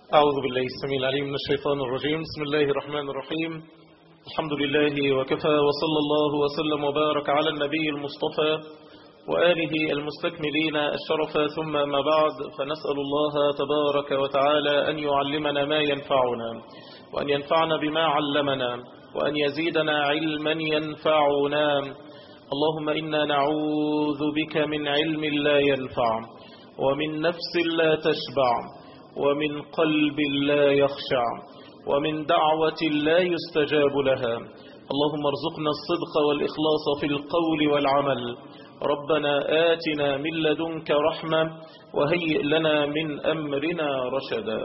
أعوذ بالله السميع العليم من الشيطان الرجيم بسم الله الرحمن الرحيم الحمد لله وكفى وصلى الله وسلم وبارك على النبي المصطفى وآله المستكملين الشرف ثم ما بعد فنسأل الله تبارك وتعالى أن يعلمنا ما ينفعنا وأن ينفعنا بما علمنا وأن يزيدنا علما ينفعنا اللهم إنا نعوذ بك من علم لا ينفع ومن نفس لا تشبع ومن قلب لا يخشع ومن دعوة لا يستجاب لها اللهم ارزقنا الصدق والإخلاص في القول والعمل ربنا آتنا من لدنك رحمة وهيئ لنا من أمرنا رشدا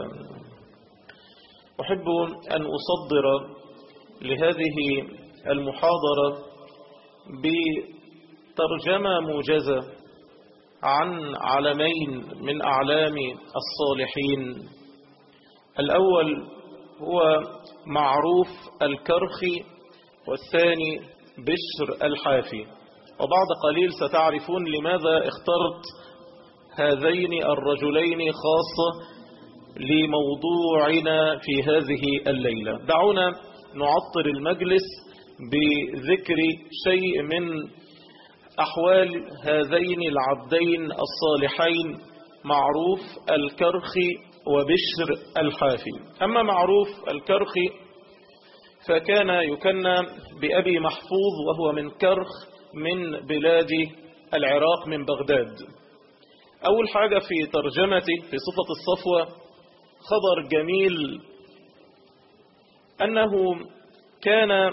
أحب أن أصدر لهذه المحاضرة بترجمة موجزة عن علمين من أعلام الصالحين الأول هو معروف الكرخي والثاني بشر الحافي وبعد قليل ستعرفون لماذا اخترت هذين الرجلين خاصة لموضوعنا في هذه الليلة دعونا نعطر المجلس بذكر شيء من أحوال هذين العبدين الصالحين معروف الكرخي وبشر الحافي أما معروف الكرخي فكان يكنى بأبي محفوظ وهو من كرخ من بلاد العراق من بغداد أول حاجة في ترجمته في صفة الصفوة خبر جميل أنه كان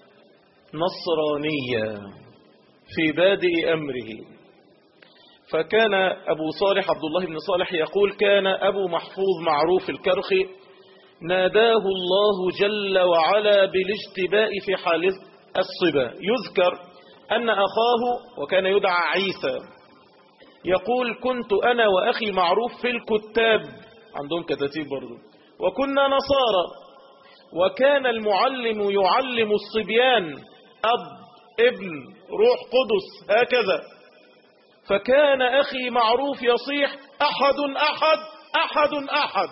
نصرانيا في بادئ أمره فكان أبو صالح عبد الله بن صالح يقول كان أبو محفوظ معروف الكرخي ناداه الله جل وعلا بالاجتباء في حال الصبا يذكر أن أخاه وكان يدعى عيسى يقول كنت أنا وأخي معروف في الكتاب عندهم كتاتيب برضو وكنا نصارى وكان المعلم يعلم الصبيان أب ابن روح قدس هكذا فكان أخي معروف يصيح أحد أحد أحد أحد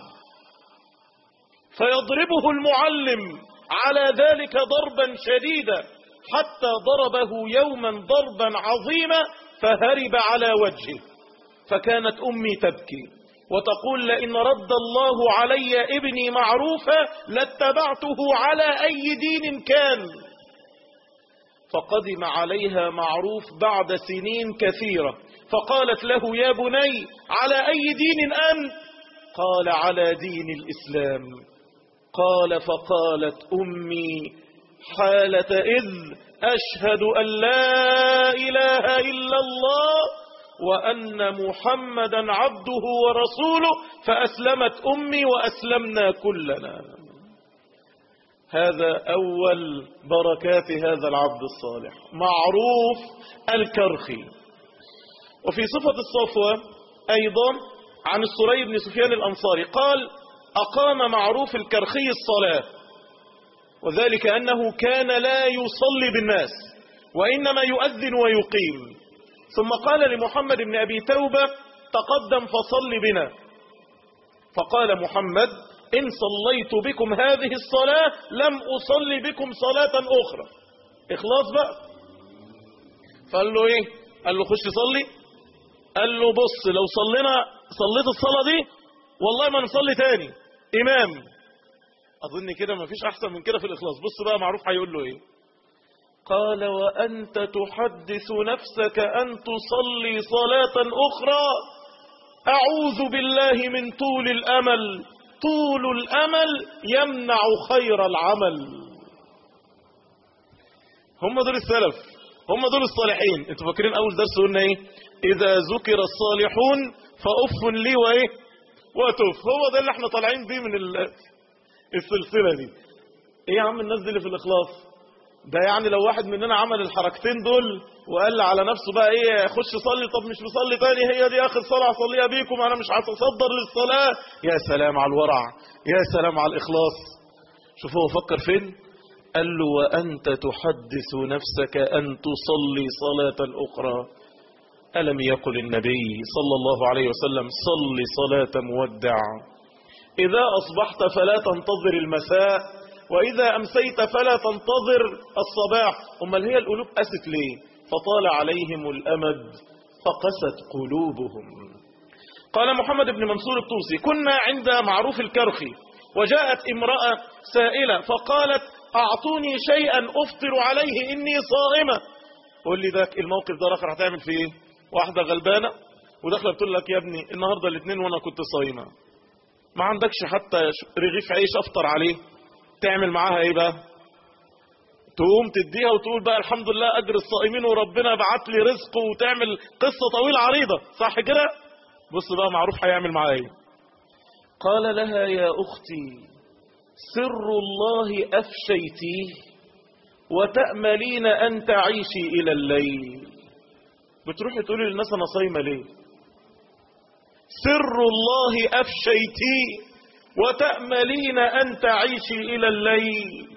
فيضربه المعلم على ذلك ضربا شديدا حتى ضربه يوما ضربا عظيما فهرب على وجهه فكانت أمي تبكي وتقول لئن رد الله علي ابني معروفا لاتبعته على أي دين كان فقدم عليها معروف بعد سنين كثيرة فقالت له يا بني على أي دين أنت قال على دين الإسلام قال فقالت أمي حالة إذ أشهد أن لا إله إلا الله وأن محمدا عبده ورسوله فأسلمت أمي وأسلمنا كلنا هذا أول بركات هذا العبد الصالح معروف الكرخي وفي صفة الصفوة أيضا عن السري بن سفيان الأنصاري قال أقام معروف الكرخي الصلاة وذلك أنه كان لا يصلي بالناس وإنما يؤذن ويقيم ثم قال لمحمد بن أبي توبة تقدم فصل بنا فقال محمد إن صليت بكم هذه الصلاة لم أصلي بكم صلاة أخرى إخلاص بقى فقال له إيه قال له خش صلي قال له بص لو صلينا صليت الصلاة دي والله ما نصلي تاني إمام أظن كده ما فيش أحسن من كده في الإخلاص بص بقى معروف هيقول له إيه قال وأنت تحدث نفسك أن تصلي صلاة أخرى أعوذ بالله من طول الأمل طول الأمل يمنع خير العمل هم دول السلف هم دول الصالحين انتوا فاكرين أول درس قلنا إيه إذا ذكر الصالحون فأف لي وإيه وتف هو ده اللي احنا طالعين بيه من السلسلة دي ايه يا عم الناس دي اللي في الإخلاص ده يعني لو واحد مننا عمل الحركتين دول وقال على نفسه بقى ايه خش صلي طب مش مصلي تاني هي دي اخر صلاة اصليها بيكم انا مش هتصدر للصلاة يا سلام على الورع يا سلام على الاخلاص شوف هو فكر فين قال له وانت تحدث نفسك ان تصلي صلاة اخرى ألم يقل النبي صلى الله عليه وسلم صل صلاة مودع إذا أصبحت فلا تنتظر المساء وإذا أمسيت فلا تنتظر الصباح أما هي القلوب أست ليه فطال عليهم الأمد فقست قلوبهم قال محمد بن منصور الطوسي كنا عند معروف الكرخي وجاءت امرأة سائلة فقالت أعطوني شيئا أفطر عليه إني صائمة قول لي ذاك الموقف ده رخر هتعمل فيه ايه واحدة غلبانة وداخله بتقول لك يا ابني النهاردة الاثنين وانا كنت صايمة ما عندكش حتى رغيف عيش افطر عليه تعمل معاها ايه بقى تقوم تديها وتقول بقى الحمد لله اجر الصائمين وربنا بعت لي رزق وتعمل قصة طويلة عريضة صح كده بص بقى معروف هيعمل معاها ايه قال لها يا اختي سر الله افشيتيه وتأملين أن تعيشي إلى الليل بتروحي تقولي للناس أنا صايمة ليه سر الله أفشيتي وتأملين أن تعيشي إلى الليل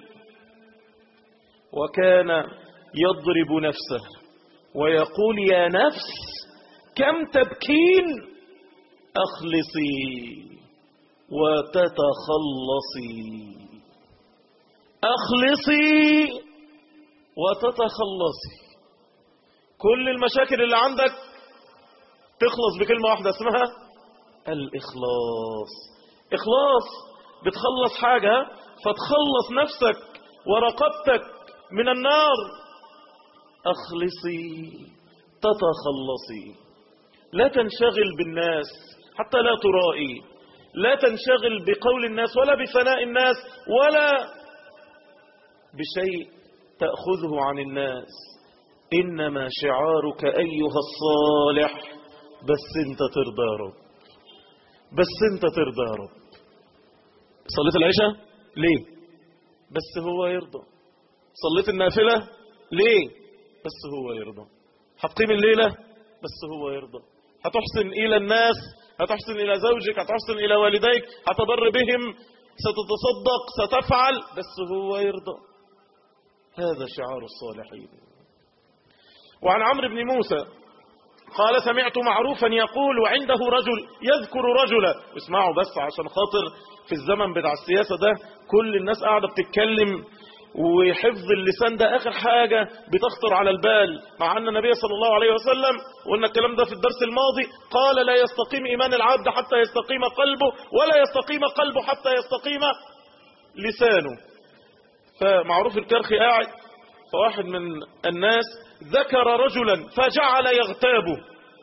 وكان يضرب نفسه ويقول يا نفس كم تبكين أخلصي وتتخلصي أخلصي وتتخلصي كل المشاكل اللي عندك تخلص بكلمة واحدة اسمها الإخلاص إخلاص بتخلص حاجة فتخلص نفسك ورقبتك من النار أخلصي تتخلصي لا تنشغل بالناس حتى لا ترائي لا تنشغل بقول الناس ولا بثناء الناس ولا بشيء تأخذه عن الناس إنما شعارك أيها الصالح بس انت ترضى يا رب بس انت ترضى يا رب صليت العشاء ليه بس هو يرضى صليت النافلة ليه بس هو يرضى هتقيم الليلة بس هو يرضى هتحسن إلى الناس هتحسن إلى زوجك هتحسن إلى والديك هتضر بهم ستتصدق ستفعل بس هو يرضى هذا شعار الصالحين وعن عمرو بن موسى قال سمعت معروفا يقول وعنده رجل يذكر رجلا اسمعوا بس عشان خاطر في الزمن بتاع السياسة ده كل الناس قاعدة بتتكلم وحفظ اللسان ده آخر حاجة بتخطر على البال مع أن النبي صلى الله عليه وسلم وقلنا الكلام ده في الدرس الماضي قال لا يستقيم إيمان العبد حتى يستقيم قلبه ولا يستقيم قلبه حتى يستقيم لسانه فمعروف الكرخي قاعد فواحد من الناس ذكر رجلا فجعل يغتابه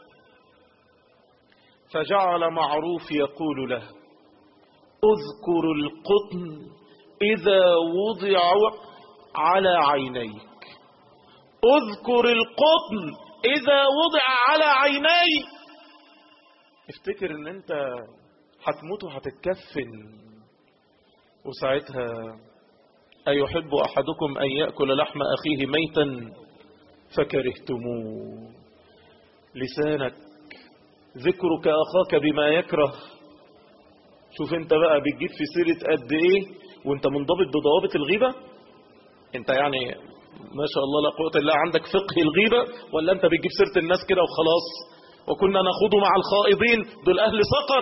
فجعل معروف يقول له اذكر القطن إذا وضع على عينيك اذكر القطن إذا وضع على عينيك افتكر ان انت هتموت وهتتكفن وساعتها أيحب أحدكم أن يأكل لحم أخيه ميتا فكرهتموه لسانك ذكرك أخاك بما يكره شوف انت بقى بتجيب في سيرة قد ايه وانت منضبط بضوابط الغيبة انت يعني ما شاء الله لا قوة الا عندك فقه الغيبة ولا انت بتجيب سيرة الناس كده وخلاص وكنا نخوض مع الخائضين دول اهل سقر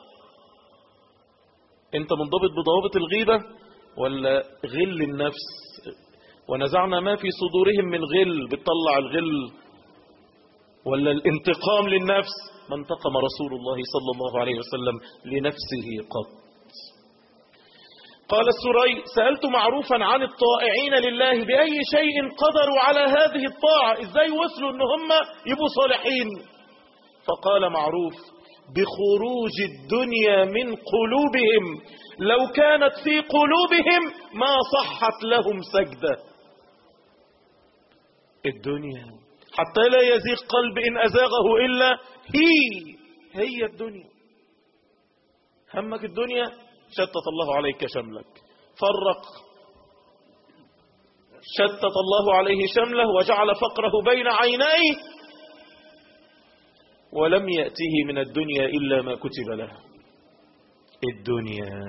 انت منضبط بضوابط الغيبة ولا غل النفس ونزعنا ما في صدورهم من غل بتطلع الغل ولا الانتقام للنفس ما انتقم رسول الله صلى الله عليه وسلم لنفسه قط قال السري سألت معروفا عن الطائعين لله بأي شيء قدروا على هذه الطاعة ازاي وصلوا ان هم يبقوا صالحين فقال معروف بخروج الدنيا من قلوبهم لو كانت في قلوبهم ما صحت لهم سجدة الدنيا حتى لا يزيغ قلب إن أزاغه إلا هي هي الدنيا همك الدنيا شتت الله عليك شملك فرق شتت الله عليه شمله وجعل فقره بين عينيه ولم يأته من الدنيا إلا ما كتب له الدنيا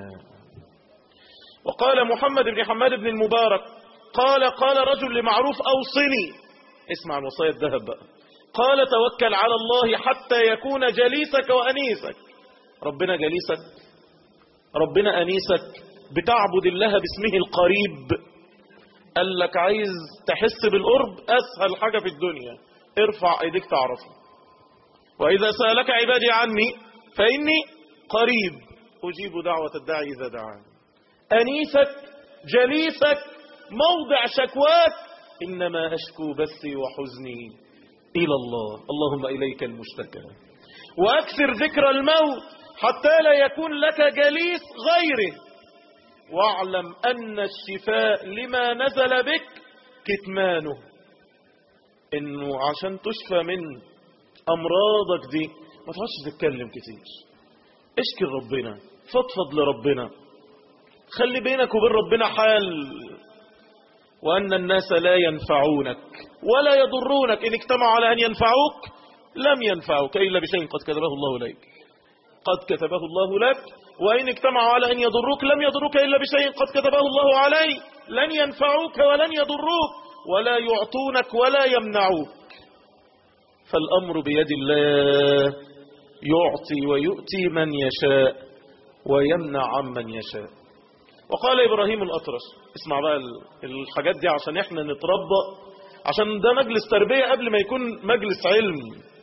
وقال محمد بن حماد بن المبارك قال قال رجل لمعروف أوصني اسمع الوصايا الذهب بقى قال توكل على الله حتى يكون جليسك وأنيسك ربنا جليسك ربنا أنيسك بتعبد الله باسمه القريب قال لك عايز تحس بالقرب أسهل حاجة في الدنيا ارفع ايديك تعرفه وإذا سألك عبادي عني فإني قريب أجيب دعوة الداعي إذا دعاني أنيسك جليسك موضع شكواك إنما أشكو بثي وحزني إلى الله اللهم إليك المشتكى وأكثر ذكر الموت حتى لا يكون لك جليس غيره واعلم أن الشفاء لما نزل بك كتمانه إنه عشان تشفى من أمراضك دي ما تخش تتكلم كتير اشكي ربنا فضفض لربنا خلي بينك وبين ربنا حال وأن الناس لا ينفعونك ولا يضرونك إن اجتمعوا على أن ينفعوك لم ينفعوك إلا بشيء قد كتبه الله لك قد كتبه الله لك وإن اجتمعوا على أن يضروك لم يضروك إلا بشيء قد كتبه الله عليك لن ينفعوك ولن يضروك ولا يعطونك ولا يمنعوك فالأمر بيد الله يعطي ويؤتي من يشاء ويمنع عمن يشاء وقال إبراهيم الأطرش اسمع بقى الحاجات دي عشان احنا نتربى عشان ده مجلس تربية قبل ما يكون مجلس علم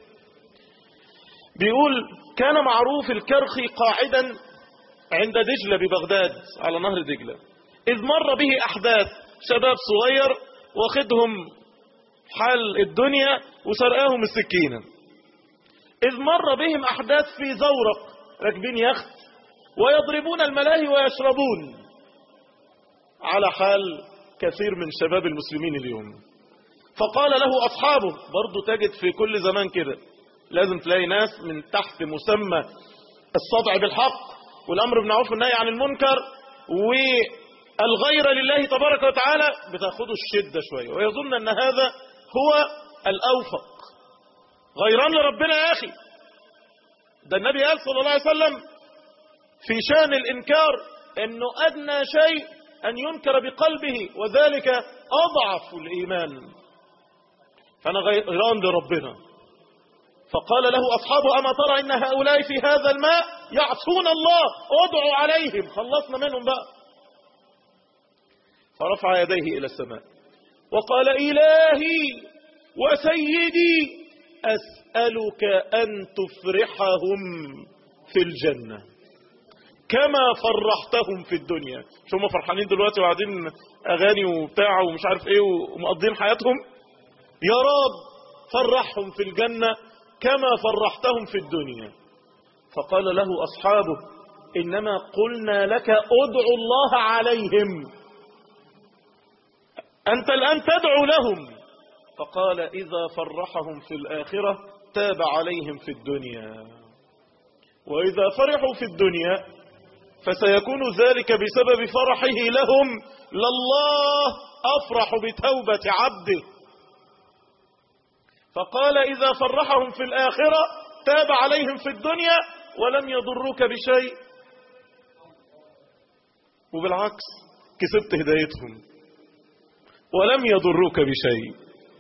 بيقول كان معروف الكرخي قاعدا عند دجلة ببغداد على نهر دجلة إذ مر به أحداث شباب صغير واخدهم حال الدنيا وسرقاهم السكينة إذ مر بهم أحداث في زورق راكبين يخت ويضربون الملاهي ويشربون على حال كثير من شباب المسلمين اليوم فقال له أصحابه برضو تجد في كل زمان كده لازم تلاقي ناس من تحت مسمى الصدع بالحق والأمر بالمعروف والنهي عن المنكر والغير لله تبارك وتعالى بتاخده الشدة شوية ويظن أن هذا هو الأوفق غيران لربنا يا أخي ده النبي قال صلى الله عليه وسلم في شان الإنكار أنه أدنى شيء أن ينكر بقلبه وذلك أضعف الإيمان فأنا غيران لربنا فقال له أصحابه أما ترى إن هؤلاء في هذا الماء يعصون الله ادعوا عليهم خلصنا منهم بقى فرفع يديه إلى السماء وقال إلهي وسيدي أسألك أن تفرحهم في الجنة كما فرحتهم في الدنيا شو هم فرحانين دلوقتي وقاعدين أغاني وبتاع ومش عارف إيه ومقضين حياتهم يا رب فرحهم في الجنة كما فرحتهم في الدنيا فقال له أصحابه إنما قلنا لك ادعو الله عليهم أنت الآن تدعو لهم فقال إذا فرحهم في الآخرة تاب عليهم في الدنيا وإذا فرحوا في الدنيا فسيكون ذلك بسبب فرحه لهم لله أفرح بتوبة عبده فقال إذا فرحهم في الآخرة تاب عليهم في الدنيا ولم يضروك بشيء وبالعكس كسبت هدايتهم ولم يضروك بشيء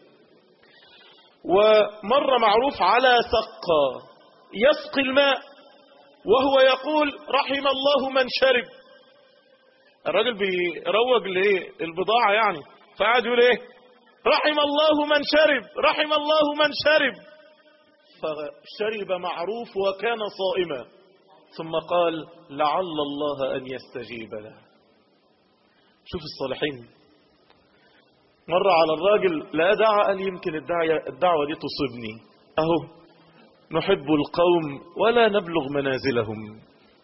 ومر معروف على سقى يسقي الماء وهو يقول رحم الله من شرب الراجل بيروج لايه البضاعة يعني فقعد يقول ايه رحم الله من شرب رحم الله من شرب فشرب معروف وكان صائما ثم قال لعل الله أن يستجيب له شوف الصالحين مر على الراجل لا دعا قال يمكن الدعوة, الدعوة دي تصيبني أهو نحب القوم ولا نبلغ منازلهم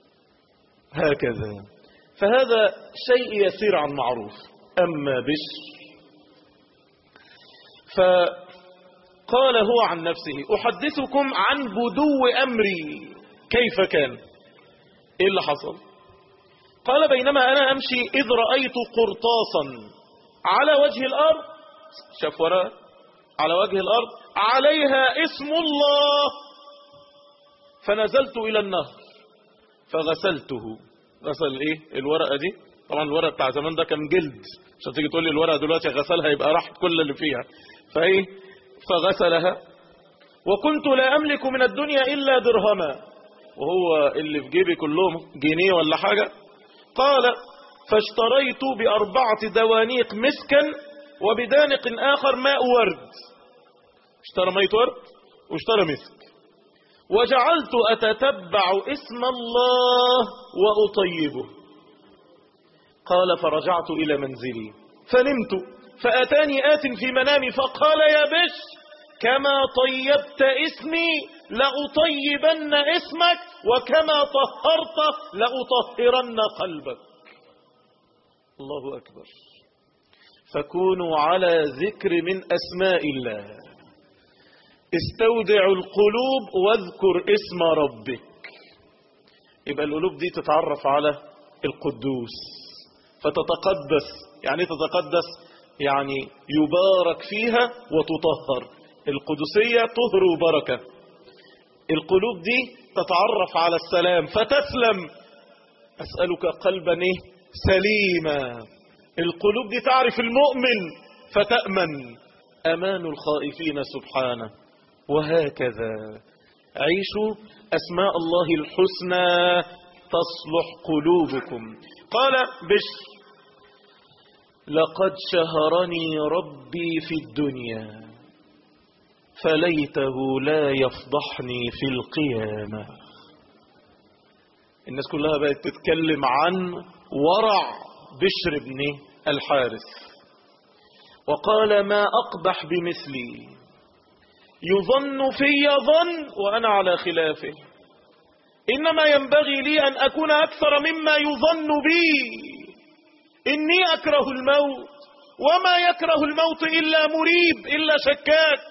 هكذا فهذا شيء يسير عن معروف أما بشر فقال هو عن نفسه أحدثكم عن بدو أمري كيف كان إيه اللي حصل قال بينما أنا أمشي إذ رأيت قرطاسا على وجه الأرض شاف وراء على وجه الأرض عليها اسم الله فنزلت إلى النهر فغسلته غسل إيه الورقة دي طبعا الورقة بتاع زمان ده كان جلد عشان تيجي تقول لي الورقة دلوقتي غسلها يبقى راحت كل اللي فيها فايه فغسلها وكنت لا أملك من الدنيا إلا درهما وهو اللي في جيبي كلهم جنيه ولا حاجة قال فاشتريت بأربعة دوانيق مسكا وبدانق آخر ماء ورد اشترى ميت ورد واشترى مسك وجعلت أتتبع اسم الله وأطيبه قال فرجعت إلى منزلي فنمت فأتاني آت في منامي فقال يا بش كما طيبت اسمي لأطيبن اسمك وكما طهرت لأطهرن قلبك الله أكبر فكونوا على ذكر من أسماء الله استودع القلوب واذكر اسم ربك يبقى القلوب دي تتعرف على القدوس فتتقدس يعني تتقدس يعني يبارك فيها وتطهر القدسية طهر وبركة القلوب دي تتعرف على السلام فتسلم أسألك قلبا إيه؟ سليما القلوب دي تعرف المؤمن فتأمن أمان الخائفين سبحانه وهكذا عيشوا أسماء الله الحسنى تصلح قلوبكم قال بشر لقد شهرني ربي في الدنيا فليته لا يفضحني في القيامة الناس كلها بقت تتكلم عن ورع بشر بن الحارث وقال ما أقبح بمثلي يظن في ظن وأنا على خلافه إنما ينبغي لي أن أكون أكثر مما يظن بي إني أكره الموت وما يكره الموت إلا مريب إلا شكاك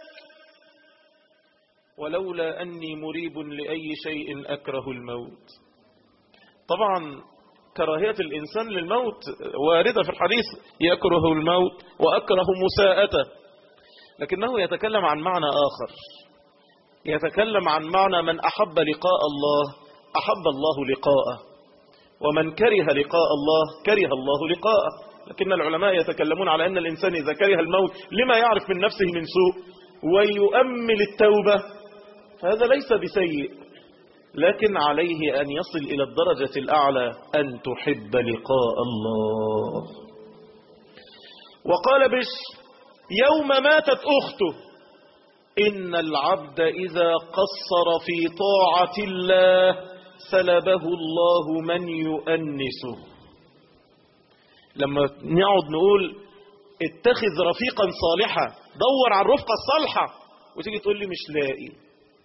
ولولا أني مريب لأي شيء أكره الموت طبعا كراهية الإنسان للموت واردة في الحديث يكره الموت وأكره مساءته لكنه يتكلم عن معنى آخر يتكلم عن معنى من أحب لقاء الله أحب الله لقاءه ومن كره لقاء الله كره الله لقاءه لكن العلماء يتكلمون على أن الإنسان إذا كره الموت لما يعرف من نفسه من سوء ويؤمل التوبة فهذا ليس بسيء لكن عليه أن يصل إلى الدرجة الأعلى أن تحب لقاء الله وقال بش يوم ماتت أخته إن العبد إذا قصر في طاعة الله سلبه الله من يؤنسه لما نقعد نقول اتخذ رفيقا صالحا دور على الرفقة الصالحة وتيجي تقول لي مش لاقي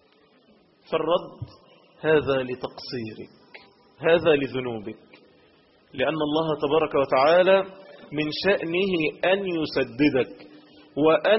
فالرد هذا لتقصيرك هذا لذنوبك لأن الله تبارك وتعالى من شأنه أن يسددك وأن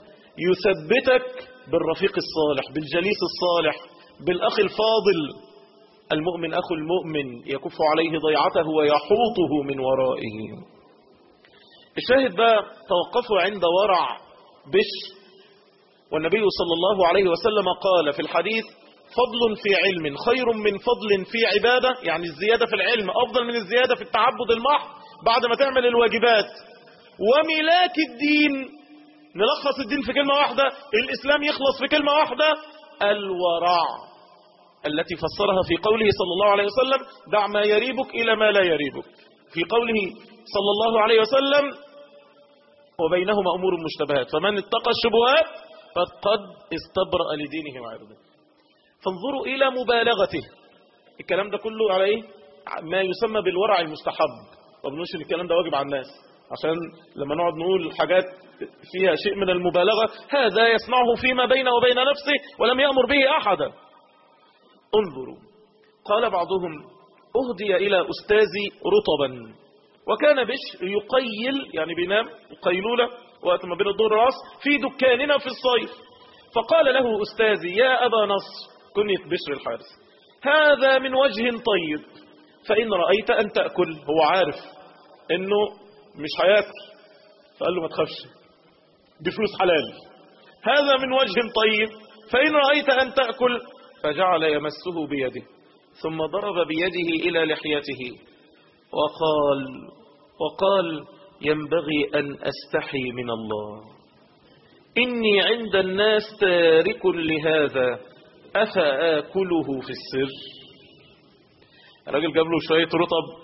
يثبتك بالرفيق الصالح بالجليس الصالح بالأخ الفاضل المؤمن أخو المؤمن يكف عليه ضيعته ويحوطه من ورائه الشاهد بقى توقفوا عند ورع بش والنبي صلى الله عليه وسلم قال في الحديث فضل في علم خير من فضل في عبادة يعني الزيادة في العلم أفضل من الزيادة في التعبد المحض بعد ما تعمل الواجبات وملاك الدين نلخص الدين في كلمة واحدة الإسلام يخلص في كلمة واحدة الورع التي فسرها في قوله صلى الله عليه وسلم دع ما يريبك إلى ما لا يريبك في قوله صلى الله عليه وسلم وبينهما أمور مشتبهات فمن اتقى الشبهات فقد استبرأ لدينه وعرضه فانظروا إلى مبالغته الكلام ده كله على إيه؟ ما يسمى بالورع المستحب وبنقولش ان الكلام ده واجب على الناس عشان لما نقعد نقول حاجات فيها شيء من المبالغة هذا يصنعه فيما بينه وبين نفسه ولم يأمر به أحدا انظروا قال بعضهم أهدي إلى أستاذي رطبا وكان بش يقيل يعني بينام قيلولة وقت ما بين الظهر والعصر في دكاننا في الصيف فقال له أستاذي يا أبا نصر كنية بشر الحارث هذا من وجه طيب فإن رأيت أن تأكل هو عارف إنه مش هياكل فقال له ما تخافش بفلوس حلال هذا من وجه طيب فإن رأيت أن تأكل فجعل يمسه بيده ثم ضرب بيده إلى لحيته وقال وقال ينبغي أن أستحي من الله إني عند الناس تارك لهذا أفآكله في السر الراجل جاب له شوية رطب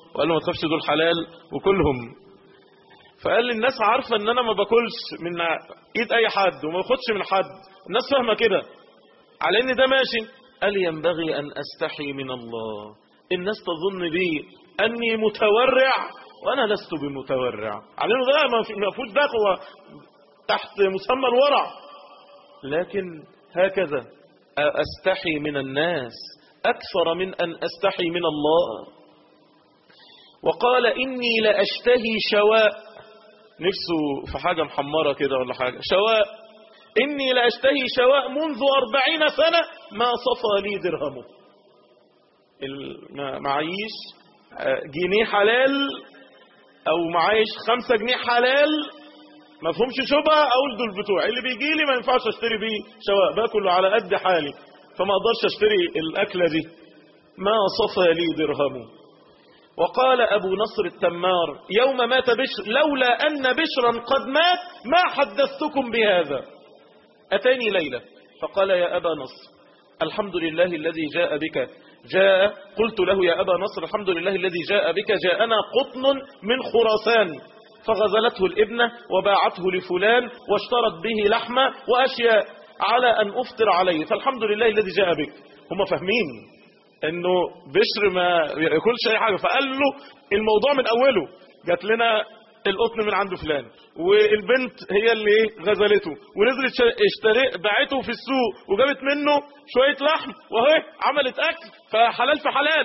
وقال له ما تخافش دول حلال وكلهم فقال لي الناس عارفة ان انا ما باكلش من ايد اي حد وما باخدش من حد الناس فاهمة كده على ان ده ماشي قال ينبغي ان استحي من الله الناس تظن بي اني متورع وانا لست بمتورع على انه ده ما فيهوش دخوة تحت مسمى الورع لكن هكذا استحي من الناس اكثر من ان استحي من الله وقال اني لاشتهي شواء نفسه في حاجة محمرة كده ولا حاجة شواء إني لأشتهي شواء منذ أربعين سنة ما صفى لي درهمه معيش جنيه حلال أو معيش خمسة جنيه حلال ما فهمش شبهة أقول دول بتوع اللي بيجي لي ما ينفعش أشتري بيه شواء باكل على قد حالي فما أقدرش أشتري الأكلة دي ما صفى لي درهمه وقال أبو نصر التمار يوم مات بشر لولا أن بشرا قد مات ما حدثتكم بهذا أتاني ليلة فقال يا أبا نصر الحمد لله الذي جاء بك جاء قلت له يا أبا نصر الحمد لله الذي جاء بك جاءنا قطن من خراسان فغزلته الابنة وباعته لفلان واشترت به لحمة وأشياء على أن أفطر عليه فالحمد لله الذي جاء بك هم فاهمين انه بشر ما ياكلش اي حاجه فقال له الموضوع من اوله جات لنا القطن من عند فلان والبنت هي اللي غزلته ونزلت اشتري باعته في السوق وجابت منه شويه لحم وهي عملت اكل فحلال في حلال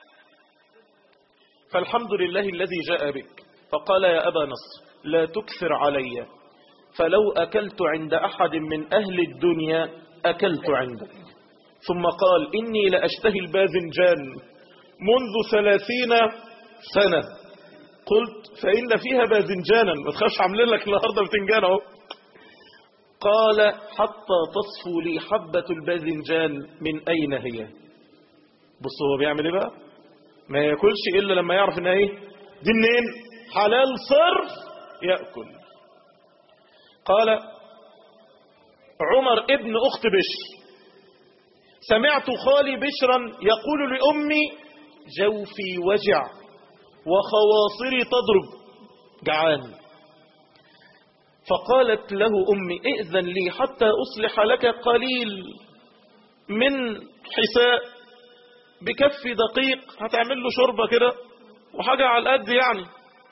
فالحمد لله الذي جاء بك فقال يا ابا نصر لا تكثر علي فلو اكلت عند احد من اهل الدنيا اكلت عندك ثم قال إني لأشتهي الباذنجان منذ ثلاثين سنة قلت فإن فيها باذنجانا ما تخافش عاملين لك النهارده بتنجان اهو قال حتى تصفو لي حبة الباذنجان من أين هي بص هو بيعمل ايه بقى ما ياكلش إلا لما يعرف انها ايه دي منين حلال صرف يأكل قال عمر ابن أخت بشر سمعت خالي بشرا يقول لأمي جوفي وجع وخواصري تضرب جعان فقالت له أمي ائذن لي حتى أصلح لك قليل من حساء بكف دقيق هتعمل له شربة كده وحاجة على القد يعني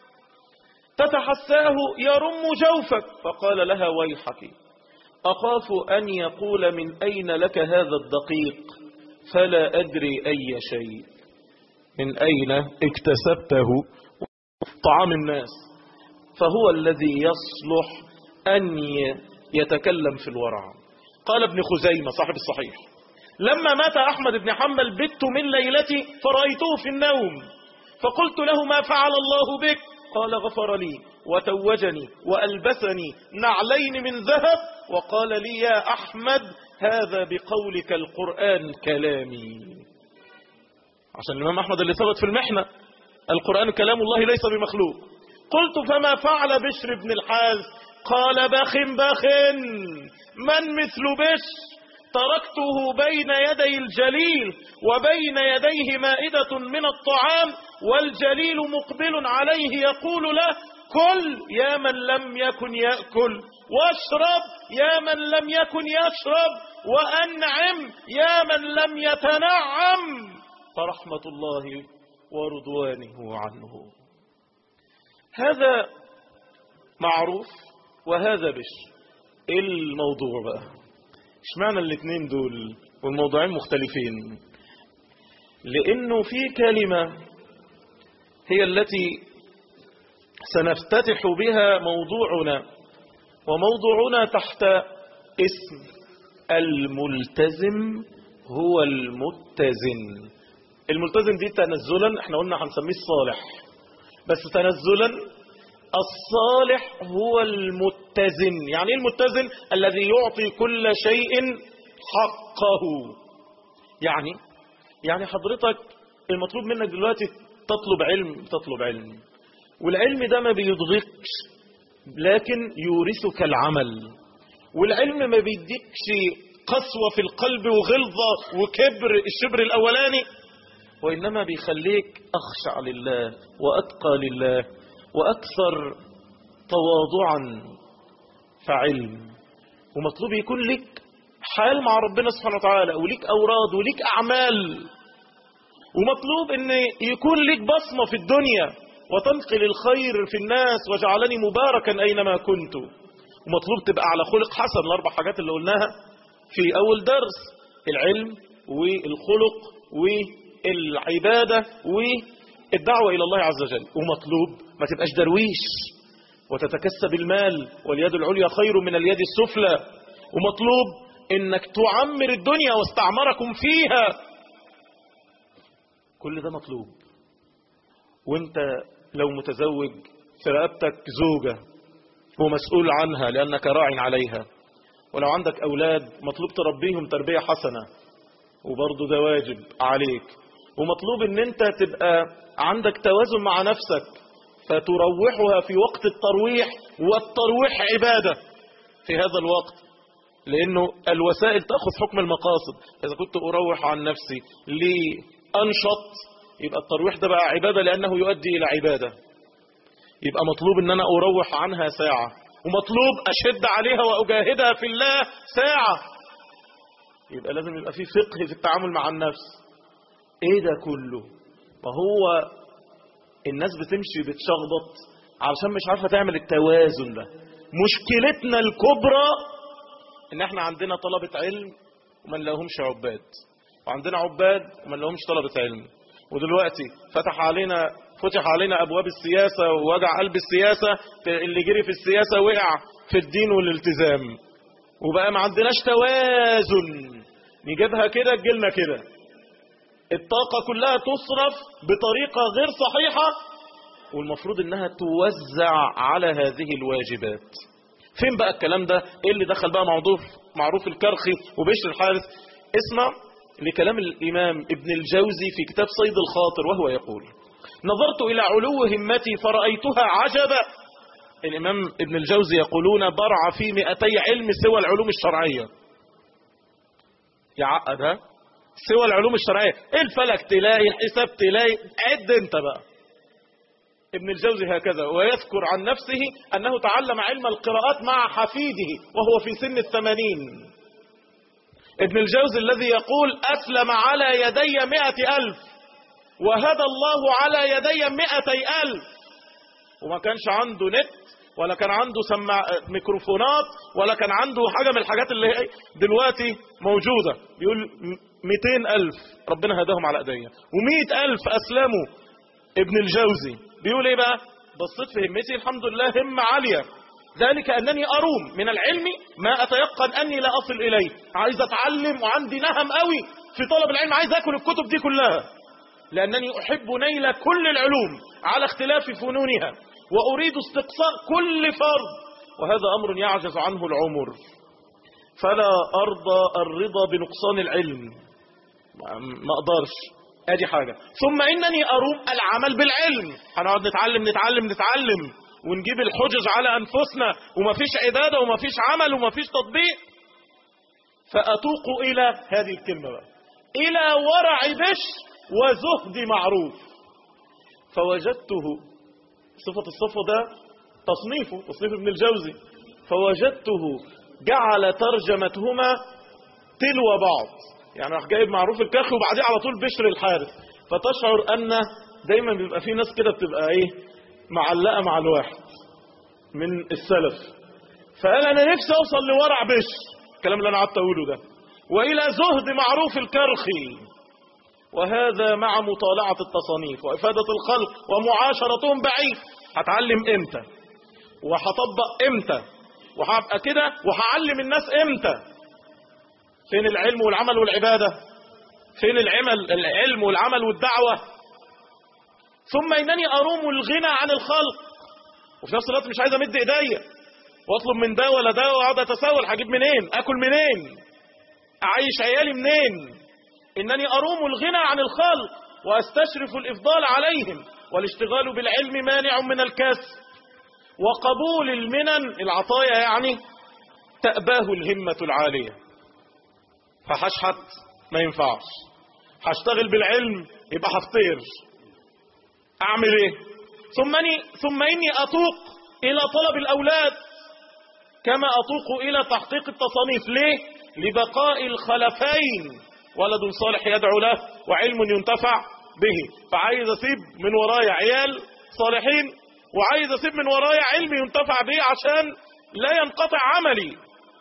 تتحساه يرم جوفك فقال لها ويحك أخاف أن يقول من أين لك هذا الدقيق فلا أدري أي شيء من أين اكتسبته طعام الناس فهو الذي يصلح أن يتكلم في الورع قال ابن خزيمة صاحب الصحيح لما مات أحمد بن حنبل بت من ليلتي فرأيته في النوم فقلت له ما فعل الله بك قال غفر لي وتوجني وألبسني نعلين من ذهب وقال لي يا أحمد هذا بقولك القرآن كلامي عشان الإمام أحمد اللي ثبت في المحنة القرآن كلام الله ليس بمخلوق قلت فما فعل بشر بن الحاز قال بخ بخ من مثل بشر تركته بين يدي الجليل وبين يديه مائدة من الطعام والجليل مقبل عليه يقول له كل يا من لم يكن يأكل واشرب يا من لم يكن يشرب وأنعم يا من لم يتنعم فرحمة الله ورضوانه عنه هذا معروف وهذا بش الموضوع بقى اشمعنى الاثنين دول والموضوعين مختلفين لانه في كلمة هي التي سنفتتح بها موضوعنا وموضوعنا تحت اسم الملتزم هو المتزن الملتزم دي تنزلا احنا قلنا هنسميه الصالح بس تنزلا الصالح هو المتزن يعني ايه المتزن الذي يعطي كل شيء حقه يعني يعني حضرتك المطلوب منك دلوقتي تطلب علم تطلب علم والعلم ده ما بيضغطش لكن يورثك العمل والعلم ما بيديكش قسوة في القلب وغلظة وكبر الشبر الأولاني وإنما بيخليك أخشع لله وأتقى لله وأكثر تواضعا فعلم ومطلوب يكون لك حال مع ربنا سبحانه وتعالى وليك أوراد وليك أعمال ومطلوب ان يكون لك بصمة في الدنيا وتنقل الخير في الناس وجعلني مباركا أينما كنت ومطلوب تبقى على خلق حسن الأربع حاجات اللي قلناها في أول درس العلم والخلق والعبادة والدعوة إلى الله عز وجل ومطلوب ما تبقاش درويش وتتكسب المال واليد العليا خير من اليد السفلى ومطلوب انك تعمر الدنيا واستعمركم فيها كل ده مطلوب وانت لو متزوج في رقبتك زوجة ومسؤول عنها لأنك راع عليها ولو عندك أولاد مطلوب تربيهم تربية حسنة وبرضه ده واجب عليك ومطلوب ان انت تبقى عندك توازن مع نفسك فتروحها في وقت الترويح والترويح عبادة في هذا الوقت لأنه الوسائل تأخذ حكم المقاصد إذا كنت أروح عن نفسي لأنشط يبقى الترويح ده بقى عبادة لأنه يؤدي إلى عبادة يبقى مطلوب أن أنا أروح عنها ساعة ومطلوب أشد عليها وأجاهدها في الله ساعة يبقى لازم يبقى في فقه في التعامل مع النفس ايه ده كله وهو الناس بتمشي بتشخبط علشان مش عارفة تعمل التوازن ده مشكلتنا الكبرى ان احنا عندنا طلبة علم وما نلاقيهمش عباد وعندنا عباد وما نلاقيهمش طلبة علم ودلوقتي فتح علينا فتح علينا ابواب السياسة ووجع قلب السياسة اللي جري في السياسة وقع في الدين والالتزام وبقى ما عندناش توازن نجيبها كده تجيلنا كده الطاقة كلها تصرف بطريقة غير صحيحة والمفروض انها توزع على هذه الواجبات فين بقى الكلام ده ايه اللي دخل بقى معروف معروف الكرخي وبشر الحارث اسمع لكلام الامام ابن الجوزي في كتاب صيد الخاطر وهو يقول نظرت الى علو همتي فرأيتها عجبا الامام ابن الجوزي يقولون برع في مئتي علم سوى العلوم الشرعية يعقد ها سوى العلوم الشرعية الفلك تلاقي الحساب تلاقي عد انت بقى ابن الجوزي هكذا ويذكر عن نفسه أنه تعلم علم القراءات مع حفيده وهو في سن الثمانين ابن الجوزي الذي يقول أسلم على يدي مئة ألف وهدى الله على يدي مئتي ألف وما كانش عنده نت ولا كان عنده سمع ميكروفونات ولا كان عنده حاجة من الحاجات اللي هي دلوقتي موجودة بيقول 200 ألف ربنا هداهم على ايديا و100 ألف أسلموا ابن الجوزي بيقول ايه بقى بصيت في همتي الحمد لله همة عالية ذلك أنني أروم من العلم ما أتيقن أني لا أصل إليه عايز أتعلم وعندي نهم قوي في طلب العلم عايز أكل الكتب دي كلها لأنني أحب نيل كل العلوم على اختلاف فنونها وأريد استقصاء كل فرد وهذا أمر يعجز عنه العمر فلا أرضى الرضا بنقصان العلم ما أقدرش ادي حاجة ثم انني اروم العمل بالعلم هنقعد نتعلم نتعلم نتعلم ونجيب الحجج على انفسنا ومفيش عبادة ومفيش عمل ومفيش تطبيق فاتوق الى هذه الكلمة بقى الى ورع بش وزهد معروف فوجدته صفة الصفة ده تصنيفه تصنيف ابن الجوزي فوجدته جعل ترجمتهما تلو بعض يعني راح جايب معروف الكخ وبعديه على طول بشر الحارث فتشعر ان دايما بيبقى في ناس كده بتبقى ايه معلقه مع الواحد من السلف فقال انا نفسي اوصل لورع بشر الكلام اللي انا قعدت اقوله ده والى زهد معروف الكرخي وهذا مع مطالعه التصانيف وافاده الخلق ومعاشرتهم بعيد هتعلم امتى وهطبق امتى وهبقى كده وهعلم الناس امتى فين العلم والعمل والعبادة فين العمل العلم والعمل والدعوة ثم انني اروم الغنى عن الخلق وفي نفس الوقت مش عايز امد ايديا واطلب من ده ولا ده واقعد اتساؤل هجيب منين اكل منين اعيش عيالي منين انني اروم الغنى عن الخلق واستشرف الافضال عليهم والاشتغال بالعلم مانع من الكسب وقبول المنن العطايا يعني تأباه الهمة العالية فحشحت ما ينفعش هشتغل بالعلم يبقى هفتقر اعمل ايه ثم اني ثم اني اتوق الى طلب الاولاد كما اتوق الى تحقيق التصانيف ليه لبقاء الخلفين ولد صالح يدعو له وعلم ينتفع به فعايز اسيب من ورايا عيال صالحين وعايز اسيب من ورايا علم ينتفع به عشان لا ينقطع عملي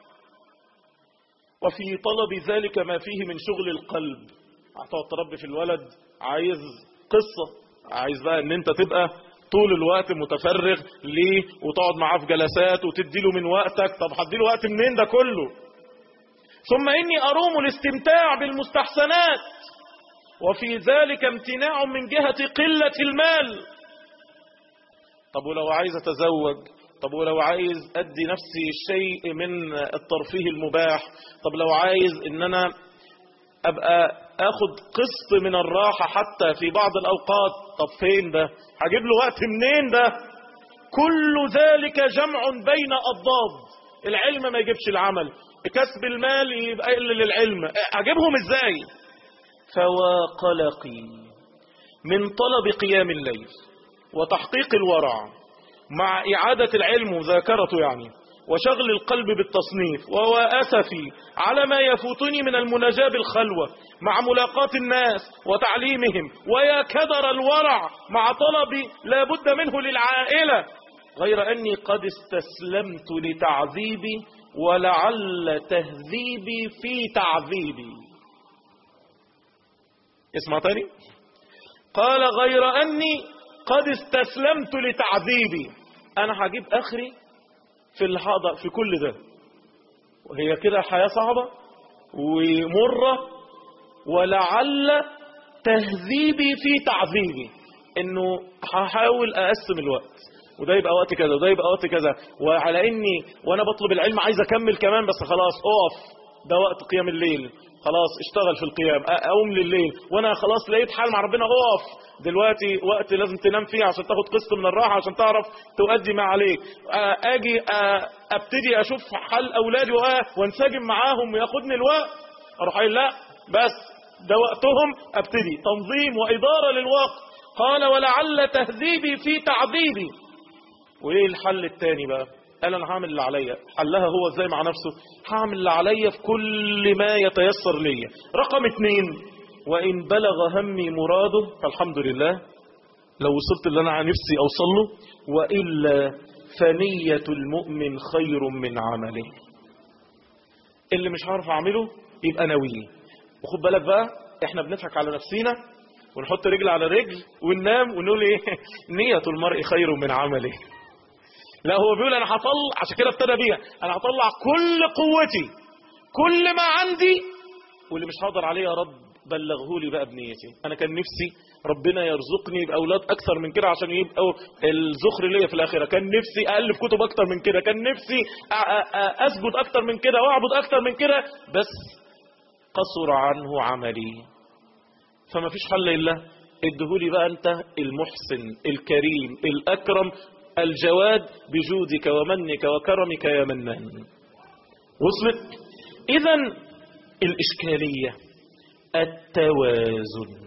وفي طلب ذلك ما فيه من شغل القلب هتقعد تربي في الولد عايز قصة عايز بقى ان انت تبقى طول الوقت متفرغ ليه وتقعد معاه في جلسات وتديله من وقتك طب هديله وقت منين ده كله ثم اني اروم الاستمتاع بالمستحسنات وفي ذلك امتناع من جهة قلة المال طب ولو عايز اتزوج طب ولو عايز ادي نفسي شيء من الترفيه المباح طب لو عايز ان انا ابقى اخد قسط من الراحة حتى في بعض الاوقات طب فين ده هجيب له وقت منين ده كل ذلك جمع بين اضداد العلم ما يجيبش العمل كسب المال يبقى يقلل العلم اجيبهم ازاي فوا قلقي من طلب قيام الليل وتحقيق الورع مع إعادة العلم وذاكرته يعني وشغل القلب بالتصنيف وهو أسفي على ما يفوتني من المناجاة بالخلوة مع ملاقاة الناس وتعليمهم ويا كدر الورع مع طلب لا بد منه للعائلة غير أني قد استسلمت لتعذيبي ولعل تهذيبي في تعذيبي اسمع تاني قال غير أني قد استسلمت لتعذيبي أنا هجيب آخري في الحاضر في كل ده وهي كده حياة صعبة ومرة ولعل تهذيبي في تعذيبي انه هحاول اقسم الوقت وده يبقى وقت كذا وده يبقى وقت كذا وعلى اني وانا بطلب العلم عايز اكمل كمان بس خلاص اقف ده وقت قيام الليل خلاص اشتغل في القيام اقوم لليل وانا خلاص لقيت حال مع ربنا اقف دلوقتي وقت لازم تنام فيه عشان تاخد قسط من الراحة عشان تعرف تؤدي ما عليك اجي ابتدي اشوف حال اولادي وانسجم معاهم وياخدني الوقت اروح قايل لا بس ده وقتهم ابتدي تنظيم وادارة للوقت قال ولعل تهذيبي في تعذيبي وايه الحل التاني بقى قال انا هعمل اللي عليا حلها هو ازاي مع نفسه هعمل اللي عليا في كل ما يتيسر ليا رقم اتنين وان بلغ همي مراده فالحمد لله لو وصلت اللي انا نفسي اوصل له والا فنية المؤمن خير من عمله اللي مش عارف اعمله يبقى ناويه وخد بالك بقى احنا بنضحك على نفسينا ونحط رجل على رجل وننام ونقول ايه نية المرء خير من عمله لا هو بيقول انا هطلع عشان كده ابتدى بيها انا هطلع كل قوتي كل ما عندي واللي مش هقدر عليه يا رب بلغه لي بقى بنيتي انا كان نفسي ربنا يرزقني باولاد اكثر من كده عشان يبقوا الذخر ليا في الاخره كان نفسي الف كتب اكتر من كده كان نفسي اسجد اكتر من كده واعبد اكتر من كده بس قصر عنه عملي فما فيش حل الا ادهولي بقى انت المحسن الكريم الاكرم الجواد بجودك ومنك وكرمك يا منان وصلت اذا الاشكاليه التوازن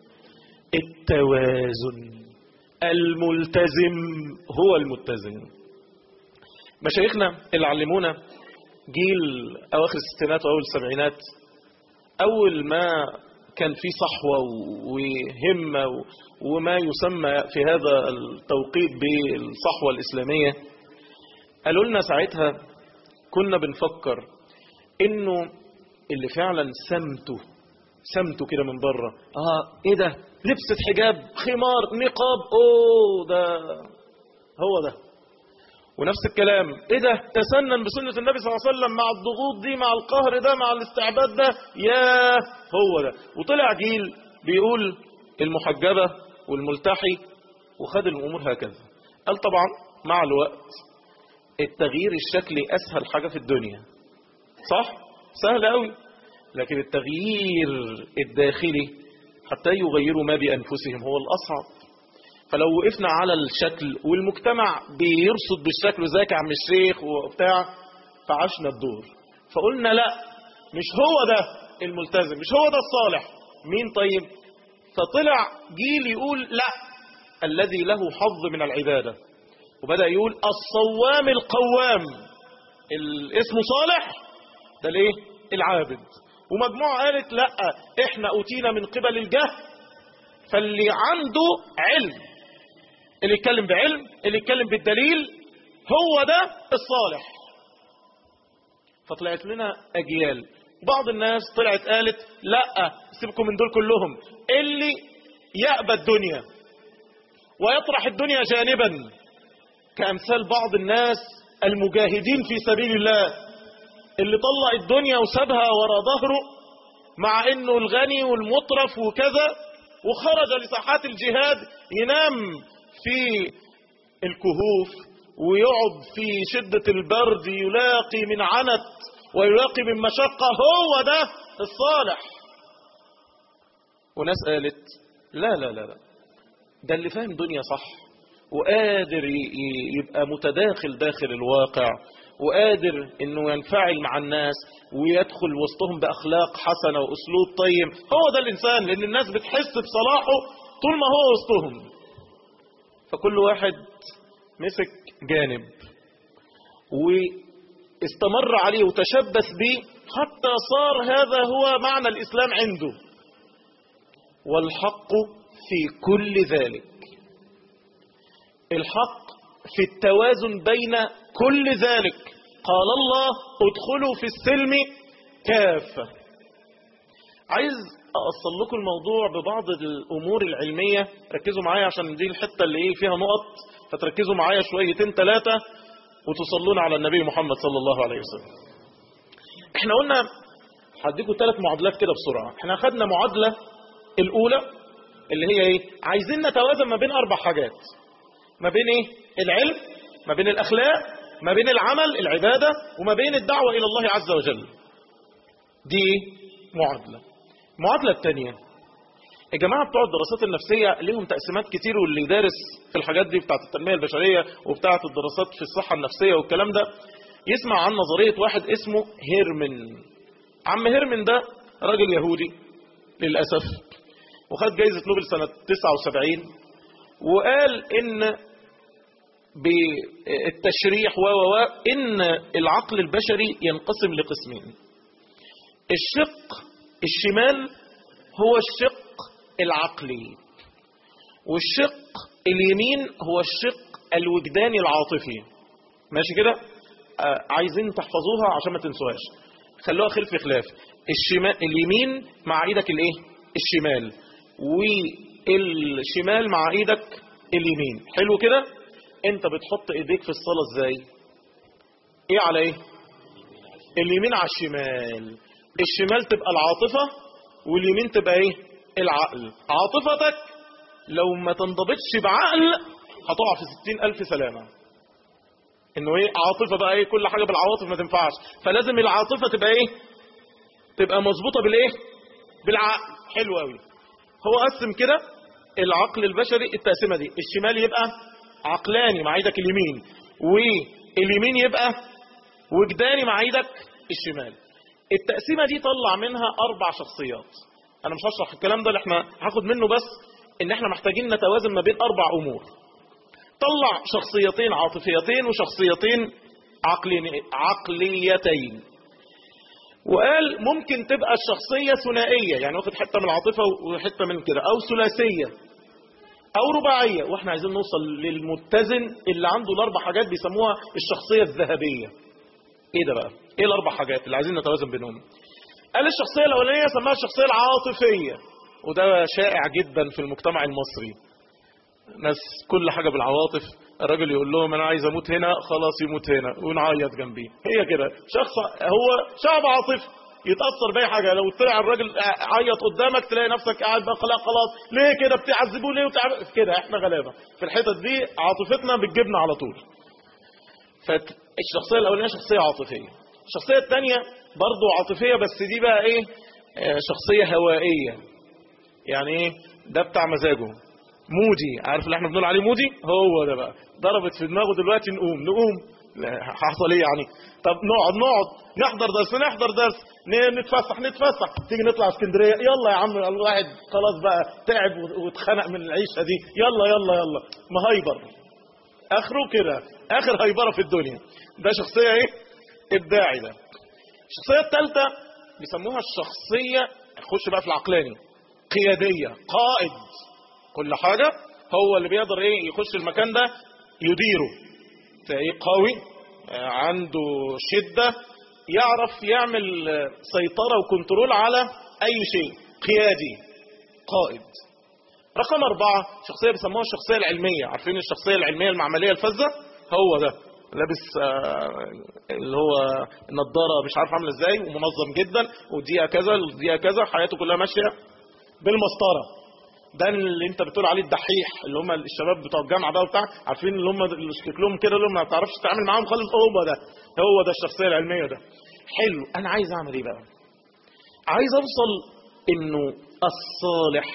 التوازن الملتزم هو المتزن مشايخنا اللي علمونا جيل اواخر الستينات واول السبعينات اول ما كان في صحوة وهمة وما يسمى في هذا التوقيت بالصحوة الإسلامية قالوا لنا ساعتها كنا بنفكر انه اللي فعلا سمته سمته كده من بره اه ايه ده لبسة حجاب خمار نقاب اوه ده هو ده ونفس الكلام ايه ده تسنن بسنة النبي صلى الله عليه وسلم مع الضغوط دي مع القهر ده مع الاستعباد ده يا هو ده وطلع جيل بيقول المحجبة والملتحي وخد الامور هكذا قال طبعا مع الوقت التغيير الشكلي اسهل حاجة في الدنيا صح سهل قوي لكن التغيير الداخلي حتى يغيروا ما بأنفسهم هو الأصعب فلو وقفنا على الشكل والمجتمع بيرصد بالشكل زيك يا عم الشيخ وبتاع فعشنا الدور فقلنا لا مش هو ده الملتزم مش هو ده الصالح مين طيب فطلع جيل يقول لا الذي له حظ من العبادة وبدأ يقول الصوام القوام الاسم صالح ده ليه العابد ومجموعة قالت لا احنا اوتينا من قبل الجهل فاللي عنده علم اللي يتكلم بعلم اللي يتكلم بالدليل هو ده الصالح فطلعت لنا اجيال بعض الناس طلعت قالت لا سيبكم من دول كلهم اللي يأبى الدنيا ويطرح الدنيا جانبا كأمثال بعض الناس المجاهدين في سبيل الله اللي طلع الدنيا وسابها ورا ظهره مع انه الغني والمطرف وكذا وخرج لساحات الجهاد ينام في الكهوف ويقعد في شدة البرد يلاقي من عنت ويلاقي من مشقة هو ده الصالح وناس قالت لا لا لا لا ده اللي فاهم دنيا صح وقادر يبقى متداخل داخل الواقع وقادر انه ينفعل مع الناس ويدخل وسطهم باخلاق حسنه واسلوب طيب هو ده الانسان لان الناس بتحس بصلاحه طول ما هو وسطهم فكل واحد مسك جانب واستمر عليه وتشبث به حتى صار هذا هو معنى الاسلام عنده والحق في كل ذلك الحق في التوازن بين كل ذلك قال الله ادخلوا في السلم كافة عايز أوصل لكم الموضوع ببعض الأمور العلمية ركزوا معايا عشان دي الحتة اللي ايه فيها نقط فتركزوا معايا شويتين ثلاثة وتصلون على النبي محمد صلى الله عليه وسلم احنا قلنا هديكم ثلاث معادلات كده بسرعة احنا خدنا معادلة الأولى اللي هي ايه عايزين نتوازن ما بين أربع حاجات ما بين ايه العلم ما بين الأخلاق ما بين العمل العبادة وما بين الدعوة إلى الله عز وجل دي معادلة المعادلة الثانية الجماعة بتوع الدراسات النفسية ليهم تقسيمات كتير واللي دارس في الحاجات دي بتاعت التنمية البشرية وبتاعت الدراسات في الصحة النفسية والكلام ده يسمع عن نظرية واحد اسمه هيرمن عم هيرمن ده راجل يهودي للأسف وخد جايزة نوبل سنة 79 وقال ان بالتشريح و و ان العقل البشري ينقسم لقسمين الشق الشمال هو الشق العقلي والشق اليمين هو الشق الوجداني العاطفي ماشي كده آه عايزين تحفظوها عشان ما تنسوهاش خلوها خلف خلاف الشمال اليمين مع ايدك الايه الشمال والشمال مع ايدك اليمين حلو كده انت بتحط ايديك في الصلاة ازاي ايه على ايه اليمين على الشمال الشمال تبقى العاطفة واليمين تبقى ايه العقل عاطفتك لو ما تنضبطش بعقل هتقع في ستين الف سلامة انه ايه عاطفة بقى ايه كل حاجة بالعواطف ما تنفعش فلازم العاطفة تبقى ايه تبقى مظبوطة بالايه بالعقل حلو قوي هو قسم كده العقل البشري التقسيمة دي الشمال يبقى عقلاني مع ايدك اليمين واليمين يبقى وجداني مع ايدك الشمال التقسيمة دي طلع منها اربع شخصيات انا مش هشرح الكلام ده اللي احنا هاخد منه بس ان احنا محتاجين نتوازن ما بين اربع امور طلع شخصيتين عاطفيتين وشخصيتين عقليتين وقال ممكن تبقى الشخصية ثنائية يعني واخد حتة من العاطفة وحتة من كده او ثلاثية او رباعية واحنا عايزين نوصل للمتزن اللي عنده الاربع حاجات بيسموها الشخصية الذهبية ايه ده بقى ايه الاربع حاجات اللي عايزين نتوازن بينهم قال الشخصية الاولانية سماها الشخصية العاطفية وده شائع جدا في المجتمع المصري ناس كل حاجة بالعواطف الراجل يقول لهم انا عايز اموت هنا خلاص يموت هنا ونعيط جنبيه هي كده شخص هو شعب عاطفي يتأثر بأي حاجة لو طلع الراجل عيط قدامك تلاقي نفسك قاعد بقى خلاص خلاص ليه كده بتعذبوه ليه وتعب كده احنا غلابة في الحتت دي عاطفتنا بتجيبنا على طول فالشخصية الأولانية شخصية عاطفية الشخصية الثانية برضو عاطفية بس دي بقى ايه شخصية هوائية يعني ايه ده بتاع مزاجه مودي عارف اللي احنا بنقول عليه مودي هو ده بقى ضربت في دماغه دلوقتي نقوم نقوم حصل ايه يعني طب نقعد نقعد نحضر درس نحضر درس ن- نتفسح نتفسح تيجي نطلع اسكندريه يلا يا عم الواحد خلاص بقى تعب واتخنق من العيشه دي يلا يلا يلا مهايبر اخره كده اخر هيبره في الدنيا ده شخصيه ايه ابداعي ده الشخصيه الثالثه بيسموها الشخصيه خش بقى في العقلاني قياديه قائد كل حاجه هو اللي بيقدر ايه يخش المكان ده يديره تلاقيه قوي آه، عنده شده يعرف يعمل آه، سيطره وكنترول على اي شيء قيادي قائد رقم أربعة شخصية بيسموها الشخصية العلمية عارفين الشخصية العلمية المعملية الفذة هو ده لابس آه، اللي هو النضارة مش عارف عاملة ازاي ومنظم جدا ودقيقة كذا ودقيقة كذا حياته كلها ماشية بالمسطرة ده اللي انت بتقول عليه الدحيح اللي هم الشباب بتوع الجامعه بقى بتاع عارفين اللي هم اللي شكلهم كده اللي هم ما بتعرفش تتعامل معاهم خالص هو ده هو ده الشخصيه العلميه ده حلو انا عايز اعمل ايه بقى عايز اوصل انه الصالح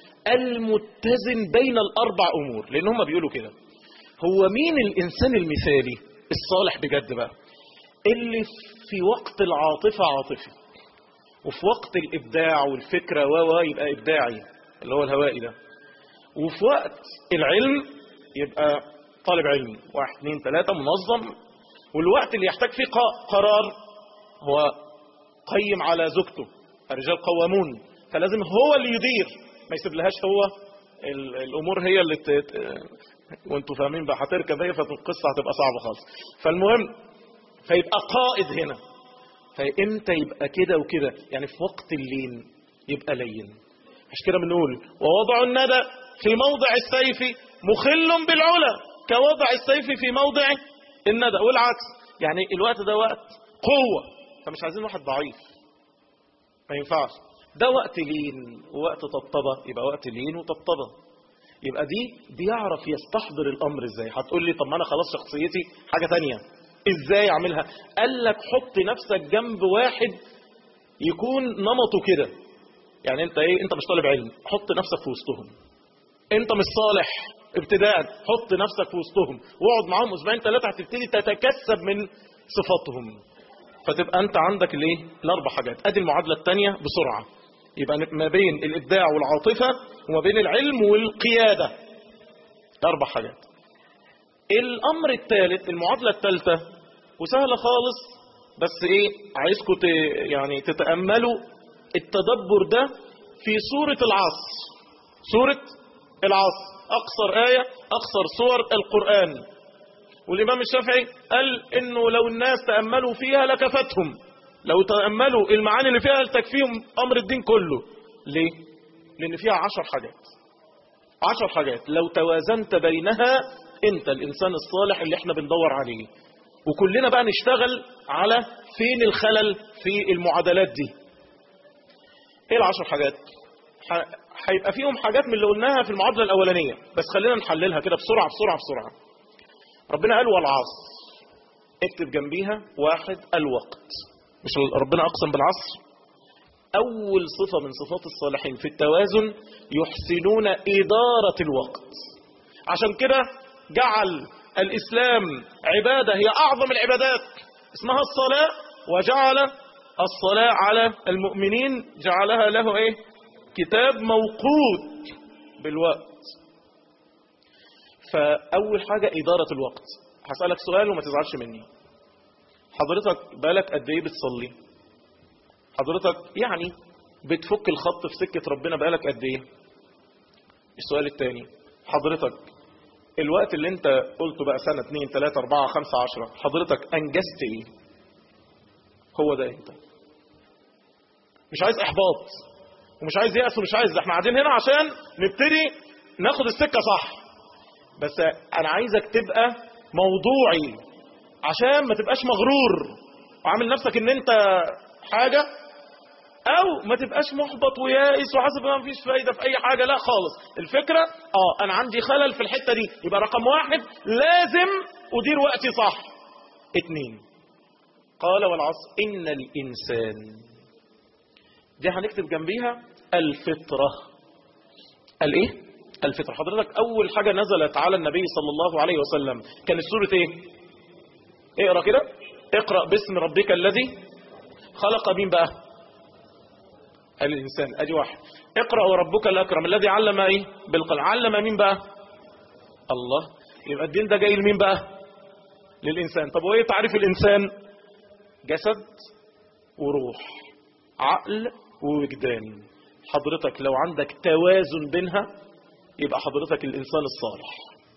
المتزن بين الاربع امور لان هم بيقولوا كده هو مين الانسان المثالي الصالح بجد بقى اللي في وقت العاطفه عاطفي وفي وقت الابداع والفكره و و يبقى ابداعي اللي هو الهوائي ده وفي وقت العلم يبقى طالب علمي واحد اثنين ثلاثة منظم والوقت اللي يحتاج فيه قا- قرار هو قيم على زوجته الرجال قوامون فلازم هو اللي يدير ما يسيب لهاش هو ال- الامور هي اللي ت... وانتوا فاهمين بقى هتركب هي فالقصه هتبقى صعبه خالص فالمهم فيبقى قائد هنا فامتى يبقى كده وكده يعني في وقت اللين يبقى لين عشان كده بنقول ووضع الندى في موضع السيف مخل بالعلا كوضع السيف في موضع الندى والعكس يعني الوقت ده وقت قوة فمش عايزين واحد ضعيف ما ينفعش ده وقت لين ووقت طبطبة يبقى وقت لين وطبطبة يبقى دي بيعرف يستحضر الامر ازاي هتقول لي طب ما انا خلاص شخصيتي حاجة تانية ازاي اعملها قال لك حط نفسك جنب واحد يكون نمطه كده يعني انت ايه انت مش طالب علم حط نفسك في وسطهم انت مش صالح ابتداء حط نفسك في وسطهم واقعد معاهم اسبوعين ثلاثه هتبتدي تتكسب من صفاتهم فتبقى انت عندك الايه الاربع حاجات ادي المعادله الثانيه بسرعه يبقى ما بين الابداع والعاطفه وما بين العلم والقياده اربع حاجات الامر الثالث المعادله الثالثه وسهله خالص بس ايه عايزكم ت... يعني تتاملوا التدبر ده في سوره العصر سوره العصر اقصر ايه اقصر سور القران والامام الشافعي قال انه لو الناس تاملوا فيها لكفتهم لو تاملوا المعاني اللي فيها لتكفيهم امر الدين كله ليه لان فيها عشر حاجات عشر حاجات لو توازنت بينها انت الانسان الصالح اللي احنا بندور عليه وكلنا بقى نشتغل على فين الخلل في المعادلات دي ايه العشر حاجات ح- هيبقى فيهم حاجات من اللي قلناها في المعادله الاولانيه بس خلينا نحللها كده بسرعه بسرعه بسرعه ربنا قال والعصر اكتب جنبيها واحد الوقت مش ربنا اقسم بالعصر اول صفه من صفات الصالحين في التوازن يحسنون اداره الوقت عشان كده جعل الاسلام عباده هي اعظم العبادات اسمها الصلاه وجعل الصلاه على المؤمنين جعلها له ايه كتاب موقوت بالوقت فاول حاجه اداره الوقت هسالك سؤال وما تزعلش مني حضرتك بالك قد ايه بتصلي حضرتك يعني بتفك الخط في سكه ربنا بالك قد ايه السؤال الثاني حضرتك الوقت اللي انت قلته بقى سنة اتنين تلاتة اربعة خمسة عشرة حضرتك انجزت ايه هو ده انت مش عايز احباط ومش عايز يأس ومش عايز ده احنا قاعدين هنا عشان نبتدي ناخد السكة صح بس انا عايزك تبقى موضوعي عشان ما تبقاش مغرور وعامل نفسك ان انت حاجة او ما تبقاش محبط ويائس وحاسب ما فيش فايدة في اي حاجة لا خالص الفكرة اه انا عندي خلل في الحتة دي يبقى رقم واحد لازم ادير وقتي صح اتنين قال والعصر ان الانسان دي هنكتب جنبيها الفطرة الايه الفطرة حضرتك اول حاجة نزلت على النبي صلى الله عليه وسلم كانت سورة ايه اقرأ كده اقرأ باسم ربك الذي خلق مين بقى الإنسان أدي واحد اقرأ وربك الأكرم الذي علم إيه بالقلم علم مين بقى الله يبقى الدين ده جاي لمين بقى للإنسان طب وإيه تعريف الإنسان جسد وروح عقل ووجدان حضرتك لو عندك توازن بينها يبقى حضرتك الإنسان الصالح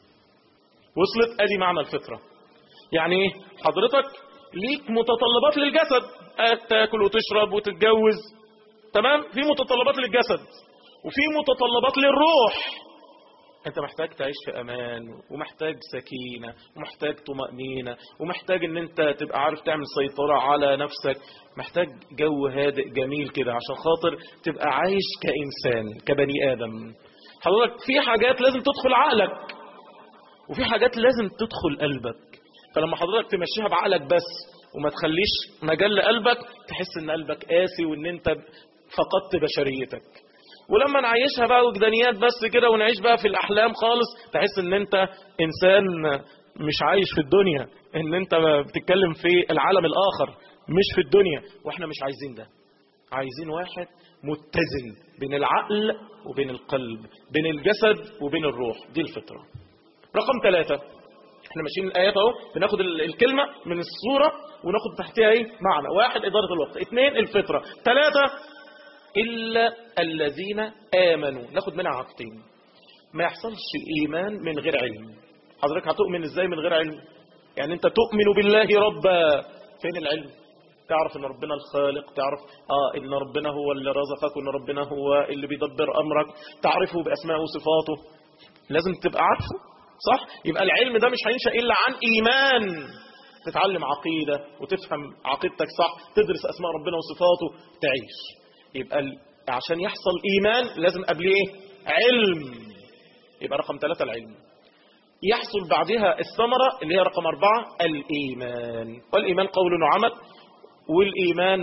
وصلت أدي معنى الفطرة يعني ايه حضرتك ليك متطلبات للجسد تاكل وتشرب وتتجوز تمام في متطلبات للجسد وفي متطلبات للروح انت محتاج تعيش في امان ومحتاج سكينة ومحتاج طمأنينة ومحتاج ان انت تبقى عارف تعمل سيطرة على نفسك محتاج جو هادئ جميل كده عشان خاطر تبقى عايش كإنسان كبني آدم حضرتك في حاجات لازم تدخل عقلك وفي حاجات لازم تدخل قلبك فلما حضرتك تمشيها بعقلك بس وما تخليش مجال لقلبك تحس ان قلبك قاسي وان انت فقدت بشريتك ولما نعيشها بقى وجدانيات بس كده ونعيش بقى في الأحلام خالص تحس ان انت إنسان مش عايش في الدنيا ان انت بتتكلم في العالم الآخر مش في الدنيا واحنا مش عايزين ده عايزين واحد متزن بين العقل وبين القلب بين الجسد وبين الروح دي الفطرة رقم ثلاثة احنا ماشيين الآيات اهو بناخد الكلمة من الصورة وناخد تحتها ايه معنى واحد إدارة الوقت اثنين الفطرة ثلاثة إلا الذين آمنوا ناخد منها عقدين ما يحصلش إيمان من غير علم حضرتك هتؤمن إزاي من غير علم يعني أنت تؤمن بالله ربا فين العلم تعرف ان ربنا الخالق تعرف اه ان ربنا هو اللي رزقك وان ربنا هو اللي بيدبر امرك تعرفه باسمائه وصفاته لازم تبقى عارفه صح يبقى العلم ده مش هينشا الا عن ايمان تتعلم عقيده وتفهم عقيدتك صح تدرس اسماء ربنا وصفاته تعيش يبقى عشان يحصل إيمان لازم قبل إيه علم يبقى رقم ثلاثة العلم يحصل بعدها الثمرة اللي هي رقم أربعة الإيمان والإيمان قول وعمل والإيمان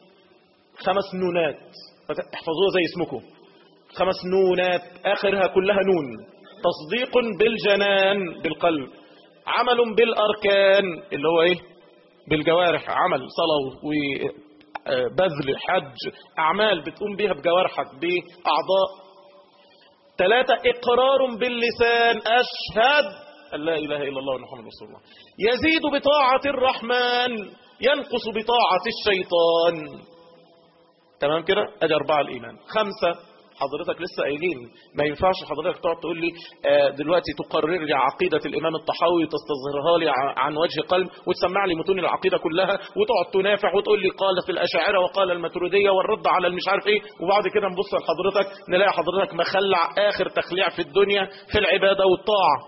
خمس نونات احفظوها زي اسمكم خمس نونات آخرها كلها نون تصديق بالجنان بالقلب عمل بالأركان اللي هو إيه بالجوارح عمل صلاة بذل حج أعمال بتقوم بيها بجوارحك بأعضاء ثلاثة إقرار باللسان أشهد أن لا إله إلا الله محمد رسول الله يزيد بطاعة الرحمن ينقص بطاعة الشيطان تمام كده أدي أربعة الإيمان خمسة حضرتك لسه قايلين ما ينفعش حضرتك تقعد تقول لي دلوقتي تقرر لي عقيدة الإمام الطحاوي وتستظهرها لي عن وجه قلب وتسمع لي متون العقيدة كلها وتقعد تنافع وتقول لي قال في الأشاعرة وقال الماتريدية والرد على المش عارف إيه وبعد كده نبص لحضرتك نلاقي حضرتك مخلع آخر تخليع في الدنيا في العبادة والطاعة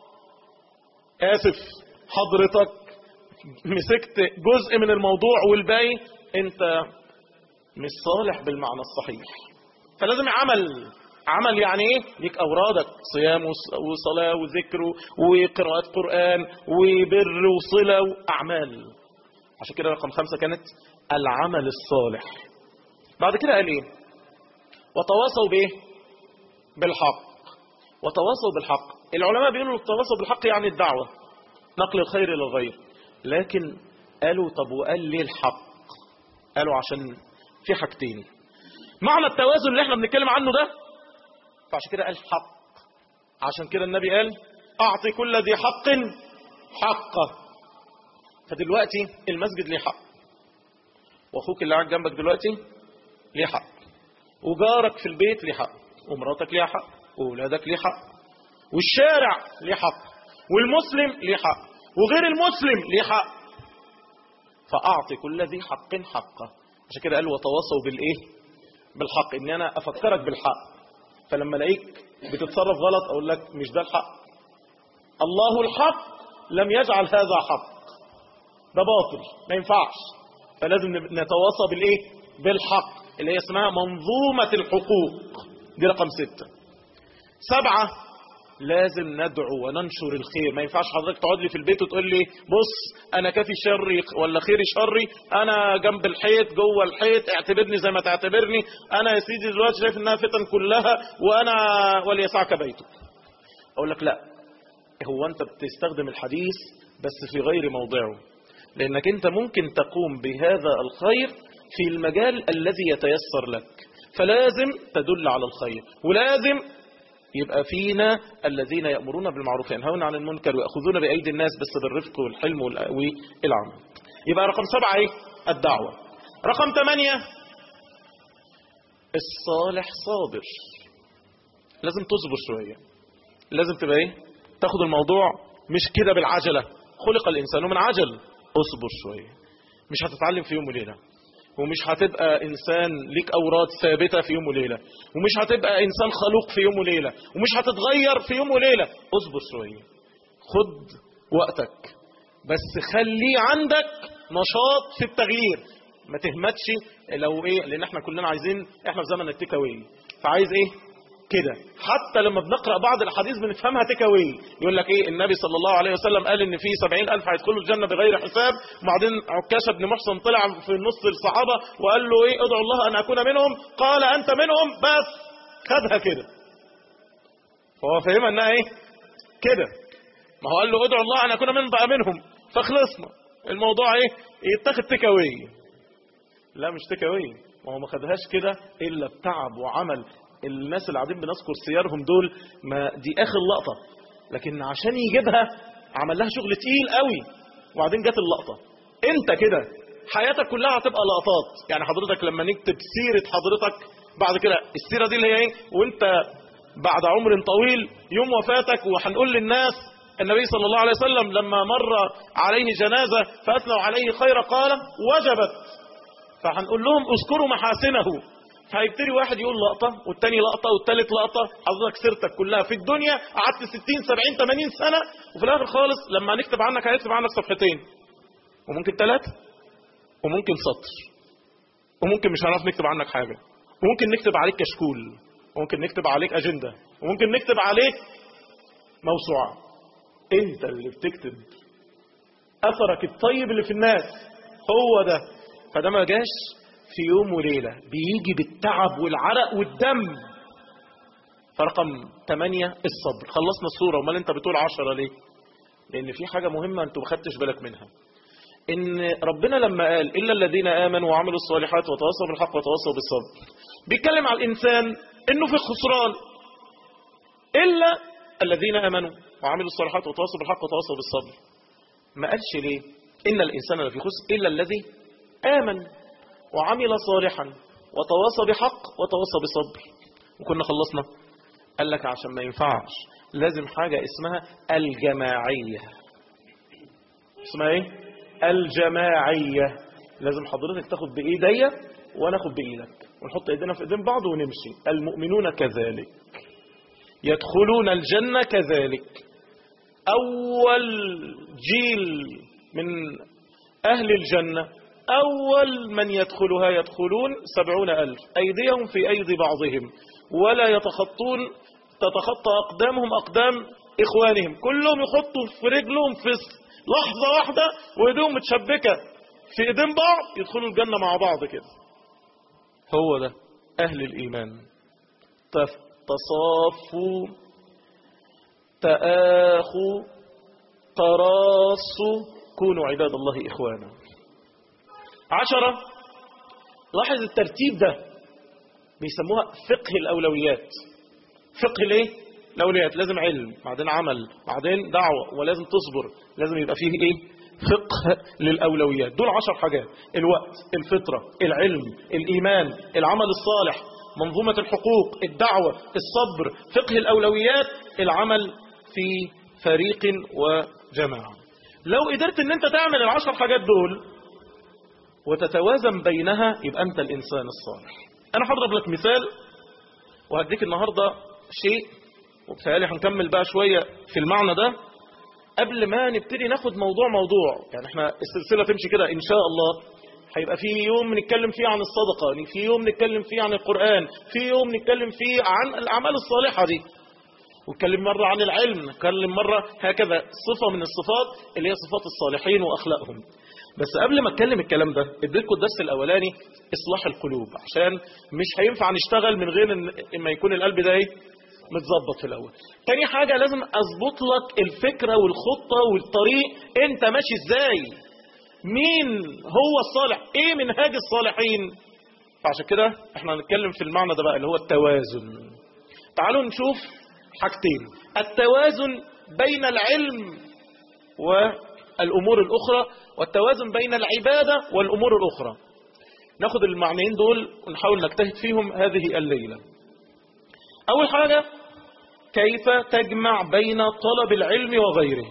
آسف حضرتك مسكت جزء من الموضوع والباقي أنت مش صالح بالمعنى الصحيح فلازم عمل عمل يعني ايه ليك اورادك صيام وصلاة وذكر وقراءة قرآن وبر وصلة واعمال عشان كده رقم خمسة كانت العمل الصالح بعد كده قال ايه وتواصوا بايه بالحق وتواصوا بالحق العلماء بيقولوا التواصوا بالحق يعني الدعوة نقل الخير الى الغير لكن قالوا طب وقال ليه الحق قالوا عشان في حاجتين معنى التوازن اللي احنا بنتكلم عنه ده فعشان كده قال حق عشان كده النبي قال اعطي كل ذي حق حقه فدلوقتي المسجد ليه حق واخوك اللي قاعد جنبك دلوقتي ليه حق وجارك في البيت ليه حق ومراتك ليها حق واولادك ليه حق والشارع ليه حق والمسلم ليه حق وغير المسلم ليه حق فاعطي كل ذي حق حقه عشان كده قال وتواصوا بالايه بالحق ان انا افكرك بالحق فلما الاقيك بتتصرف غلط اقول لك مش ده الحق الله الحق لم يجعل هذا حق ده باطل ما ينفعش فلازم نتواصى بالايه بالحق اللي هي اسمها منظومة الحقوق دي رقم ستة سبعة لازم ندعو وننشر الخير ما ينفعش حضرتك تقعد لي في البيت وتقول لي بص انا كافي شري ولا خيري شري انا جنب الحيط جوه الحيط اعتبرني زي ما تعتبرني انا يا سيدي دلوقتي شايف انها فتن كلها وانا وليسعك بيتك اقول لك لا هو انت بتستخدم الحديث بس في غير موضعه لانك انت ممكن تقوم بهذا الخير في المجال الذي يتيسر لك فلازم تدل على الخير ولازم يبقى فينا الذين يأمرون بالمعروف ينهون عن المنكر ويأخذون بأيدي الناس بس بالرفق والحلم والعمل يبقى رقم سبعة ايه الدعوة رقم ثمانية الصالح صابر لازم تصبر شوية لازم تبقى ايه تاخد الموضوع مش كده بالعجلة خلق الإنسان من عجل اصبر شوية مش هتتعلم في يوم وليلة ومش هتبقى إنسان ليك أوراد ثابتة في يوم وليلة ومش هتبقى إنسان خلوق في يوم وليلة ومش هتتغير في يوم وليلة اصبر شوية خد وقتك بس خلي عندك نشاط في التغيير ما تهمتش لو ايه لان احنا كلنا عايزين احنا في زمن التيك اواي فعايز ايه كده حتى لما بنقرأ بعض الأحاديث بنفهمها تكاوي يقول لك إيه النبي صلى الله عليه وسلم قال إن في سبعين ألف هيدخلوا الجنة بغير حساب وبعدين عكاشة بن محسن طلع في نص الصحابة وقال له إيه ادعو الله أن أكون منهم قال أنت منهم بس خدها كده فهو فهمها إنها إيه كده ما هو قال له ادعو الله أن أكون من بقى منهم فخلصنا الموضوع إيه يتاخد تكاوي لا مش تكاوي ما هو ما خدهاش كده إلا بتعب وعمل الناس اللي قاعدين بنذكر سيارهم دول ما دي اخر لقطة لكن عشان يجيبها عمل لها شغل تقيل قوي وبعدين جت اللقطة انت كده حياتك كلها هتبقى لقطات يعني حضرتك لما نكتب سيرة حضرتك بعد كده السيرة دي اللي هي ايه وانت بعد عمر طويل يوم وفاتك وهنقول للناس النبي صلى الله عليه وسلم لما مر عليه جنازة فأثنوا عليه خير قال وجبت فهنقول لهم اذكروا محاسنه فهيبتدي واحد يقول لقطة والتاني لقطة والتالت لقطة حضرتك سيرتك كلها في الدنيا قعدت 60 70 80 سنة وفي الاخر خالص لما هنكتب عنك هنكتب عنك صفحتين وممكن ثلاثة وممكن سطر وممكن مش هنعرف نكتب عنك حاجة وممكن نكتب عليك كشكول وممكن نكتب عليك أجندة وممكن نكتب عليك موسوعة انت اللي بتكتب اثرك الطيب اللي في الناس هو ده فده ما جاش في يوم وليلة بيجي بالتعب والعرق والدم فرقم 8 الصبر خلصنا الصورة ومال انت بتقول 10 ليه لان في حاجة مهمة انتوا بخدتش بالك منها ان ربنا لما قال إلا الذين آمنوا وعملوا الصالحات وتواصوا بالحق وتواصوا بالصبر بيتكلم على الإنسان انه في خسران إلا الذين آمنوا وعملوا الصالحات وتواصوا بالحق وتواصوا بالصبر ما قالش ليه إن الإنسان لفي خسر إلا الذي آمن وعمل صالحا وتواصى بحق وتواصى بصبر وكنا خلصنا قال لك عشان ما ينفعش لازم حاجة اسمها الجماعية اسمها ايه الجماعية لازم حضرتك تاخد بإيديا وانا اخد بإيدك ونحط ايدينا في ايدين بعض ونمشي المؤمنون كذلك يدخلون الجنة كذلك أول جيل من أهل الجنة أول من يدخلها يدخلون سبعون ألف أيديهم في أيدي بعضهم ولا يتخطون تتخطى أقدامهم أقدام إخوانهم كلهم يحطوا في رجلهم في لحظة واحدة وإيديهم متشبكة في إيدين بعض يدخلوا الجنة مع بعض كده هو ده أهل الإيمان تصافوا تآخوا تراصوا كونوا عباد الله إخوانا عشرة لاحظ الترتيب ده بيسموها فقه الأولويات فقه ليه؟ الأولويات لازم علم بعدين عمل بعدين دعوة ولازم تصبر لازم يبقى فيه ايه فقه للأولويات دول عشر حاجات الوقت الفطرة العلم الإيمان العمل الصالح منظومة الحقوق الدعوة الصبر فقه الأولويات العمل في فريق وجماعة لو قدرت ان انت تعمل العشر حاجات دول وتتوازن بينها يبقى أنت الإنسان الصالح أنا هضرب لك مثال وهديك النهاردة شيء وبتهيألي هنكمل بقى شوية في المعنى ده قبل ما نبتدي ناخد موضوع موضوع يعني احنا السلسلة تمشي كده إن شاء الله هيبقى في يوم نتكلم فيه عن الصدقة في يوم نتكلم فيه عن القرآن في يوم نتكلم فيه عن الأعمال الصالحة دي ونتكلم مرة عن العلم نتكلم مرة هكذا صفة من الصفات اللي هي صفات الصالحين وأخلاقهم بس قبل ما اتكلم الكلام ده اديتكم الدرس الاولاني اصلاح القلوب عشان مش هينفع نشتغل من غير ان اما يكون القلب ده ايه متظبط في الاول تاني حاجة لازم اظبط لك الفكرة والخطة والطريق انت ماشي ازاي مين هو الصالح ايه منهاج الصالحين فعشان كده احنا هنتكلم في المعنى ده بقى اللي هو التوازن تعالوا نشوف حاجتين التوازن بين العلم والأمور الأخرى والتوازن بين العبادة والأمور الأخرى ناخد المعنيين دول ونحاول نجتهد فيهم هذه الليلة أول حاجة كيف تجمع بين طلب العلم وغيره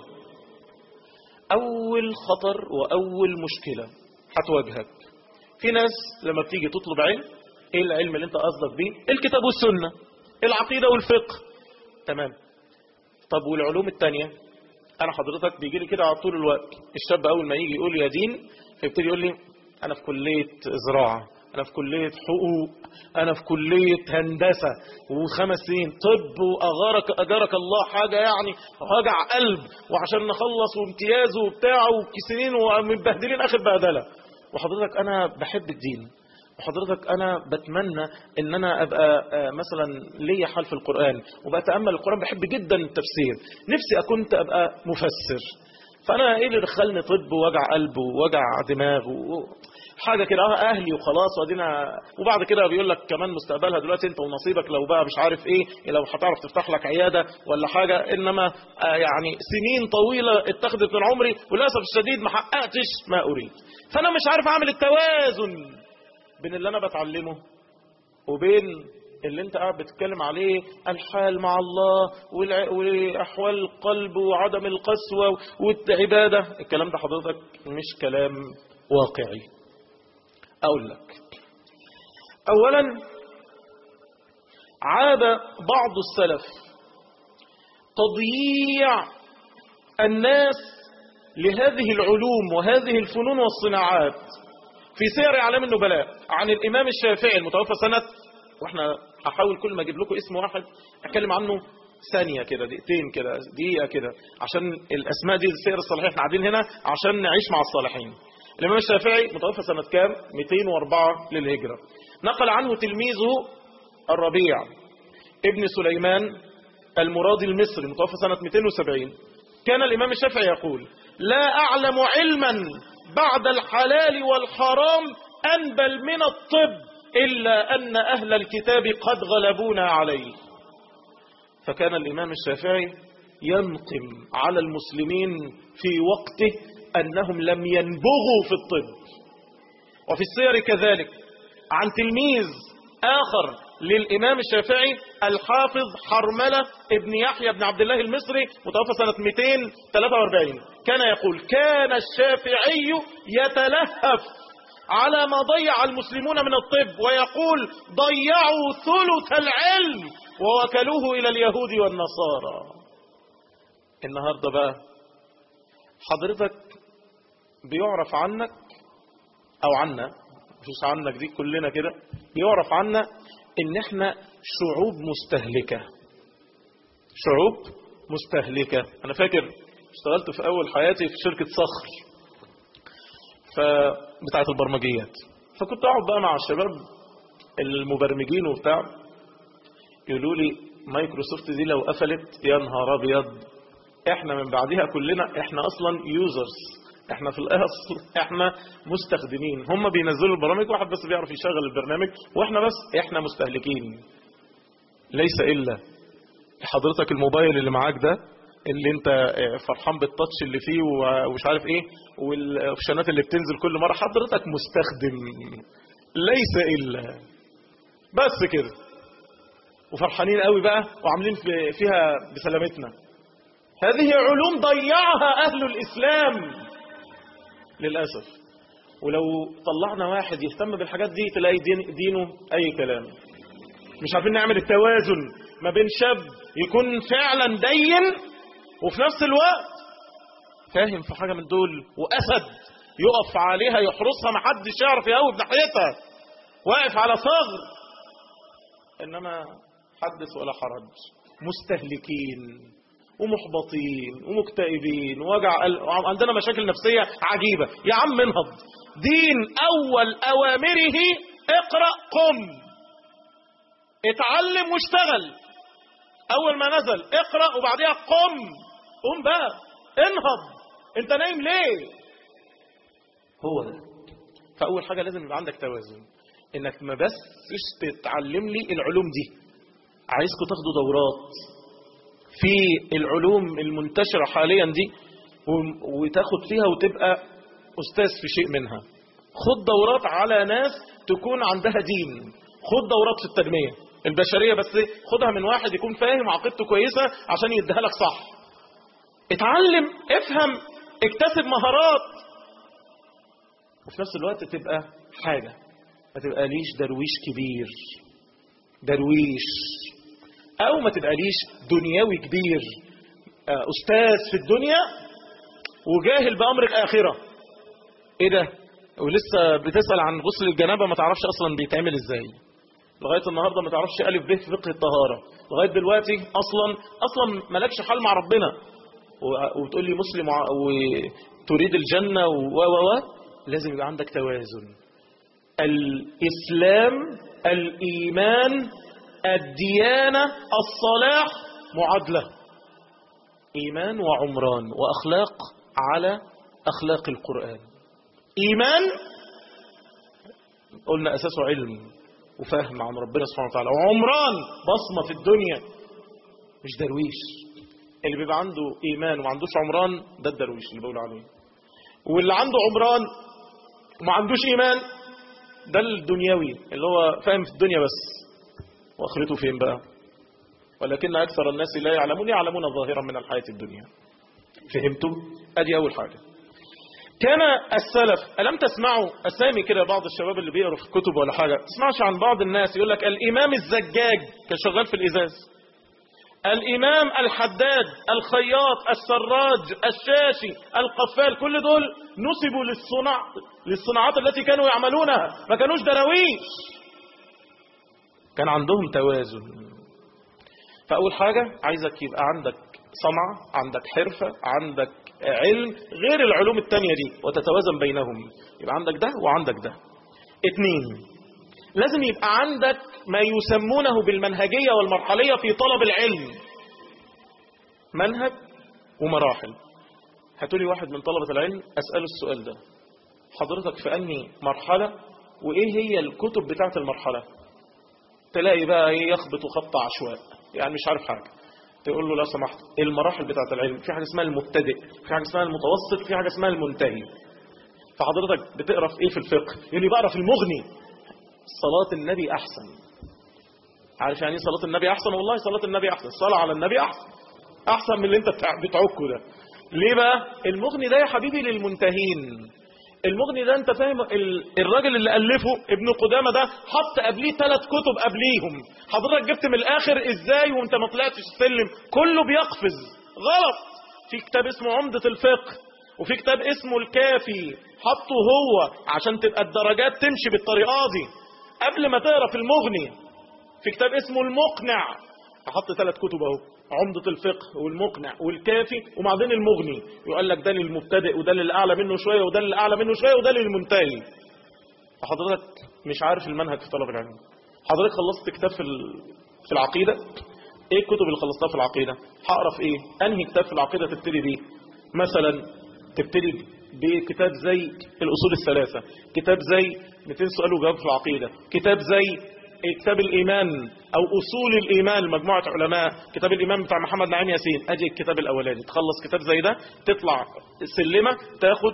أول خطر وأول مشكلة هتواجهك في ناس لما بتيجي تطلب علم ايه العلم اللي انت قصدك بيه الكتاب والسنة العقيدة والفقه تمام طب والعلوم التانية انا حضرتك بيجي لي كده على طول الوقت الشاب اول ما يجي يقول يا دين فيبتدي يقول لي انا في كلية زراعة انا في كلية حقوق انا في كلية هندسة وخمس سنين طب واغارك اجارك الله حاجة يعني وجع قلب وعشان نخلص وامتياز وبتاع وسنين ومتبهدلين اخر بهدلة وحضرتك انا بحب الدين وحضرتك انا بتمنى ان انا ابقى مثلا ليا حال في القرآن وبتأمل القرآن بحب جدا التفسير نفسي اكنت ابقى مفسر فانا ايه اللي دخلني طب ووجع قلب ووجع دماغ و... حاجه كده اه اهلي وخلاص وادينا وبعد كده بيقول لك كمان مستقبلها دلوقتي انت ونصيبك لو بقى مش عارف ايه لو هتعرف تفتح لك عياده ولا حاجه انما آه يعني سنين طويله اتخذت من عمري وللاسف الشديد ما حققتش ما اريد فانا مش عارف اعمل التوازن بين اللي انا بتعلمه وبين اللي انت قاعد بتتكلم عليه الحال مع الله واحوال القلب وعدم القسوه والعباده الكلام ده حضرتك مش كلام واقعي أقول لك أولا عاد بعض السلف تضييع الناس لهذه العلوم وهذه الفنون والصناعات في سير أعلام النبلاء عن الإمام الشافعي المتوفى سنة وإحنا هحاول كل ما أجيب لكم اسم واحد أتكلم عنه ثانية كده دقيقتين كده دقيقة كده عشان الأسماء دي السير الصالحين احنا قاعدين هنا عشان نعيش مع الصالحين الإمام الشافعي متوفى سنة كام 204 للهجرة نقل عنه تلميذه الربيع ابن سليمان المرادي المصري متوفى سنة 270 كان الإمام الشافعي يقول لا أعلم علما بعد الحلال والحرام أنبل من الطب إلا أن أهل الكتاب قد غلبونا عليه فكان الإمام الشافعي ينقم على المسلمين في وقته أنهم لم ينبغوا في الطب وفي السير كذلك عن تلميذ آخر للإمام الشافعي الحافظ حرملة ابن يحيى بن عبد الله المصري متوفى سنة 243 كان يقول كان الشافعي يتلهف على ما ضيع المسلمون من الطب ويقول ضيعوا ثلث العلم ووكلوه إلى اليهود والنصارى النهاردة بقى حضرتك بيعرف عنك او عنا مش عنك دي كلنا كده بيعرف عنا ان احنا شعوب مستهلكة شعوب مستهلكة انا فاكر اشتغلت في اول حياتي في شركة صخر فبتاعة البرمجيات فكنت اقعد بقى مع الشباب المبرمجين وبتاع يقولوا لي مايكروسوفت دي لو قفلت يا نهار ابيض احنا من بعدها كلنا احنا اصلا يوزرز احنا في الاصل احنا مستخدمين هم بينزلوا البرامج واحد بس بيعرف يشغل البرنامج واحنا بس احنا مستهلكين ليس الا حضرتك الموبايل اللي معاك ده اللي انت فرحان بالتاتش اللي فيه ومش عارف ايه والاوبشنات اللي بتنزل كل مره حضرتك مستخدم ليس الا بس كده وفرحانين قوي بقى وعاملين فيها بسلامتنا هذه علوم ضيعها اهل الاسلام للأسف ولو طلعنا واحد يهتم بالحاجات دي تلاقي دين دينه أي كلام مش عارفين نعمل التوازن ما بين شاب يكون فعلا دين وفي نفس الوقت فاهم في حاجة من دول وأسد يقف عليها يحرسها ما حدش يعرف يقوي بناحيتها واقف على ثغر إنما حدث ولا حرج مستهلكين ومحبطين ومكتئبين ووجع عندنا مشاكل نفسية عجيبة يا عم انهض دين أول أوامره اقرأ قم اتعلم واشتغل أول ما نزل اقرأ وبعدها قم قم بقى انهض انت نايم ليه هو ده فأول حاجة لازم يبقى عندك توازن إنك ما بس تتعلم لي العلوم دي عايزكم تاخدوا دورات في العلوم المنتشرة حاليا دي وتاخد فيها وتبقى أستاذ في شيء منها خد دورات على ناس تكون عندها دين خد دورات في التنمية البشرية بس خدها من واحد يكون فاهم عقيدته كويسة عشان يديها لك صح اتعلم افهم اكتسب مهارات وفي نفس الوقت تبقى حاجة ما تبقى ليش درويش كبير درويش او ما تبقى ليش دنيوي كبير استاذ في الدنيا وجاهل بامر الاخره ايه ده ولسه بتسال عن غسل الجنابه ما تعرفش اصلا بيتعمل ازاي لغايه النهارده ما تعرفش الف ب في فقه الطهاره لغايه دلوقتي اصلا اصلا مالكش حال مع ربنا وتقول لي مسلم وتريد الجنه و و لازم يبقى عندك توازن الاسلام الايمان الديانه الصلاح معادله ايمان وعمران واخلاق على اخلاق القران ايمان قلنا اساسه علم وفهم عن ربنا سبحانه وتعالى وعمران بصمة في الدنيا مش درويش اللي بيبقى عنده إيمان وما عندوش عمران ده الدرويش اللي بقول عليه واللي عنده عمران وما عندوش إيمان ده الدنيوي اللي هو فاهم في الدنيا بس وآخرته فين بقى ولكن أكثر الناس لا يعلمون يعلمون ظاهرا من الحياة الدنيا فهمتم؟ أدي أول حاجة كان السلف ألم تسمعوا أسامي كده بعض الشباب اللي بيقروا في كتب ولا حاجة تسمعش عن بعض الناس يقول لك الإمام الزجاج كان شغال في الإزاز الإمام الحداد الخياط السراج الشاشي القفال كل دول نسبوا للصنع للصناعات التي كانوا يعملونها ما كانوش دراويش كان عندهم توازن فأول حاجة عايزك يبقى عندك صنعة عندك حرفة عندك علم غير العلوم التانية دي وتتوازن بينهم يبقى عندك ده وعندك ده اتنين لازم يبقى عندك ما يسمونه بالمنهجية والمرحلية في طلب العلم منهج ومراحل هاتولي واحد من طلبة العلم أسأله السؤال ده حضرتك في أنهي مرحلة وإيه هي الكتب بتاعت المرحلة تلاقي بقى يخبط خط عشواء يعني مش عارف حاجة تقول له لو سمحت المراحل بتاعت العلم في حاجة اسمها المبتدئ في حاجة اسمها المتوسط في حاجة اسمها المنتهي فحضرتك بتقرا في ايه في الفقه يقول لي بقرا في المغني صلاة النبي احسن عارف يعني ايه صلاة النبي احسن والله صلاة النبي احسن الصلاة على النبي احسن احسن من اللي انت بتعكه ده ليه بقى المغني ده يا حبيبي للمنتهين المغني ده انت فاهم الراجل اللي ألفه ابن قدامة ده حط قبليه ثلاث كتب قبليهم حضرتك جبت من الآخر ازاي وانت ما طلعتش السلم كله بيقفز غلط في كتاب اسمه عمدة الفقه وفي كتاب اسمه الكافي حطه هو عشان تبقى الدرجات تمشي بالطريقة دي قبل ما تقرا في المغني في كتاب اسمه المقنع احط ثلاث كتب اهو عمدة الفقه والمقنع والكافي وبعدين المغني يقول لك ده للمبتدئ وده للأعلى منه شوية وده للأعلى منه شوية وده للمنتهي فحضرتك مش عارف المنهج في طلب العلم حضرتك خلصت كتاب في في العقيدة ايه الكتب اللي خلصتها في العقيدة هقرا في ايه انهي كتاب في العقيدة تبتدي بيه مثلا تبتدي بكتاب زي الأصول الثلاثة كتاب زي 200 سؤال وجواب في العقيدة كتاب زي كتاب الإيمان أو أصول الإيمان مجموعة علماء كتاب الإيمان بتاع محمد نعيم ياسين أجي الكتاب الأولاني تخلص كتاب زي ده تطلع سلمة تاخد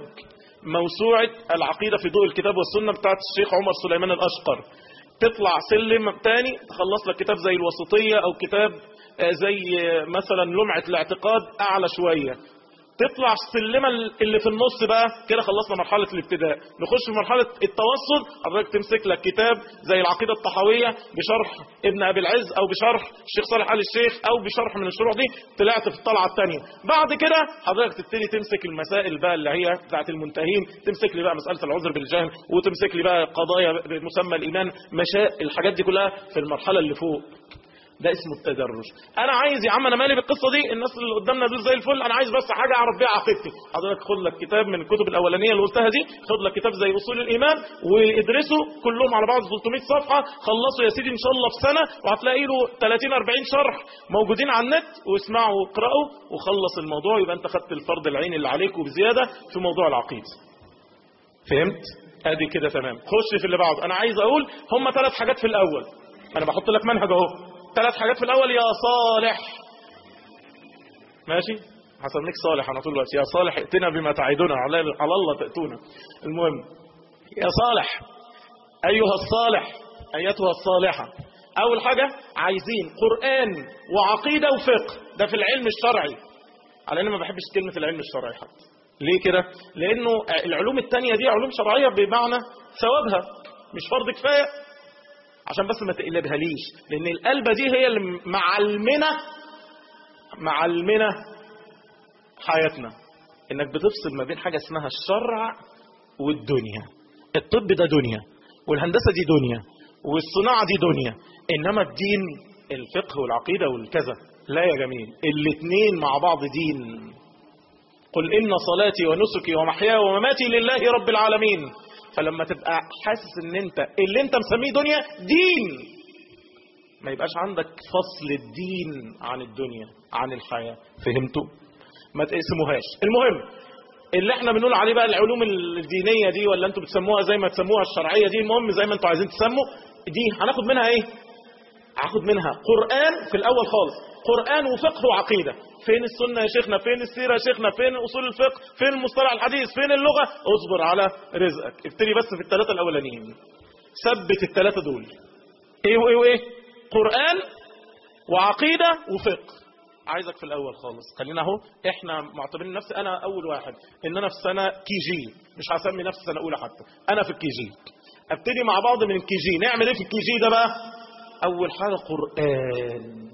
موسوعة العقيدة في ضوء الكتاب والسنة بتاعت الشيخ عمر سليمان الأشقر تطلع سلم تاني تخلص لك كتاب زي الوسطية أو كتاب زي مثلا لمعة الاعتقاد أعلى شوية تطلع السلمة اللي في النص بقى كده خلصنا مرحلة الابتداء نخش في مرحلة التوسط حضرتك تمسك لك كتاب زي العقيدة الطحاوية بشرح ابن أبي العز أو بشرح الشيخ صالح آل الشيخ أو بشرح من الشروح دي طلعت في الطلعة الثانية بعد كده حضرتك تبتدي تمسك المسائل بقى اللي هي بتاعت المنتهين تمسك لي بقى مسألة العذر بالجهل وتمسك لي بقى قضايا بمسمى الإيمان مشاء الحاجات دي كلها في المرحلة اللي فوق ده اسمه التدرج انا عايز يا عم انا مالي بالقصه دي الناس اللي قدامنا دول زي الفل انا عايز بس حاجه اعرف بيها عقيدتي حضرتك خد لك كتاب من الكتب الاولانيه اللي قلتها دي خد لك كتاب زي اصول الايمان وادرسه كلهم على بعض 300 صفحه خلصوا يا سيدي ان شاء الله في سنه وهتلاقي له 30 40 شرح موجودين على النت واسمعوا واقراوا وخلص الموضوع يبقى انت خدت الفرض العين اللي عليك وبزياده في موضوع العقيده فهمت ادي كده تمام خش في اللي بعده انا عايز اقول هم ثلاث حاجات في الاول انا بحط لك منهج اهو ثلاث حاجات في الاول يا صالح ماشي هسميك صالح انا طول الوقت يا صالح ائتنا بما تعدنا على على الله تاتونا المهم يا صالح ايها الصالح ايتها الصالحه اول حاجه عايزين قران وعقيده وفقه ده في العلم الشرعي على اني ما بحبش كلمه العلم الشرعي حتى ليه كده لانه العلوم التانية دي علوم شرعيه بمعنى ثوابها مش فرض كفايه عشان بس ما تقلبها ليش لان القلبه دي هي اللي معلمنا معلمنا حياتنا انك بتفصل ما بين حاجه اسمها الشرع والدنيا الطب ده دنيا والهندسه دي دنيا والصناعه دي دنيا انما الدين الفقه والعقيده والكذا لا يا جميل الاثنين مع بعض دين قل ان صلاتي ونسكي ومحياي ومماتي لله رب العالمين فلما تبقى حاسس ان انت اللي انت مسميه دنيا دين ما يبقاش عندك فصل الدين عن الدنيا عن الحياة فهمتوا ما تقسموهاش المهم اللي احنا بنقول عليه بقى العلوم الدينية دي ولا انتوا بتسموها زي ما تسموها الشرعية دي المهم زي ما انتوا عايزين تسموا دي هناخد منها ايه هاخد منها قرآن في الاول خالص قرآن وفقه وعقيدة فين السنة يا شيخنا فين السيرة يا شيخنا فين اصول الفقه فين المصطلح الحديث فين اللغة اصبر على رزقك ابتدي بس في الثلاثة الاولانيين ثبت الثلاثة دول ايه وايه وايه قرآن وعقيدة وفقه عايزك في الاول خالص خلينا اهو احنا معتبرين نفسي انا اول واحد ان انا في سنة كي جي مش هسمي نفسي سنة اولى حتى انا في الكي جي ابتدي مع بعض من الكي جي نعمل ايه في الكي جي ده بقى اول حاجة قرآن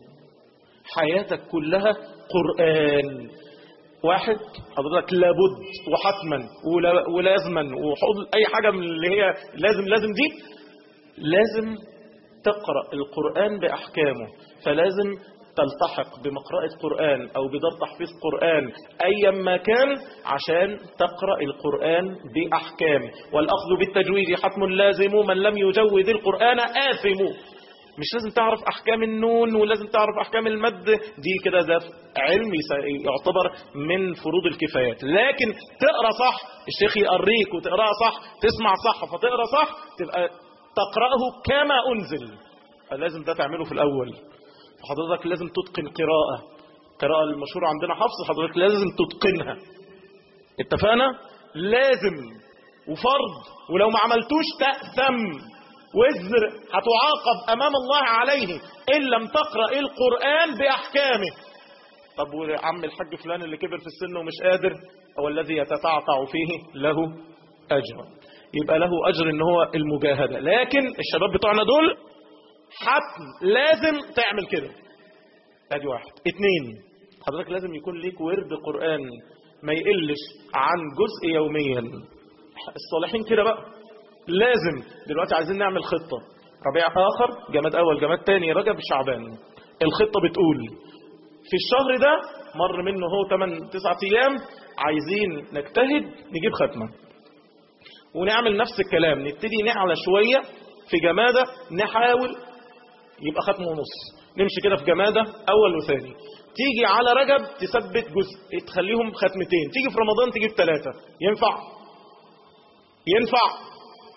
حياتك كلها قرآن واحد حضرتك لابد وحتما ولا ولازما وحض اي حاجة من اللي هي لازم لازم دي لازم تقرأ القرآن بأحكامه فلازم تلتحق بمقرأة قرآن أو بدار تحفيظ قرآن أيا ما كان عشان تقرأ القرآن بأحكامه والأخذ بالتجويد حتم لازم من لم يجود القرآن آثم مش لازم تعرف أحكام النون ولازم تعرف أحكام المد دي كده ده علم يعتبر من فروض الكفايات لكن تقرأ صح الشيخ يقريك وتقرأ صح تسمع صح فتقرأ صح تبقى تقرأه كما أنزل فلازم ده تعمله في الأول فحضرتك لازم تتقن قراءة قراءة المشهورة عندنا حفظ حضرتك لازم تتقنها اتفقنا لازم وفرض ولو ما عملتوش تأثم وزر هتعاقب أمام الله عليه إن لم تقرأ القرآن بأحكامه طب وعم الحاج فلان اللي كبر في السن ومش قادر هو الذي يتتعطع فيه له أجر يبقى له أجر ان هو المجاهدة لكن الشباب بتوعنا دول حتم لازم تعمل كده ادي واحد اتنين حضرتك لازم يكون ليك ورد قرآن ما يقلش عن جزء يوميا الصالحين كده بقى لازم دلوقتي عايزين نعمل خطة ربيع آخر جماد أول جماد تاني رجب شعبان الخطة بتقول في الشهر ده مر منه هو 8 9 أيام عايزين نجتهد نجيب ختمة ونعمل نفس الكلام نبتدي نعلى شوية في جمادة نحاول يبقى ختم ونص نمشي كده في جمادة أول وثاني تيجي على رجب تثبت جزء تخليهم ختمتين تيجي في رمضان تجيب ثلاثة ينفع ينفع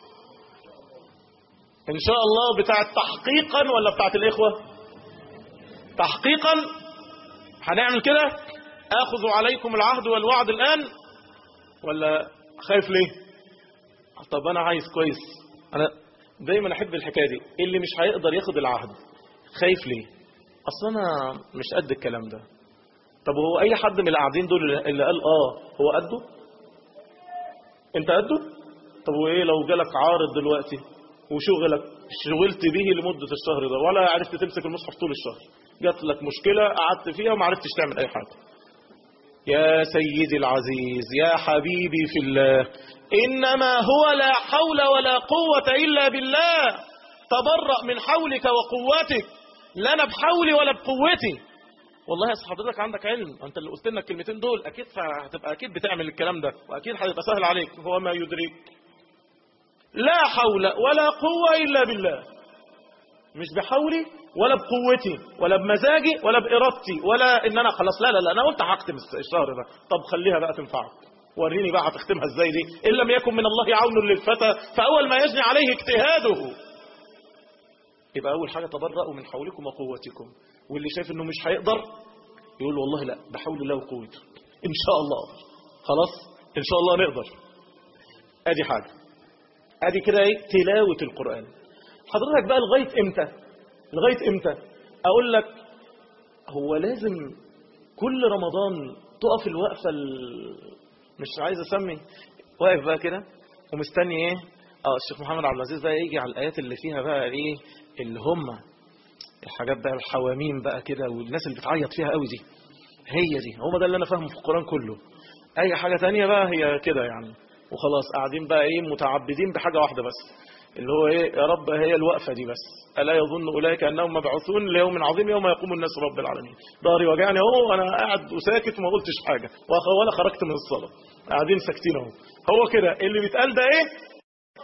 إن شاء الله بتاعت تحقيقا ولا بتاعت الإخوة تحقيقا هنعمل كده آخذ عليكم العهد والوعد الآن ولا خايف ليه طب أنا عايز كويس أنا دايما أحب الحكاية دي اللي مش هيقدر ياخد العهد خايف ليه أصلا أنا مش قد الكلام ده طب هو أي حد من القاعدين دول اللي قال آه هو قده أنت قده طب وإيه لو جالك عارض دلوقتي وشغلك شغلت به لمدة الشهر ده ولا عرفت تمسك المصحف طول الشهر جات لك مشكلة قعدت فيها وما عرفتش تعمل أي حاجة يا سيدي العزيز يا حبيبي في الله إنما هو لا حول ولا قوة إلا بالله تبرأ من حولك وقوتك لا أنا بحولي ولا بقوتي والله يا حضرتك عندك علم انت اللي قلت لنا الكلمتين دول اكيد هتبقى اكيد بتعمل الكلام ده واكيد هيبقى سهل عليك هو ما يدريك لا حول ولا قوة إلا بالله مش بحولي ولا بقوتي ولا بمزاجي ولا بإرادتي ولا إن أنا خلاص لا لا لا أنا قلت هختم الشهر ده طب خليها بقى تنفعك وريني بقى هتختمها ازاي دي ان لم يكن من الله عون للفتى فاول ما يجني عليه اجتهاده يبقى اول حاجه تبرأوا من حولكم وقوتكم واللي شايف انه مش هيقدر يقول له والله لا بحول الله وقوته ان شاء الله خلاص ان شاء الله نقدر ادي حاجه ادي كده ايه تلاوه القران حضرتك بقى لغايه امتى لغايه امتى اقول لك هو لازم كل رمضان تقف الوقفه ال... مش عايز اسمي واقف بقى كده ومستني ايه اه الشيخ محمد عبد العزيز بقى يجي على الايات اللي فيها بقى ايه اللي هم الحاجات بقى الحواميم بقى كده والناس اللي بتعيط فيها قوي دي هي دي هو ده اللي انا فاهمه في القران كله اي حاجه تانية بقى هي كده يعني وخلاص قاعدين بقى ايه متعبدين بحاجه واحده بس اللي هو ايه يا رب هي الوقفه دي بس الا يظن اولئك انهم مبعوثون ليوم عظيم يوم يقوم الناس رب العالمين ظهري وجعني اهو وانا قاعد وساكت وما قلتش حاجه ولا خرجت من الصلاه قاعدين ساكتين اهو هو كده اللي بيتقال ده ايه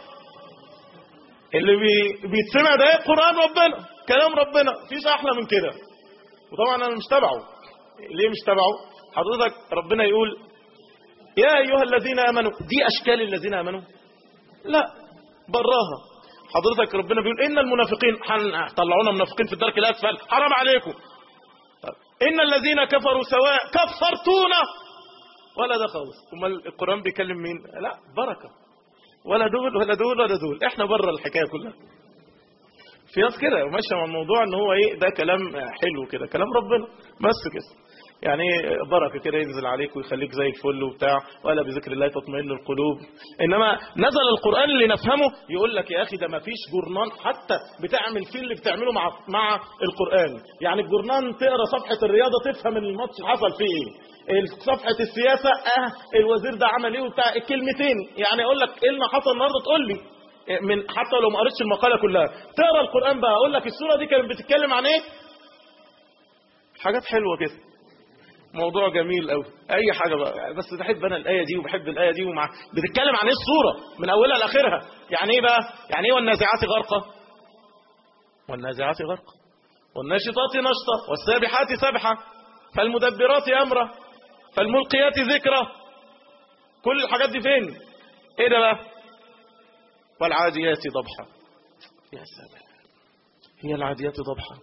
اللي بي بيتسمع ده ايه قران ربنا كلام ربنا فيش احلى من كده وطبعا انا مش تبعه ليه مش تبعه حضرتك ربنا يقول يا ايها الذين امنوا دي اشكال الذين امنوا لا براها حضرتك ربنا بيقول ان المنافقين طلعونا منافقين في الدرك الاسفل حرام عليكم طيب. ان الذين كفروا سواء كفرتونا ولا ده خالص امال القران بيكلم مين لا بركه ولا دول ولا دول ولا دول احنا بره الحكايه كلها في ناس كده وماشيه مع الموضوع ان هو ايه ده كلام حلو كده كلام ربنا بس كده يعني بركه كده ينزل عليك ويخليك زي الفل وبتاع ولا بذكر الله تطمئن القلوب انما نزل القران اللي نفهمه يقول لك يا اخي ده ما فيش جورنان حتى بتعمل فيه اللي بتعمله مع مع القران يعني الجورنان تقرا صفحه الرياضه تفهم الماتش حصل فيه ايه صفحه السياسه اه الوزير ده عمل ايه وبتاع الكلمتين يعني اقول لك ايه اللي حصل النهارده تقول لي من حتى لو ما قريتش المقاله كلها تقرا القران بقى اقول لك السوره دي كانت بتتكلم عن ايه حاجات حلوه كده موضوع جميل قوي اي حاجه بقى بس بحب انا الايه دي وبحب الايه دي ومع بتتكلم عن ايه السوره من اولها لاخرها يعني ايه بقى يعني ايه والنازعات غرقا والنازعات غرقا والناشطات نشطا والسابحات سبحا فالمدبرات امرا فالملقيات ذكرا كل الحاجات دي فين ايه ده بقى والعاديات ضبحا يا سلام هي العاديات ضبحا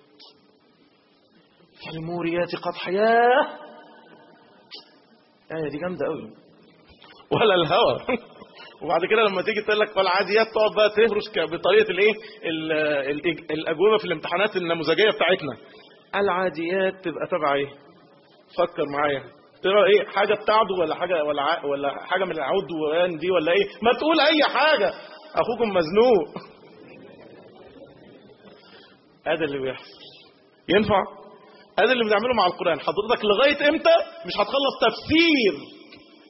فالموريات قدحا ياه آية دي جامدة قوي ولا الهوى وبعد كده لما تيجي تقول لك والعاديات تقعد بقى تهرش بطريقه الايه الاجوبه في الامتحانات النموذجيه بتاعتنا العاديات تبقى تبع ايه فكر معايا ترى ايه حاجه بتعدو ولا حاجه ولا ع... ولا حاجه من العود وان دي ولا ايه ما تقول اي حاجه اخوكم مزنوق هذا اللي بيحصل ينفع هذا اللي بنعمله مع القرآن حضرتك لغاية امتى مش هتخلص تفسير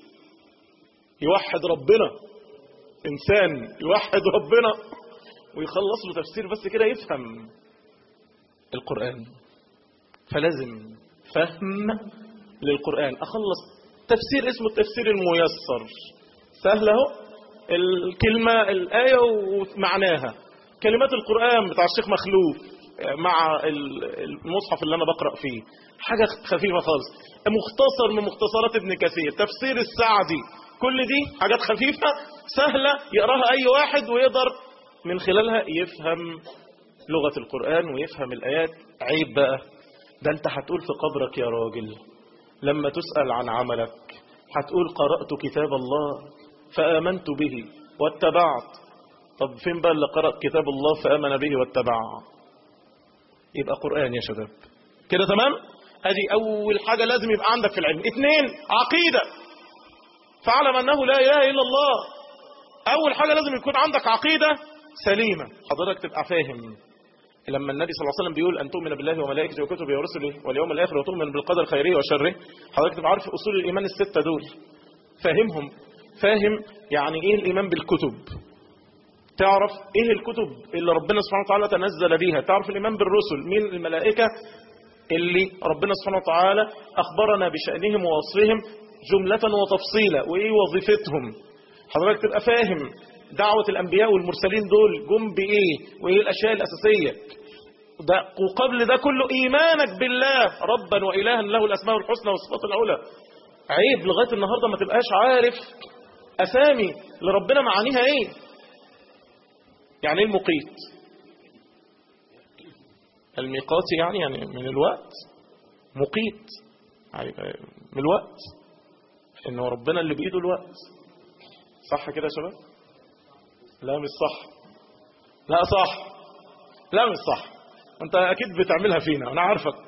يوحد ربنا انسان يوحد ربنا ويخلص له تفسير بس كده يفهم القرآن فلازم فهم للقرآن اخلص تفسير اسمه التفسير الميسر سهل اهو الكلمة الآية ومعناها كلمات القرآن بتاع الشيخ مخلوف مع المصحف اللي أنا بقرأ فيه حاجة خفيفة خالص مختصر من مختصرات ابن كثير تفسير السعدي كل دي حاجات خفيفة سهلة يقراها أي واحد ويقدر من خلالها يفهم لغة القرآن ويفهم الآيات عيب بقى ده أنت هتقول في قبرك يا راجل لما تسأل عن عملك هتقول قرأت كتاب الله فآمنت به واتبعت طب فين بقى اللي قرأ كتاب الله فآمن به واتبع يبقى قرآن يا شباب كده تمام ادي اول حاجة لازم يبقى عندك في العلم اثنين عقيدة فاعلم انه لا اله الا الله اول حاجة لازم يكون عندك عقيدة سليمة حضرتك تبقى فاهم لما النبي صلى الله عليه وسلم بيقول ان تؤمن بالله وملائكته وكتبه ورسله واليوم الاخر وتؤمن بالقدر خيره وشره حضرتك تبقى عارف اصول الايمان الستة دول فاهمهم فاهم يعني ايه الايمان بالكتب تعرف ايه الكتب اللي ربنا سبحانه وتعالى تنزل بيها تعرف الايمان بالرسل مين الملائكة اللي ربنا سبحانه وتعالى اخبرنا بشأنهم ووصفهم جملة وتفصيلا وايه وظيفتهم حضرتك تبقى فاهم دعوة الانبياء والمرسلين دول جم بايه وايه الاشياء الاساسية ده وقبل ده كله ايمانك بالله ربا والها له الاسماء الحسنى والصفات العلى عيب لغاية النهاردة ما تبقاش عارف أسامي لربنا معانيها إيه يعني إيه المقيت الميقات يعني يعني من الوقت مقيت يعني من الوقت إنه ربنا اللي بإيده الوقت صح كده يا شباب لا مش صح لا صح لا مش صح انت اكيد بتعملها فينا انا عارفك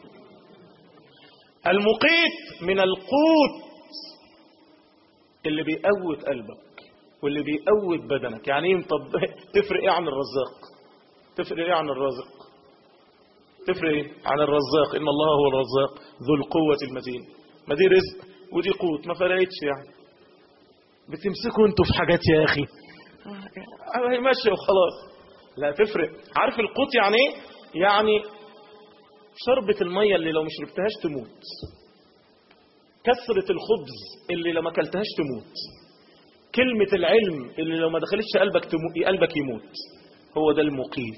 المقيت من القوت اللي بيقوت قلبك واللي بيقوت بدنك يعني ايه طب تفرق ايه عن الرزاق تفرق ايه عن الرازق تفرق ايه عن الرزاق ان الله هو الرزاق ذو القوة المتين ما دي رزق ودي قوت ما فرقتش يعني بتمسكوا انتوا في حاجات يا اخي هي ماشيه وخلاص لا تفرق عارف القوت يعني ايه يعني شربة المية اللي لو مش شربتهاش تموت كسرة الخبز اللي لو ما اكلتهاش تموت كلمة العلم اللي لو ما دخلتش قلبك تمو... قلبك يموت هو ده المقيت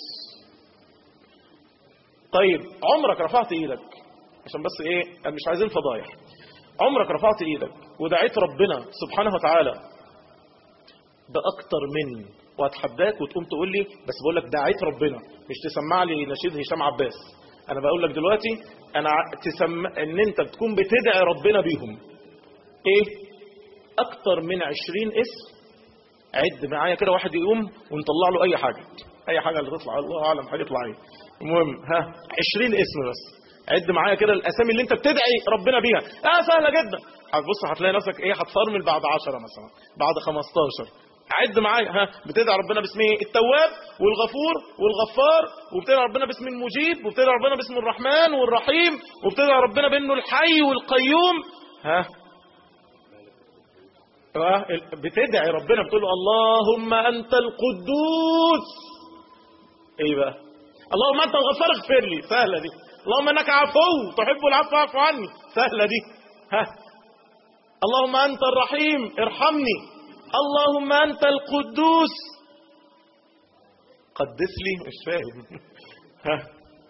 طيب عمرك رفعت ايدك عشان بس ايه مش عايزين فضايح عمرك رفعت ايدك ودعيت ربنا سبحانه وتعالى بأكتر من واتحداك وتقوم تقول لي بس بقول لك دعيت ربنا مش تسمع لي نشيد هشام عباس انا بقول لك دلوقتي انا تسمع ان انت بتكون بتدعي ربنا بيهم ايه اكتر من عشرين اسم عد معايا كده واحد يقوم ونطلع له اي حاجة اي حاجة اللي تطلع الله اعلم حاجة تطلع ايه المهم ها عشرين اسم بس عد معايا كده الاسامي اللي انت بتدعي ربنا بيها اه سهله جدا هتبص هتلاقي نفسك ايه هتفرمل بعد 10 مثلا بعد 15 عد معايا ها بتدعي ربنا باسم ايه التواب والغفور والغفار وبتدعي ربنا باسم المجيب وبتدعي ربنا باسم الرحمن والرحيم وبتدعي ربنا بانه الحي والقيوم ها بتدعي ربنا بتقول له اللهم انت القدوس ايه بقى اللهم انت الغفار اغفر لي سهله دي اللهم انك عفو تحب العفو فاعف عني سهله دي ها اللهم انت الرحيم ارحمني اللهم انت القدوس قدس لي مش فاهم ها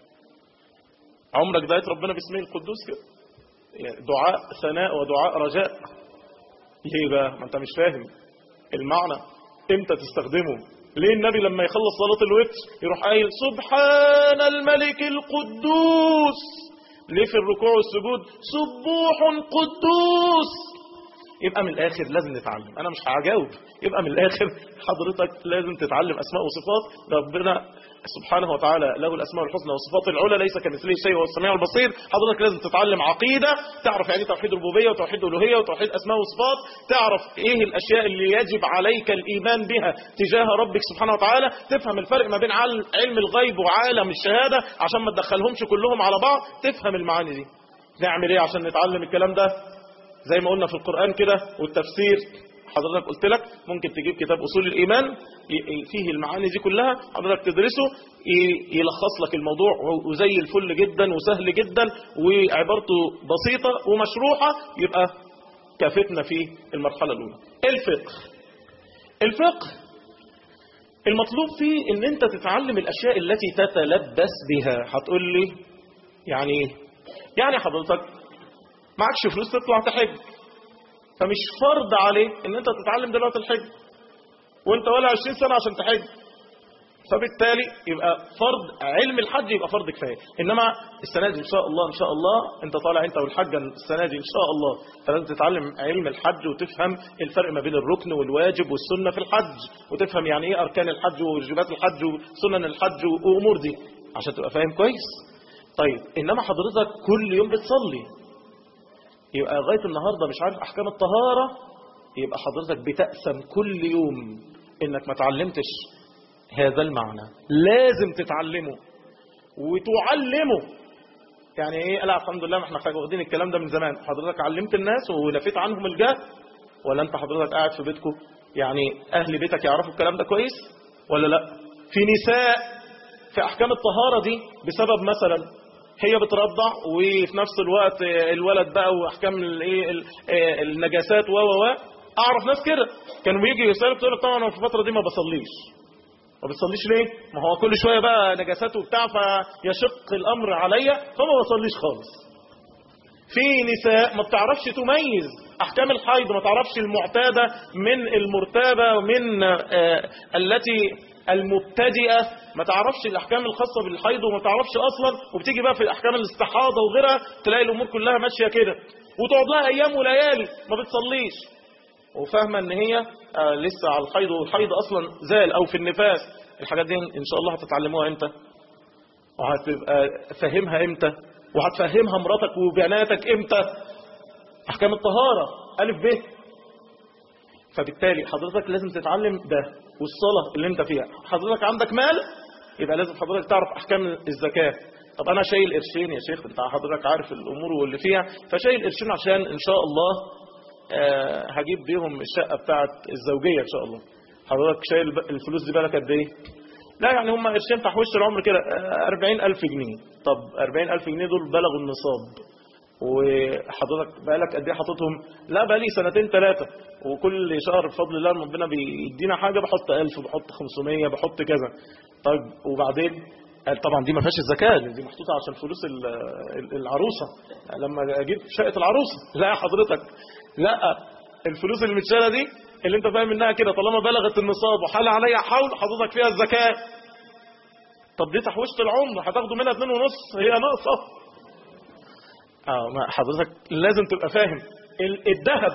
عمرك دعيت ربنا باسمه القدوس كده دعاء ثناء ودعاء رجاء ليه بقى ما انت مش فاهم المعنى امتى تستخدمه ليه النبي لما يخلص صلاة الوتر يروح قايل سبحان الملك القدوس ليه في الركوع والسجود سبوح قدوس يبقى من الاخر لازم نتعلم انا مش هجاوب يبقى من الاخر حضرتك لازم تتعلم اسماء وصفات ربنا سبحانه وتعالى له الاسماء الحسنى والصفات العلى ليس كمثله شيء وهو السميع البصير حضرتك لازم تتعلم عقيده تعرف يعني توحيد ربوبيه وتوحيد الوهيه وتوحيد اسماء وصفات تعرف ايه الاشياء اللي يجب عليك الايمان بها تجاه ربك سبحانه وتعالى تفهم الفرق ما بين علم الغيب وعالم الشهاده عشان ما تدخلهمش كلهم على بعض تفهم المعاني دي نعمل ايه عشان نتعلم الكلام ده زي ما قلنا في القرآن كده والتفسير حضرتك قلت لك ممكن تجيب كتاب أصول الإيمان فيه المعاني دي كلها حضرتك تدرسه يلخص لك الموضوع وزي الفل جدا وسهل جدا وعبارته بسيطة ومشروحة يبقى كافتنا في المرحلة الأولى الفقه الفقه المطلوب فيه ان انت تتعلم الاشياء التي تتلبس بها هتقول لي يعني يعني حضرتك معكش فلوس تطلع تحج فمش فرض عليك ان انت تتعلم دلوقتي الحج وانت ولا 20 سنة عشان تحج فبالتالي يبقى فرض علم الحج يبقى فرض كفاية انما السنة دي ان شاء الله ان شاء الله انت طالع انت والحجة السنة دي ان شاء الله فلازم تتعلم علم الحج وتفهم الفرق ما بين الركن والواجب والسنة في الحج وتفهم يعني ايه اركان الحج وواجبات الحج وسنن الحج وامور دي عشان تبقى فاهم كويس طيب انما حضرتك كل يوم بتصلي يبقى لغاية النهاردة مش عارف أحكام الطهارة يبقى حضرتك بتأسم كل يوم إنك ما تعلمتش هذا المعنى لازم تتعلمه وتعلمه يعني ايه لا الحمد لله ما احنا واخدين الكلام ده من زمان حضرتك علمت الناس ولفيت عنهم الجهل ولا انت حضرتك قاعد في بيتكم يعني اهل بيتك يعرفوا الكلام ده كويس ولا لا في نساء في احكام الطهارة دي بسبب مثلا هي بترضع وفي نفس الوقت الولد بقى واحكام الايه النجاسات و و اعرف ناس كده كانوا بيجي يسالوا تقول لك طبعا انا في الفتره دي ما بصليش ما بتصليش ليه ما هو كل شويه بقى نجاسات وبتاع فيشق الامر عليا فما بصليش خالص في نساء ما بتعرفش تميز احكام الحيض ما تعرفش المعتاده من المرتابه ومن آه التي المبتدئه ما تعرفش الاحكام الخاصه بالحيض وما تعرفش اصلا وبتيجي بقى في احكام الاستحاضه وغيرها تلاقي الامور كلها ماشيه كده وتقعد لها ايام وليالي ما بتصليش وفاهمه ان هي آه لسه على الحيض والحيض اصلا زال او في النفاس الحاجات دي ان شاء الله هتتعلموها امتى وهتبقى فاهمها امتى وهتفهمها مراتك وبناتك امتى احكام الطهارة الف ب فبالتالي حضرتك لازم تتعلم ده والصلاة اللي انت فيها حضرتك عندك مال يبقى لازم حضرتك تعرف احكام الزكاة طب انا شايل قرشين يا شيخ انت حضرتك عارف الامور واللي فيها فشايل قرشين عشان ان شاء الله أه هجيب بيهم الشقة بتاعت الزوجية ان شاء الله حضرتك شايل الفلوس دي بالك قد ايه لا يعني هم قرشين تحويش العمر كده 40000 جنيه طب 40000 جنيه دول بلغوا النصاب وحضرتك بقالك قد ايه حاططهم لا بقالي سنتين ثلاثه وكل شهر بفضل الله ربنا بيدينا حاجه بحط 1000 بحط 500 بحط كذا طيب وبعدين قال طبعا دي ما فيهاش الزكاه دي محطوطه عشان فلوس العروسه لما اجيب شقه العروسه لا يا حضرتك لا الفلوس اللي متشاله دي اللي انت فاهم انها كده طالما بلغت النصاب وحال عليها حول حضرتك فيها الزكاه طب دي تحويشه العمر هتاخدوا منها 2.5 هي ناقصه اه ما حضرتك لازم تبقى فاهم الذهب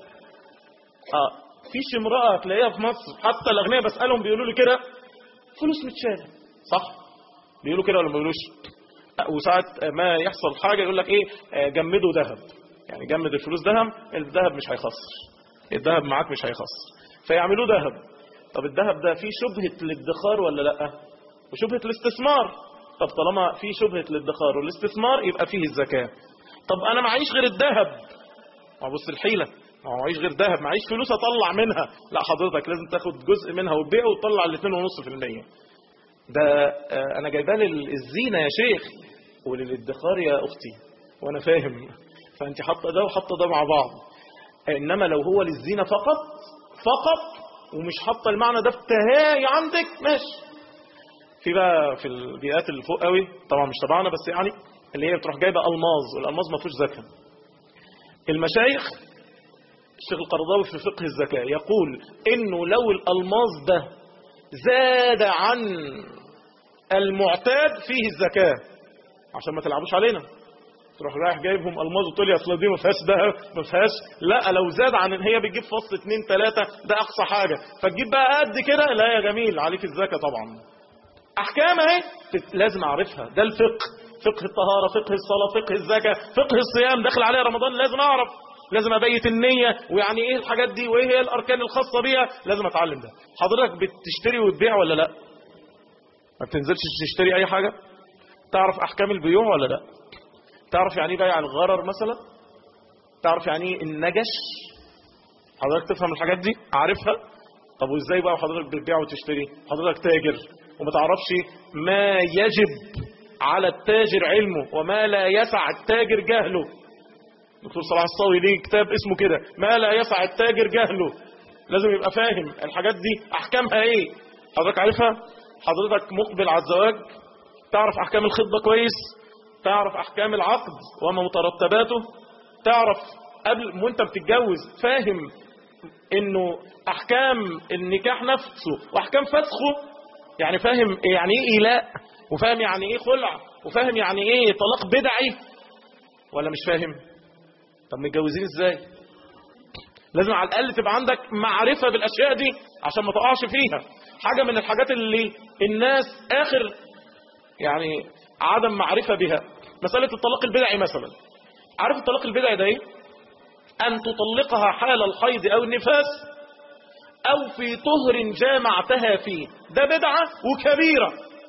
اه فيش امرأة تلاقيها في مصر حتى الأغنياء بسألهم بيقولوا لي كده فلوس متشالة صح بيقولوا كده ولا ما بيقولوش وساعات ما يحصل حاجة يقول لك ايه جمدوا ذهب يعني جمد الفلوس ذهب الذهب مش هيخسر الذهب معاك مش هيخسر فيعملوه ذهب طب الذهب ده فيه شبهة الادخار ولا لا وشبهة الاستثمار طب طالما فيه شبهة الادخار والاستثمار يبقى فيه الزكاة طب انا معيش غير الذهب ما بص الحيلة ما معيش غير ذهب معيش فلوس اطلع منها لا حضرتك لازم تاخد جزء منها وتبيعه وتطلع ال 2.5% ده آه انا جايباه للزينة يا شيخ وللادخار يا اختي وانا فاهم فانت حاطه ده وحاطه ده مع بعض انما لو هو للزينة فقط فقط ومش حاطه المعنى ده في تهاي عندك ماشي في بقى في البيئات اللي فوق قوي طبعا مش تبعنا بس يعني اللي هي بتروح جايبه الماظ والالماظ ما فيهوش زكاه المشايخ الشيخ القرضاوي في فقه الزكاه يقول انه لو الالماظ ده زاد عن المعتاد فيه الزكاه عشان ما تلعبوش علينا تروح رايح جايبهم الماظ وتقول لي اصل دي ما فيهاش ده ما فيهاش لا لو زاد عن ان هي بتجيب فصل اتنين تلاته ده اقصى حاجه فتجيب بقى قد كده لا يا جميل عليك الزكاه طبعا احكام اهي لازم اعرفها ده الفقه فقه الطهارة فقه الصلاة فقه الزكاة فقه الصيام داخل عليه رمضان لازم أعرف لازم أبيت النية ويعني إيه الحاجات دي وإيه هي الأركان الخاصة بيها لازم أتعلم ده حضرتك بتشتري وتبيع ولا لا ما بتنزلش تشتري أي حاجة تعرف أحكام البيوع ولا لا تعرف يعني إيه بيع الغرر مثلا تعرف يعني إيه النجش حضرتك تفهم الحاجات دي عارفها طب وإزاي بقى حضرتك بتبيع وتشتري حضرتك تاجر وما تعرفش ما يجب على التاجر علمه وما لا يسع التاجر جهله دكتور صلاح الصاوي ليه كتاب اسمه كده ما لا يسع التاجر جهله لازم يبقى فاهم الحاجات دي احكامها ايه حضرتك عارفها حضرتك مقبل على الزواج تعرف احكام الخطبه كويس تعرف احكام العقد وما مترتباته تعرف قبل وانت بتتجوز فاهم انه احكام النكاح نفسه واحكام فسخه يعني فاهم يعني ايه ايلاء وفاهم يعني ايه خلع وفاهم يعني ايه طلاق بدعي ولا مش فاهم طب متجوزين ازاي لازم على الاقل تبقى عندك معرفة بالاشياء دي عشان ما تقعش فيها حاجة من الحاجات اللي الناس اخر يعني عدم معرفة بها مسألة الطلاق البدعي مثلا عارف الطلاق البدعي ده ايه ان تطلقها حال الحيض او النفاس او في طهر جامعتها فيه ده بدعة وكبيرة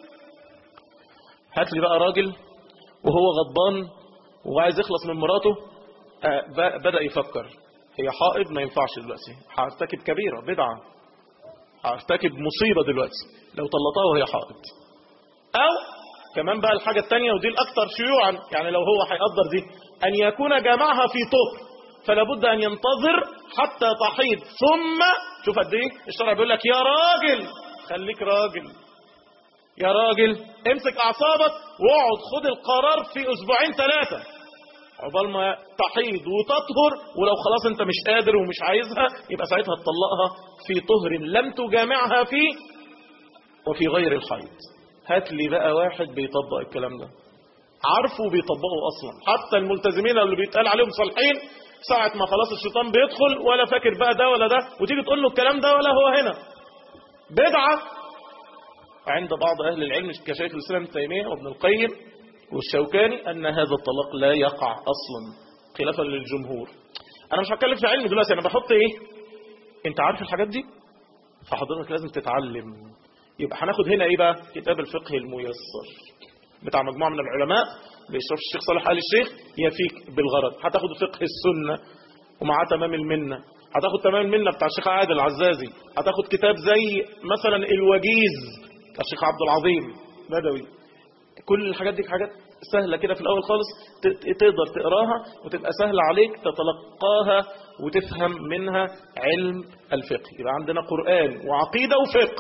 هات لي بقى راجل وهو غضبان وعايز يخلص من مراته آه بدأ يفكر هي حائض ما ينفعش دلوقتي هرتكب كبيرة بدعة هرتكب مصيبة دلوقتي لو طلقتها وهي حائض او كمان بقى الحاجة التانية ودي الأكثر شيوعا يعني لو هو هيقدر دي أن يكون جامعها في طهر فلا بد أن ينتظر حتى تحيض ثم شوف قد ايه الشرع بيقول لك يا راجل خليك راجل يا راجل امسك أعصابك واقعد خد القرار في أسبوعين ثلاثة عقبال ما تحيض وتطهر ولو خلاص انت مش قادر ومش عايزها يبقى ساعتها تطلقها في طهر لم تجامعها فيه وفي غير الحيض هات لي بقى واحد بيطبق الكلام ده عارفه وبيطبقه اصلا حتى الملتزمين اللي بيتقال عليهم صالحين ساعة ما خلاص الشيطان بيدخل ولا فاكر بقى ده ولا ده وتيجي تقول له الكلام ده ولا هو هنا بدعة عند بعض أهل العلم كشيخ الإسلام ابن تيمية وابن القيم والشوكاني أن هذا الطلاق لا يقع أصلا خلافا للجمهور أنا مش هتكلم في علم دلوقتي أنا بحط إيه أنت عارف الحاجات دي فحضرتك لازم تتعلم يبقى هناخد هنا إيه بقى كتاب الفقه الميسر بتاع مجموعة من العلماء بإشراف الشيخ صالح آل الشيخ يفيك بالغرض هتاخد فقه السنة ومعاه تمام المنة هتاخد تمام المنة بتاع الشيخ عادل العزازي هتاخد كتاب زي مثلا الوجيز بتاع الشيخ عبد العظيم بدوي كل الحاجات دي حاجات سهلة كده في الأول خالص تقدر تقراها وتبقى سهلة عليك تتلقاها وتفهم منها علم الفقه يبقى عندنا قرآن وعقيدة وفقه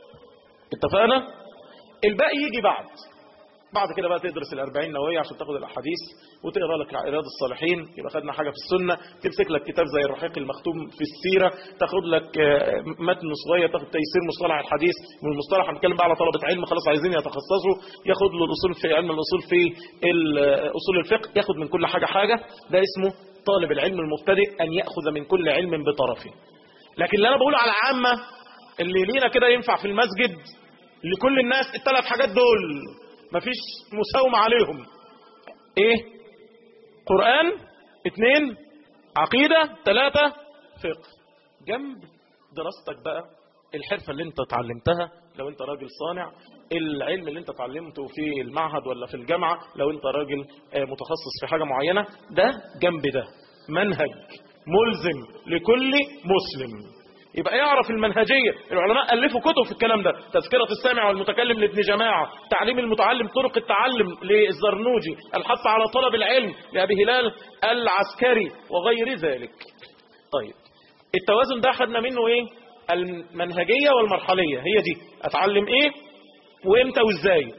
اتفقنا الباقي يجي بعد بعد كده بقى تدرس الأربعين نووية عشان تاخد الأحاديث وتقرا لك رياض الصالحين يبقى خدنا حاجة في السنة تمسك لك كتاب زي الرحيق المختوم في السيرة تاخد لك متن صغير تاخد تيسير مصطلح الحديث والمصطلح هنتكلم بقى على طلبة علم خلاص عايزين يتخصصوا ياخد له الأصول في علم الأصول في أصول الفقه ياخد من كل حاجة حاجة ده اسمه طالب العلم المبتدئ أن يأخذ من كل علم بطرفه لكن اللي أنا بقوله على عامة اللي لينا كده ينفع في المسجد لكل الناس الثلاث حاجات دول مفيش مساومة عليهم ايه قرآن اتنين عقيدة ثلاثة فقه جنب دراستك بقى الحرفة اللي انت اتعلمتها لو انت راجل صانع العلم اللي انت اتعلمته في المعهد ولا في الجامعة لو انت راجل متخصص في حاجة معينة ده جنب ده منهج ملزم لكل مسلم يبقى يعرف المنهجية العلماء ألفوا كتب في الكلام ده تذكرة السامع والمتكلم لابن جماعة تعليم المتعلم طرق التعلم للزرنوجي الحث على طلب العلم لأبي هلال العسكري وغير ذلك طيب التوازن ده خدنا منه ايه المنهجية والمرحلية هي دي اتعلم ايه وامتى وازاي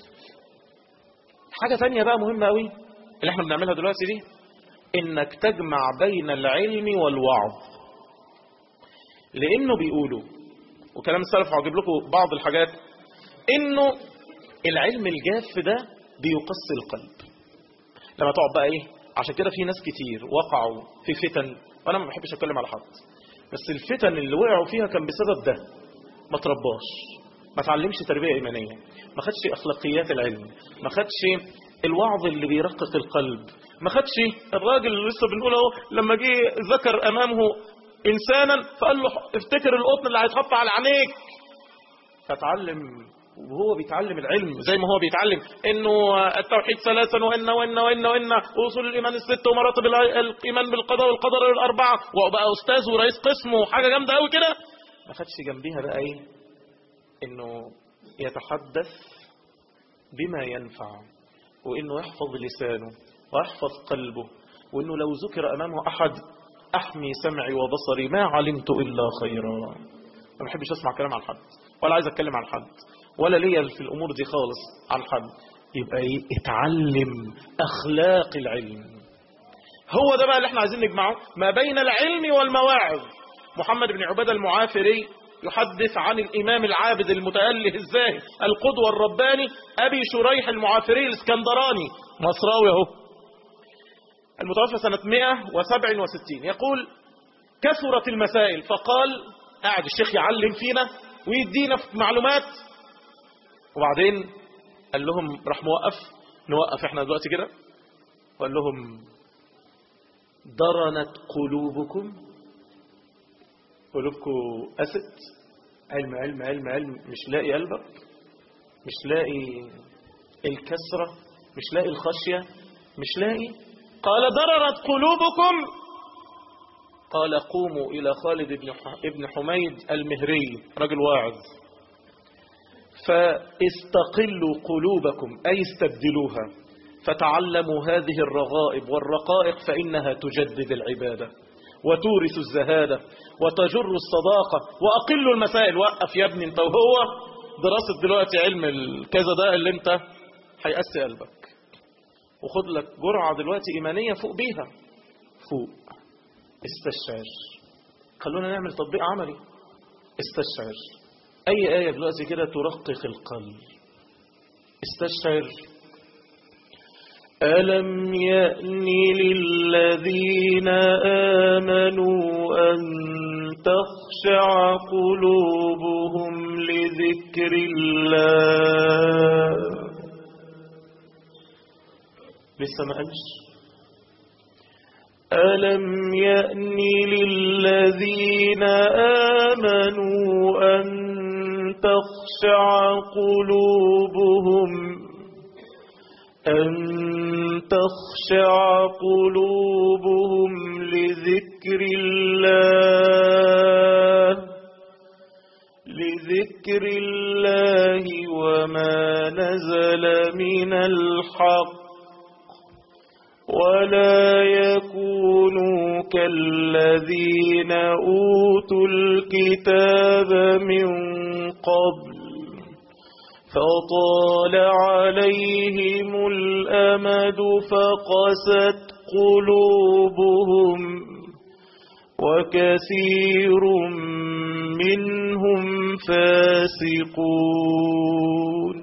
حاجة تانية بقى مهمة قوي اللي احنا بنعملها دلوقتي دي انك تجمع بين العلم والوعظ لانه بيقولوا وكلام السلف هجيب لكم بعض الحاجات انه العلم الجاف ده بيقسي القلب لما تقعد بقى ايه عشان كده في ناس كتير وقعوا في فتن وانا ما بحبش اتكلم على حد بس الفتن اللي وقعوا فيها كان بسبب ده ما ترباش ما تعلمش تربية إيمانية ما خدش أخلاقيات العلم ما خدش الوعظ اللي بيرقق القلب ما خدش الراجل اللي لسه بنقول اهو لما جه ذكر أمامه إنسانا فقال له افتكر القطن اللي هيتحط على عينيك فتعلم وهو بيتعلم العلم زي ما هو بيتعلم انه التوحيد ثلاثا وان وان وان وان واصول الايمان الست ومراتب الايمان بالقضاء والقدر الاربعه وبقى استاذ ورئيس قسم وحاجه جامده قوي كده ما خدش جنبيها بقى ايه انه يتحدث بما ينفع وانه يحفظ لسانه ويحفظ قلبه وانه لو ذكر امامه احد احمي سمعي وبصري ما علمت الا خيرا ما بحبش اسمع كلام عن حد ولا عايز اتكلم عن حد ولا ليا في الامور دي خالص عن حد يبقى ايه اتعلم اخلاق العلم هو ده بقى اللي احنا عايزين نجمعه ما بين العلم والمواعظ محمد بن عبادة المعافري يحدث عن الإمام العابد المتأله الزاهد القدوة الرباني أبي شريح المعافري الاسكندراني مصراوي اهو المتوفى سنة 167 يقول كثرت المسائل فقال قاعد الشيخ يعلم فينا ويدينا في معلومات وبعدين قال لهم راح موقف نوقف احنا دلوقتي كده وقال لهم درنت قلوبكم قلوبكم أست علم علم علم علم مش لاقي قلبك مش لاقي الكسرة مش لاقي الخشية مش لاقي قال ضررت قلوبكم قال قوموا إلى خالد بن ابن حميد المهري رجل واعظ فاستقلوا قلوبكم أي استبدلوها فتعلموا هذه الرغائب والرقائق فإنها تجدد العبادة وتورث الزهادة وتجر الصداقة وأقل المسائل وقف يا ابني انت وهو دراسة دلوقتي علم الكذا ده اللي انت هيأسي قلبك وخد لك جرعة دلوقتي إيمانية فوق بيها فوق استشعر خلونا نعمل تطبيق عملي استشعر أي آية دلوقتي كده ترقق القلب استشعر ألم يأن للذين آمنوا أن تخشع قلوبهم لذكر الله لسه ما قالش ألم يأن للذين آمنوا أن تخشع قلوبهم أن تخشع قلوبهم لذكر الله لذكر الله وما نزل من الحق ولا يكونوا كالذين أوتوا الكتاب من قبل فطال عليهم الأمد فقست قلوبهم وكثير منهم فاسقون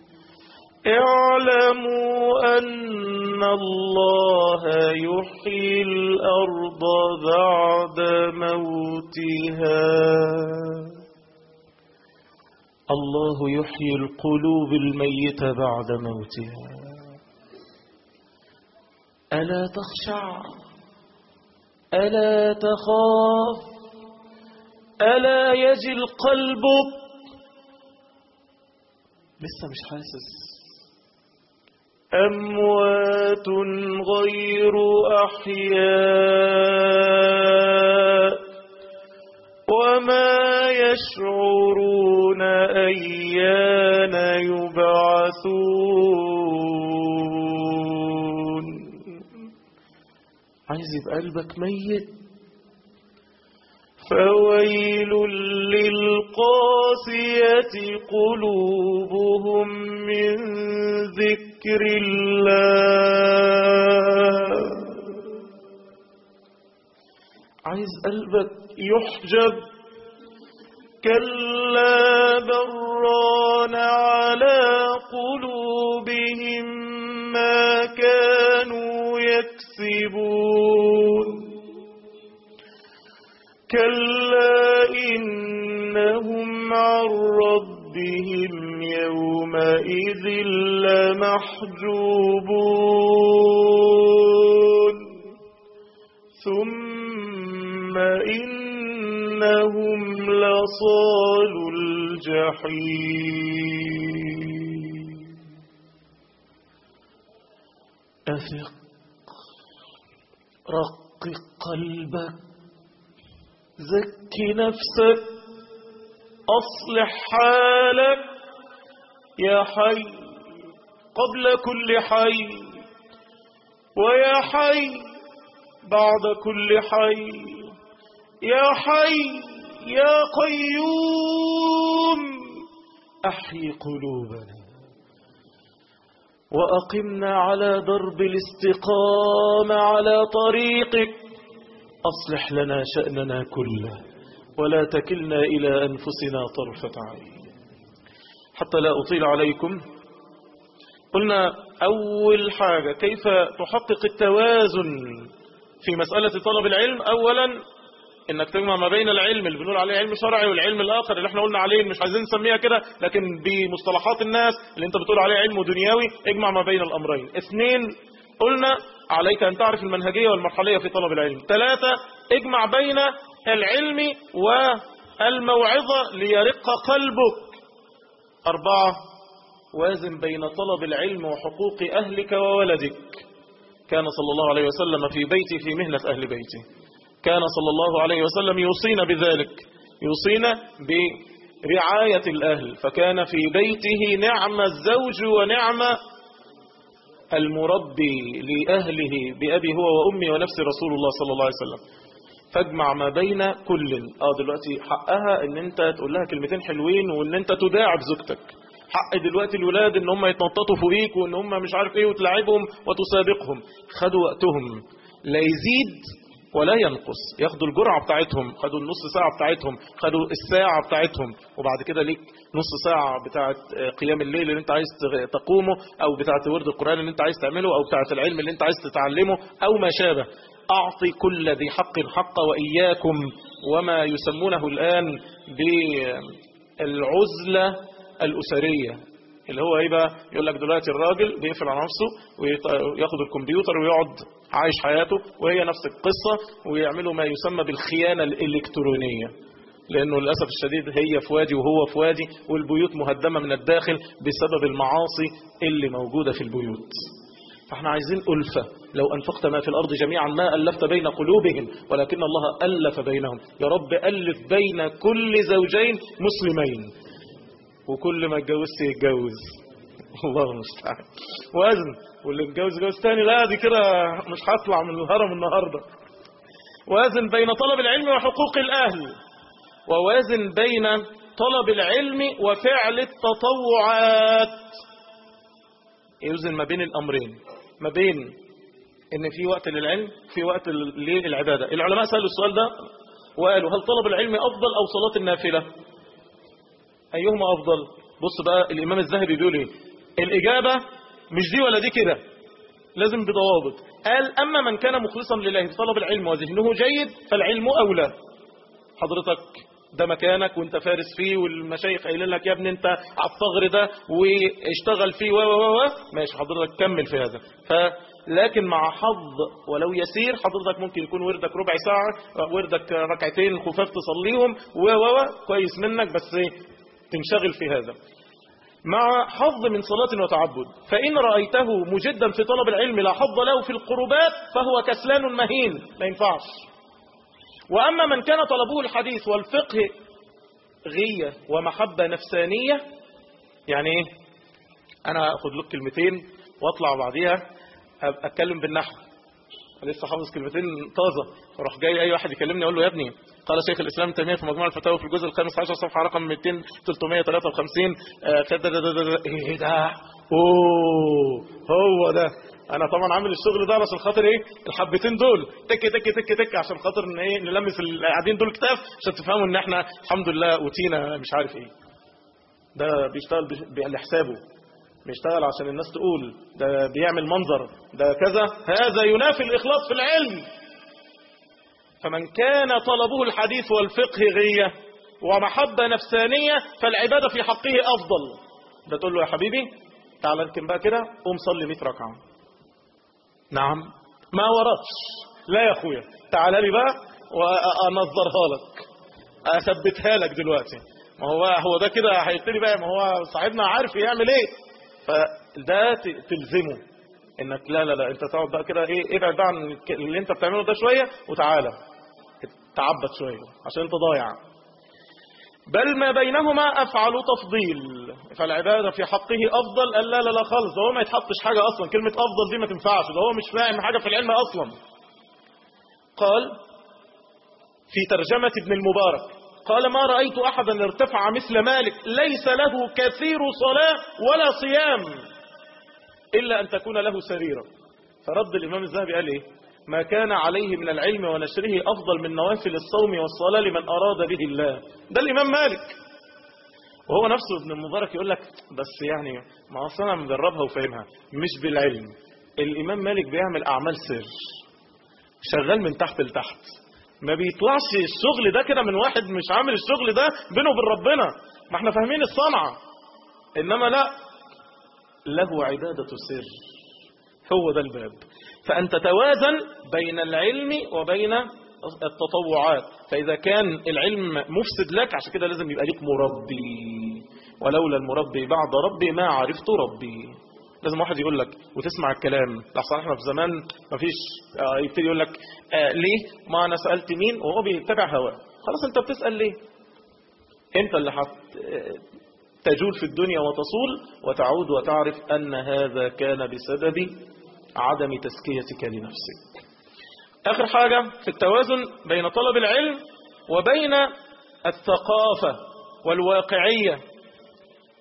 اعلموا أن الله يحيي الأرض بعد موتها الله يحيي القلوب الميتة بعد موتها ألا تخشع ألا تخاف ألا يجل قلبك لسه مش حاسس أموات غير أحياء وما يشعرون أيان يبعثون عايز يبقى قلبك ميت فويل للقاسية قلوبهم من ذكر الله عايز قلبك يحجب كلا بران على قلوبهم ما كانوا يكسبون كلا إنهم عن ربهم يومئذ لمحجوبون ثم إنهم لصال الجحيم أثق رقق قلبك زك نفسك أصلح حالك يا حي قبل كل حي ويا حي بعد كل حي يا حي يا قيوم أحيي قلوبنا وأقمنا على درب الاستقامة على طريقك أصلح لنا شأننا كله ولا تكلنا إلى أنفسنا طرفة عين حتى لا أطيل عليكم قلنا أول حاجة كيف تحقق التوازن في مسألة طلب العلم أولا انك تجمع ما بين العلم اللي بنقول عليه علم شرعي والعلم الاخر اللي احنا قلنا عليه مش عايزين نسميها كده لكن بمصطلحات الناس اللي انت بتقول عليه علم دنيوي اجمع ما بين الامرين اثنين قلنا عليك ان تعرف المنهجية والمرحلية في طلب العلم ثلاثة اجمع بين العلم والموعظة ليرق قلبك اربعة وازن بين طلب العلم وحقوق اهلك وولدك كان صلى الله عليه وسلم في بيتي في مهنة اهل بيتي كان صلى الله عليه وسلم يوصينا بذلك يوصينا برعاية الأهل فكان في بيته نعم الزوج ونعم المربي لأهله بأبي هو وأمي ونفس رسول الله صلى الله عليه وسلم فاجمع ما بين كل اه دلوقتي حقها ان انت تقول لها كلمتين حلوين وان انت تداعب زوجتك حق دلوقتي الولاد ان هم يتنططوا فوقيك وان هم مش عارف ايه وتلعبهم وتسابقهم خدوا وقتهم لا يزيد ولا ينقص ياخدوا الجرعة بتاعتهم خدوا النص ساعة بتاعتهم خدوا الساعة بتاعتهم وبعد كده ليك نص ساعة بتاعت قيام الليل اللي انت عايز تقومه او بتاعت ورد القرآن اللي انت عايز تعمله او بتاعت العلم اللي انت عايز تتعلمه او ما شابه أعطي كل ذي حق حق وإياكم وما يسمونه الآن بالعزلة الأسرية اللي هو ايه بقى يقول لك دلوقتي الراجل بيقفل على نفسه وياخد الكمبيوتر ويقعد عايش حياته وهي نفس القصة ويعملوا ما يسمى بالخيانة الإلكترونية لأنه للأسف الشديد هي في وادي وهو في وادي والبيوت مهدمة من الداخل بسبب المعاصي اللي موجودة في البيوت فاحنا عايزين ألفة لو أنفقت ما في الأرض جميعا ما ألفت بين قلوبهم ولكن الله ألف بينهم يا رب ألف بين كل زوجين مسلمين وكل ما اتجوزت يتجوز الله المستعان وزن واللي اتجوز جوز تاني لا دي كده مش هطلع من الهرم النهارده وازن بين طلب العلم وحقوق الأهل ووازن بين طلب العلم وفعل التطوعات يوزن ما بين الأمرين ما بين ان في وقت للعلم في وقت للعبادة العلماء سألوا السؤال ده وقالوا هل طلب العلم أفضل أو صلاة النافلة أيهما أفضل بص بقى الإمام الذهبي بيقول إيه الإجابة مش دي ولا دي كده لازم بضوابط قال أما من كان مخلصا لله في طلب العلم وذهنه جيد فالعلم أولى حضرتك ده مكانك وانت فارس فيه والمشايخ قايلين لك يا ابني انت على الثغر ده واشتغل فيه و و و ماشي حضرتك كمل في هذا ف لكن مع حظ ولو يسير حضرتك ممكن يكون وردك ربع ساعة وردك ركعتين خفاف تصليهم و و كويس منك بس تنشغل في هذا مع حظ من صلاة وتعبد فإن رأيته مجدا في طلب العلم لا حظ له في القربات فهو كسلان مهين ما ينفعش وأما من كان طلبه الحديث والفقه غية ومحبة نفسانية يعني ايه أنا أخذ لك كلمتين وأطلع بعديها أتكلم بالنحو لسه حافظ كلمتين طازة فراح جاي أي واحد يكلمني أقول له يا ابني قال شيخ الإسلام تيمية في مجموع الفتاوى في الجزء الخامس عشر صفحة رقم 200 353 ايه ده اوه هو ده انا طبعا عامل الشغل ده عشان خاطر ايه الحبتين دول تك تك تك تك عشان خاطر ان ايه نلمس اللي قاعدين دول كتاف عشان تفهموا ان احنا الحمد لله اوتينا مش عارف ايه ده بيشتغل لحسابه بيشتغل عشان الناس تقول ده بيعمل منظر ده كذا هذا ينافي الإخلاص في العلم فمن كان طلبه الحديث والفقه غية ومحبة نفسانية فالعبادة في حقه أفضل ده تقول له يا حبيبي تعال اركن بقى كده قوم صلي 100 ركعة نعم ما وردش لا يا اخويا تعال لي بقى وانظرها لك اثبتها لك دلوقتي ما هو هو ده كده هيبتدي بقى ما هو صاحبنا عارف يعمل ايه فده تلزمه انك لا لا لا انت تقعد بقى كده ايه ابعد بقى عن اللي انت بتعمله ده شوية وتعالى تعبد شوية عشان انت ضايع بل ما بينهما افعل تفضيل فالعبادة في حقه افضل قال لا لا لا خالص ده هو ما يتحطش حاجة اصلا كلمة افضل دي ما تنفعش ده هو مش فاهم حاجة في العلم اصلا قال في ترجمة ابن المبارك قال ما رأيت أحدا ارتفع مثل مالك ليس له كثير صلاة ولا صيام إلا أن تكون له سريرة فرد الإمام الذهبي قال إيه ما كان عليه من العلم ونشره أفضل من نوافل الصوم والصلاة لمن أراد به الله ده الإمام مالك وهو نفسه ابن المبارك يقول لك بس يعني ما أصلا مجربها وفاهمها مش بالعلم الإمام مالك بيعمل أعمال سر شغال من تحت لتحت ما بيطلعش الشغل ده كده من واحد مش عامل الشغل ده بينه وبين ربنا ما احنا فاهمين الصنعة انما لا له عبادة سر هو ده الباب فأن تتوازن بين العلم وبين التطوعات فإذا كان العلم مفسد لك عشان كده لازم يبقى ليك مربي ولولا المربي بعد ربي ما عرفت ربي لازم واحد يقول لك وتسمع الكلام لحظة احنا في زمان ما فيش آه يبتدي يقول لك آه ليه ما انا سألت مين وهو بيتبع هواه خلاص انت بتسأل ليه انت اللي حت تجول في الدنيا وتصول وتعود وتعرف ان هذا كان بسبب عدم تزكيتك لنفسك اخر حاجة في التوازن بين طلب العلم وبين الثقافة والواقعية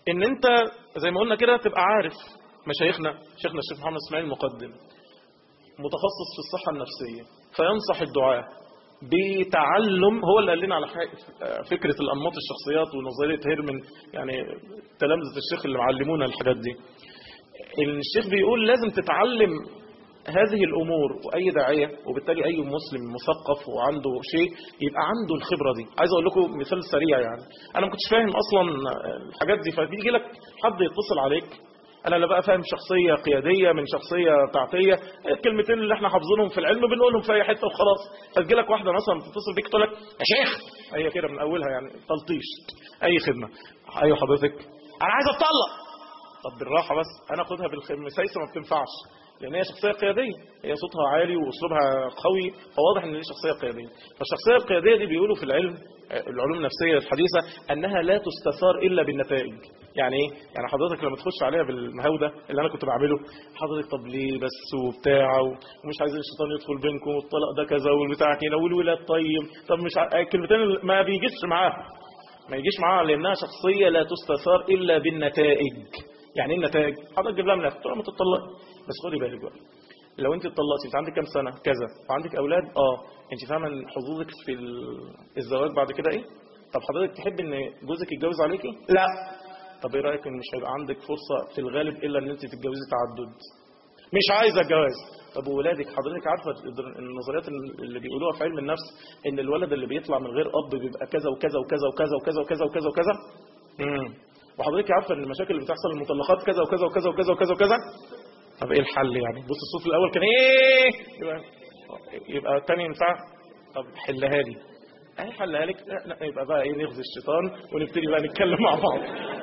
ان انت زي ما قلنا كده تبقى عارف مشايخنا شيخنا الشيخ محمد اسماعيل المقدم متخصص في الصحة النفسية فينصح الدعاء بتعلم هو اللي قال لنا على فكرة الأنماط الشخصيات ونظرية هيرمن يعني تلامذة الشيخ اللي معلمونا الحاجات دي الشيخ بيقول لازم تتعلم هذه الأمور وأي داعية وبالتالي أي مسلم مثقف وعنده شيء يبقى عنده الخبرة دي عايز أقول لكم مثال سريع يعني أنا ما كنتش فاهم أصلا الحاجات دي فبيجي لك حد يتصل عليك انا لا بقى فاهم شخصيه قياديه من شخصيه تعطيه الكلمتين اللي احنا حافظينهم في العلم بنقولهم في اي حته وخلاص فتجي لك واحده مثلا تتصل بيك تقول لك يا شيخ هي كده من اولها يعني تلطيش اي خدمه ايوه حضرتك انا عايز اتطلق طب بالراحه بس انا اخدها بالمسايسه ما بتنفعش لان هي شخصيه قياديه هي صوتها عالي واسلوبها قوي فواضح ان هي شخصيه قياديه فالشخصيه القياديه دي بيقولوا في العلم العلوم النفسيه الحديثه انها لا تستثار الا بالنتائج يعني ايه يعني حضرتك لما تخش عليها بالمهاوده اللي انا كنت بعمله حضرتك طب ليه بس وبتاع ومش عايزين الشيطان يدخل بينكم والطلاق ده كذا والبتاع كده والولاد طيب طب مش ع... الكلمتين ما بيجيش معاها ما يجيش معاها لانها شخصيه لا تستثار الا بالنتائج يعني ايه النتائج حضرتك جيب لها من تقول ما تطلق بس خدي بالك بقى لو انت اتطلقتي انت عندك كام سنه كذا وعندك اولاد اه انت فاهمه ان حظوظك في الزواج بعد كده ايه طب حضرتك تحب ان جوزك يتجوز عليكي لا طب ايه رايك ان مش هيبقى عندك فرصه في الغالب الا ان انت تتجوزي تعدد مش عايزه الجواز طب وولادك حضرتك عارفه النظريات اللي بيقولوها في علم النفس ان الولد اللي بيطلع من غير اب بيبقى كذا وكذا وكذا وكذا وكذا وكذا وكذا وكذا امم وحضرتك عارفه ان المشاكل اللي بتحصل المطلقات كذا وكذا وكذا وكذا وكذا وكذا طب ايه الحل يعني بص الصوت الاول كان ايه يبقى, يبقى الثاني ينفع طب حلها لي ايه حلها لك لا, لا يبقى بقى ايه نغزي الشيطان ونبتدي بقى نتكلم مع بعض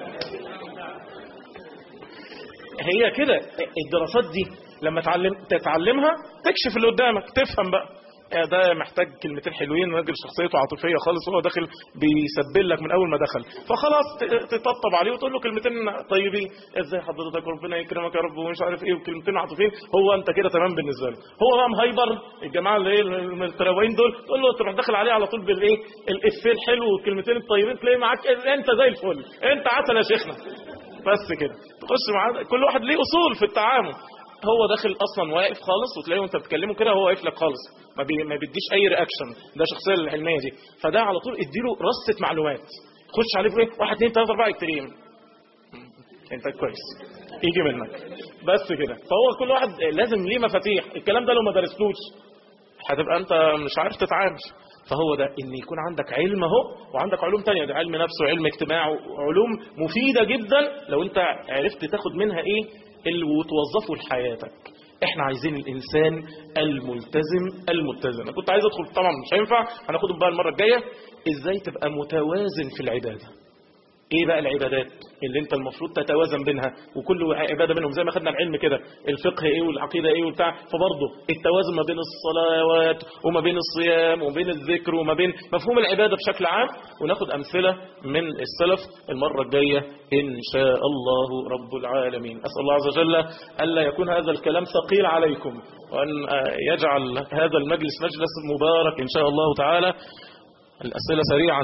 هي كده الدراسات دي لما تعلم تتعلمها تكشف اللي قدامك تفهم بقى ده محتاج كلمتين حلوين راجل شخصيته عاطفيه خالص وهو داخل بيسبل لك من اول ما دخل فخلاص تطبطب عليه وتقول له كلمتين طيبين ازاي حضرتك ربنا يكرمك يا رب ومش عارف ايه وكلمتين عاطفيين هو انت كده تمام بالنسبه له هو بقى مهايبر الجماعه اللي ايه التراوين دول تقول له تروح داخل عليه على طول بالايه الافيه الحلو والكلمتين الطيبين تلاقيه معاك انت زي الفل انت عسل يا شيخنا بس كده تخش معاه كل واحد ليه اصول في التعامل هو داخل اصلا واقف خالص وتلاقيه وانت بتكلمه كده هو واقف لك خالص ما, بي ما بيديش اي رياكشن ده الشخصيه العلميه دي فده على طول اديله رصه معلومات خش عليه بايه 1 2 3 4 اكتريم انت كويس يجي منك بس كده فهو كل واحد لازم ليه مفاتيح الكلام ده لو ما درستوش هتبقى انت مش عارف تتعامل فهو ده ان يكون عندك علم اهو وعندك علوم تانية ده علم نفس وعلم اجتماع وعلوم مفيدة جدا لو انت عرفت تاخد منها ايه اللي وتوظفه لحياتك احنا عايزين الانسان الملتزم المتزن انا كنت عايز ادخل طبعا مش هينفع هناخدهم بقى المره الجايه ازاي تبقى متوازن في العباده ايه بقى العبادات اللي انت المفروض تتوازن بينها وكل عباده منهم زي ما خدنا العلم كده الفقه ايه والعقيده ايه وبتاع فبرضه التوازن ما بين الصلوات وما بين الصيام وما بين الذكر وما بين مفهوم العباده بشكل عام وناخد امثله من السلف المره الجايه ان شاء الله رب العالمين اسال الله عز وجل الا يكون هذا الكلام ثقيل عليكم وان يجعل هذا المجلس مجلس مبارك ان شاء الله تعالى الاسئله سريعا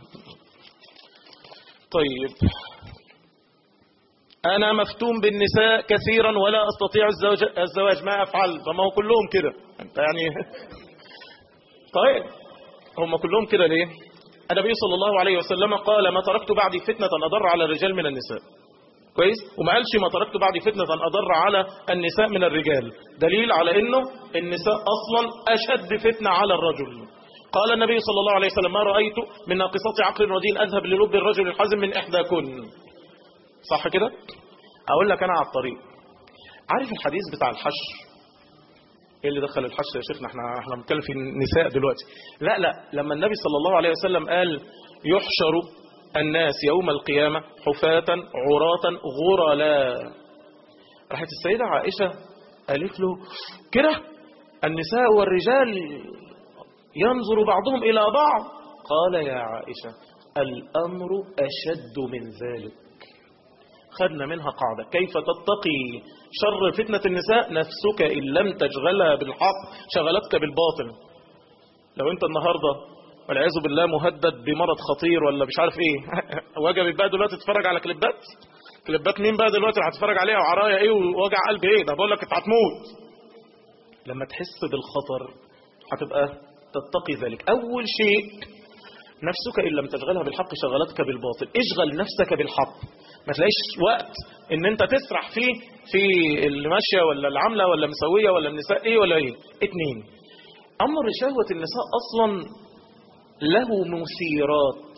طيب أنا مفتون بالنساء كثيرا ولا أستطيع الزواج, الزواج ما أفعل فما هو كلهم كده أنت يعني طيب هم كلهم كده ليه النبي صلى الله عليه وسلم قال ما تركت بعدي فتنة أضر على الرجال من النساء كويس وما قالش ما تركت بعدي فتنة أضر على النساء من الرجال دليل على أنه النساء أصلا أشد فتنة على الرجل قال النبي صلى الله عليه وسلم ما رأيت من ناقصات عقل ودين أذهب للب الرجل الحزم من إحداكن صح كده أقول لك أنا على الطريق عارف الحديث بتاع الحشر ايه اللي دخل الحشر يا شيخنا احنا احنا بنتكلم في النساء دلوقتي لا لا لما النبي صلى الله عليه وسلم قال يحشر الناس يوم القيامة حفاة عراة غرلا راحت السيدة عائشة قالت له كده النساء والرجال ينظر بعضهم إلى بعض قال يا عائشة الأمر أشد من ذلك خدنا منها قاعدة كيف تتقي شر فتنة النساء نفسك إن لم تشغلها بالحق شغلتك بالباطل لو أنت النهاردة والعياذ بالله مهدد بمرض خطير ولا مش عارف ايه وجبت بقى دلوقتي تتفرج على كليبات كليبات مين بقى دلوقتي اللي هتتفرج عليها وعرايا ايه ووجع قلب ايه ده بقول لك انت هتموت لما تحس بالخطر هتبقى تتقي ذلك اول شيء نفسك إن لم تشغلها بالحق شغلتك بالباطل اشغل نفسك بالحق ما تلاقيش وقت ان انت تسرح فيه في اللي ماشيه ولا العامله ولا مسويه ولا النساء ايه ولا ايه اتنين امر شهوه النساء اصلا له مثيرات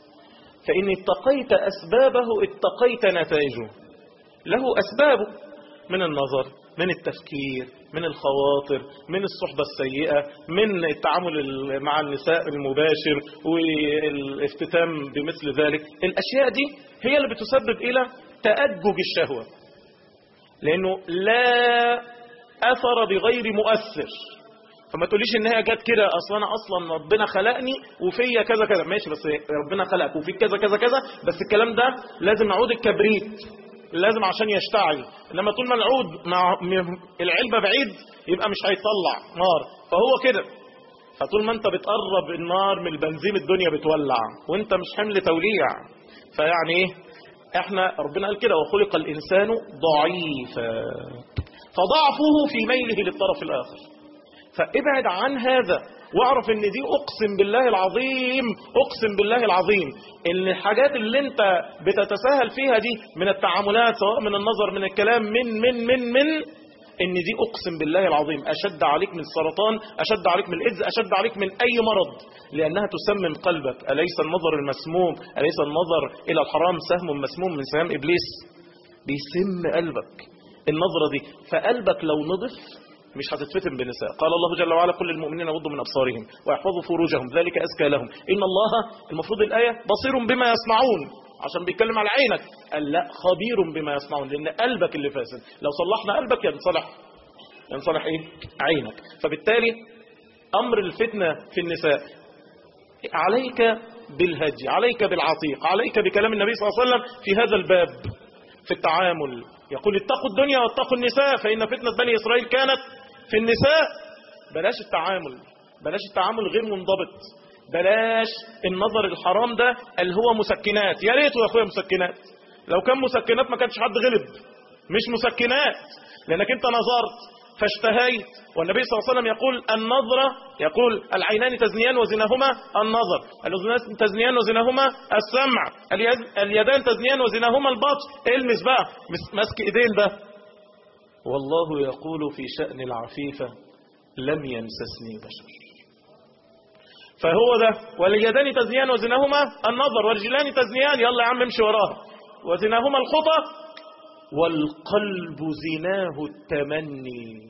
فان اتقيت اسبابه اتقيت نتائجه له اسبابه من النظر من التفكير من الخواطر من الصحبة السيئة من التعامل مع النساء المباشر والافتتام بمثل ذلك الأشياء دي هي اللي بتسبب إلى تأجج الشهوة لأنه لا أثر بغير مؤثر فما تقوليش ان هي جت كده اصلا انا اصلا ربنا خلقني وفيا كذا كذا ماشي بس ربنا خلقك وفيك كذا كذا كذا بس الكلام ده لازم نعود الكبريت لازم عشان يشتعل لما طول ما العود مع العلبة بعيد يبقى مش هيطلع نار فهو كده فطول ما انت بتقرب النار من البنزين الدنيا بتولع وانت مش حمل توليع فيعني ايه احنا ربنا قال كده وخلق الانسان ضعيفا فضعفه في ميله للطرف الاخر فابعد عن هذا واعرف ان دي اقسم بالله العظيم اقسم بالله العظيم ان الحاجات اللي انت بتتساهل فيها دي من التعاملات سواء من النظر من الكلام من من من من ان دي اقسم بالله العظيم اشد عليك من السرطان اشد عليك من الايدز اشد عليك من اي مرض لانها تسمم قلبك اليس النظر المسموم اليس النظر الى الحرام سهم مسموم من سهام ابليس بيسم قلبك النظرة دي فقلبك لو نضف مش هتتفتن بنساء قال الله جل وعلا كل المؤمنين يغضوا من أبصارهم ويحفظوا فروجهم ذلك أزكى لهم إن الله المفروض الآية بصير بما يصنعون عشان بيتكلم على عينك قال لا خبير بما يصنعون لأن قلبك اللي فاسد لو صلحنا قلبك ينصلح ينصلح إيه عينك فبالتالي أمر الفتنة في النساء عليك بالهدي عليك بالعتيق عليك بكلام النبي صلى الله عليه وسلم في هذا الباب في التعامل يقول اتقوا الدنيا واتقوا النساء فإن فتنة بني إسرائيل كانت في النساء بلاش التعامل بلاش التعامل غير منضبط بلاش النظر الحرام ده اللي هو مسكنات يا ريته يا اخويا مسكنات لو كان مسكنات ما كانش حد غلب مش مسكنات لانك انت نظرت فاشتهيت والنبي صلى الله عليه وسلم يقول النظرة يقول العينان تزنيان وزناهما النظر الأذنان تزنيان وزناهما السمع اليدان تزنيان وزناهما البطش المس بقى ماسك ايدين بقى والله يقول في شأن العفيفة لم يمسسني بشر فهو ده واليدان تزنيان وزناهما النظر والرجلان تزنيان يلا يا عم امشي وراها وزناهما الخطى والقلب زناه التمني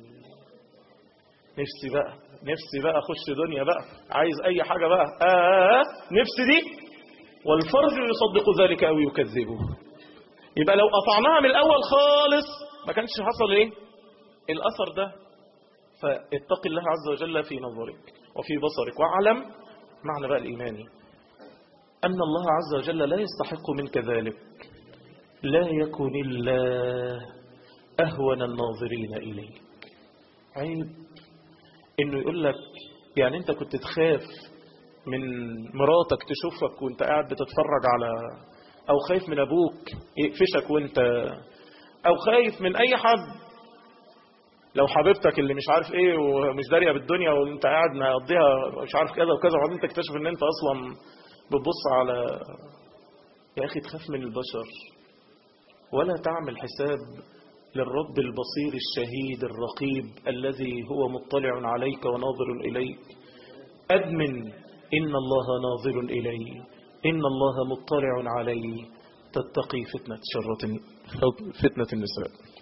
نفسي بقى نفسي بقى اخش دنيا بقى عايز اي حاجة بقى آه نفسي دي والفرج يصدق ذلك او يكذبه يبقى لو قطعناها من الاول خالص ما كانش حصل ايه الاثر ده فاتق الله عز وجل في نظرك وفي بصرك واعلم معنى بقى الايماني ان الله عز وجل لا يستحق منك ذلك لا يكن الله أهون الناظرين إليك عيب إنه يقول لك يعني أنت كنت تخاف من مراتك تشوفك وانت قاعد بتتفرج على أو خايف من أبوك يقفشك وانت أو خايف من أي حد لو حبيبتك اللي مش عارف ايه ومش داريه بالدنيا وانت قاعد مقضيها مش عارف كذا وكذا وبعدين تكتشف ان انت اصلا بتبص على يا اخي تخاف من البشر ولا تعمل حساب للرب البصير الشهيد الرقيب الذي هو مطلع عليك وناظر إليك أدمن إن الله ناظر إلي إن الله مطلع علي تتقي فتنة شرة فتنة النساء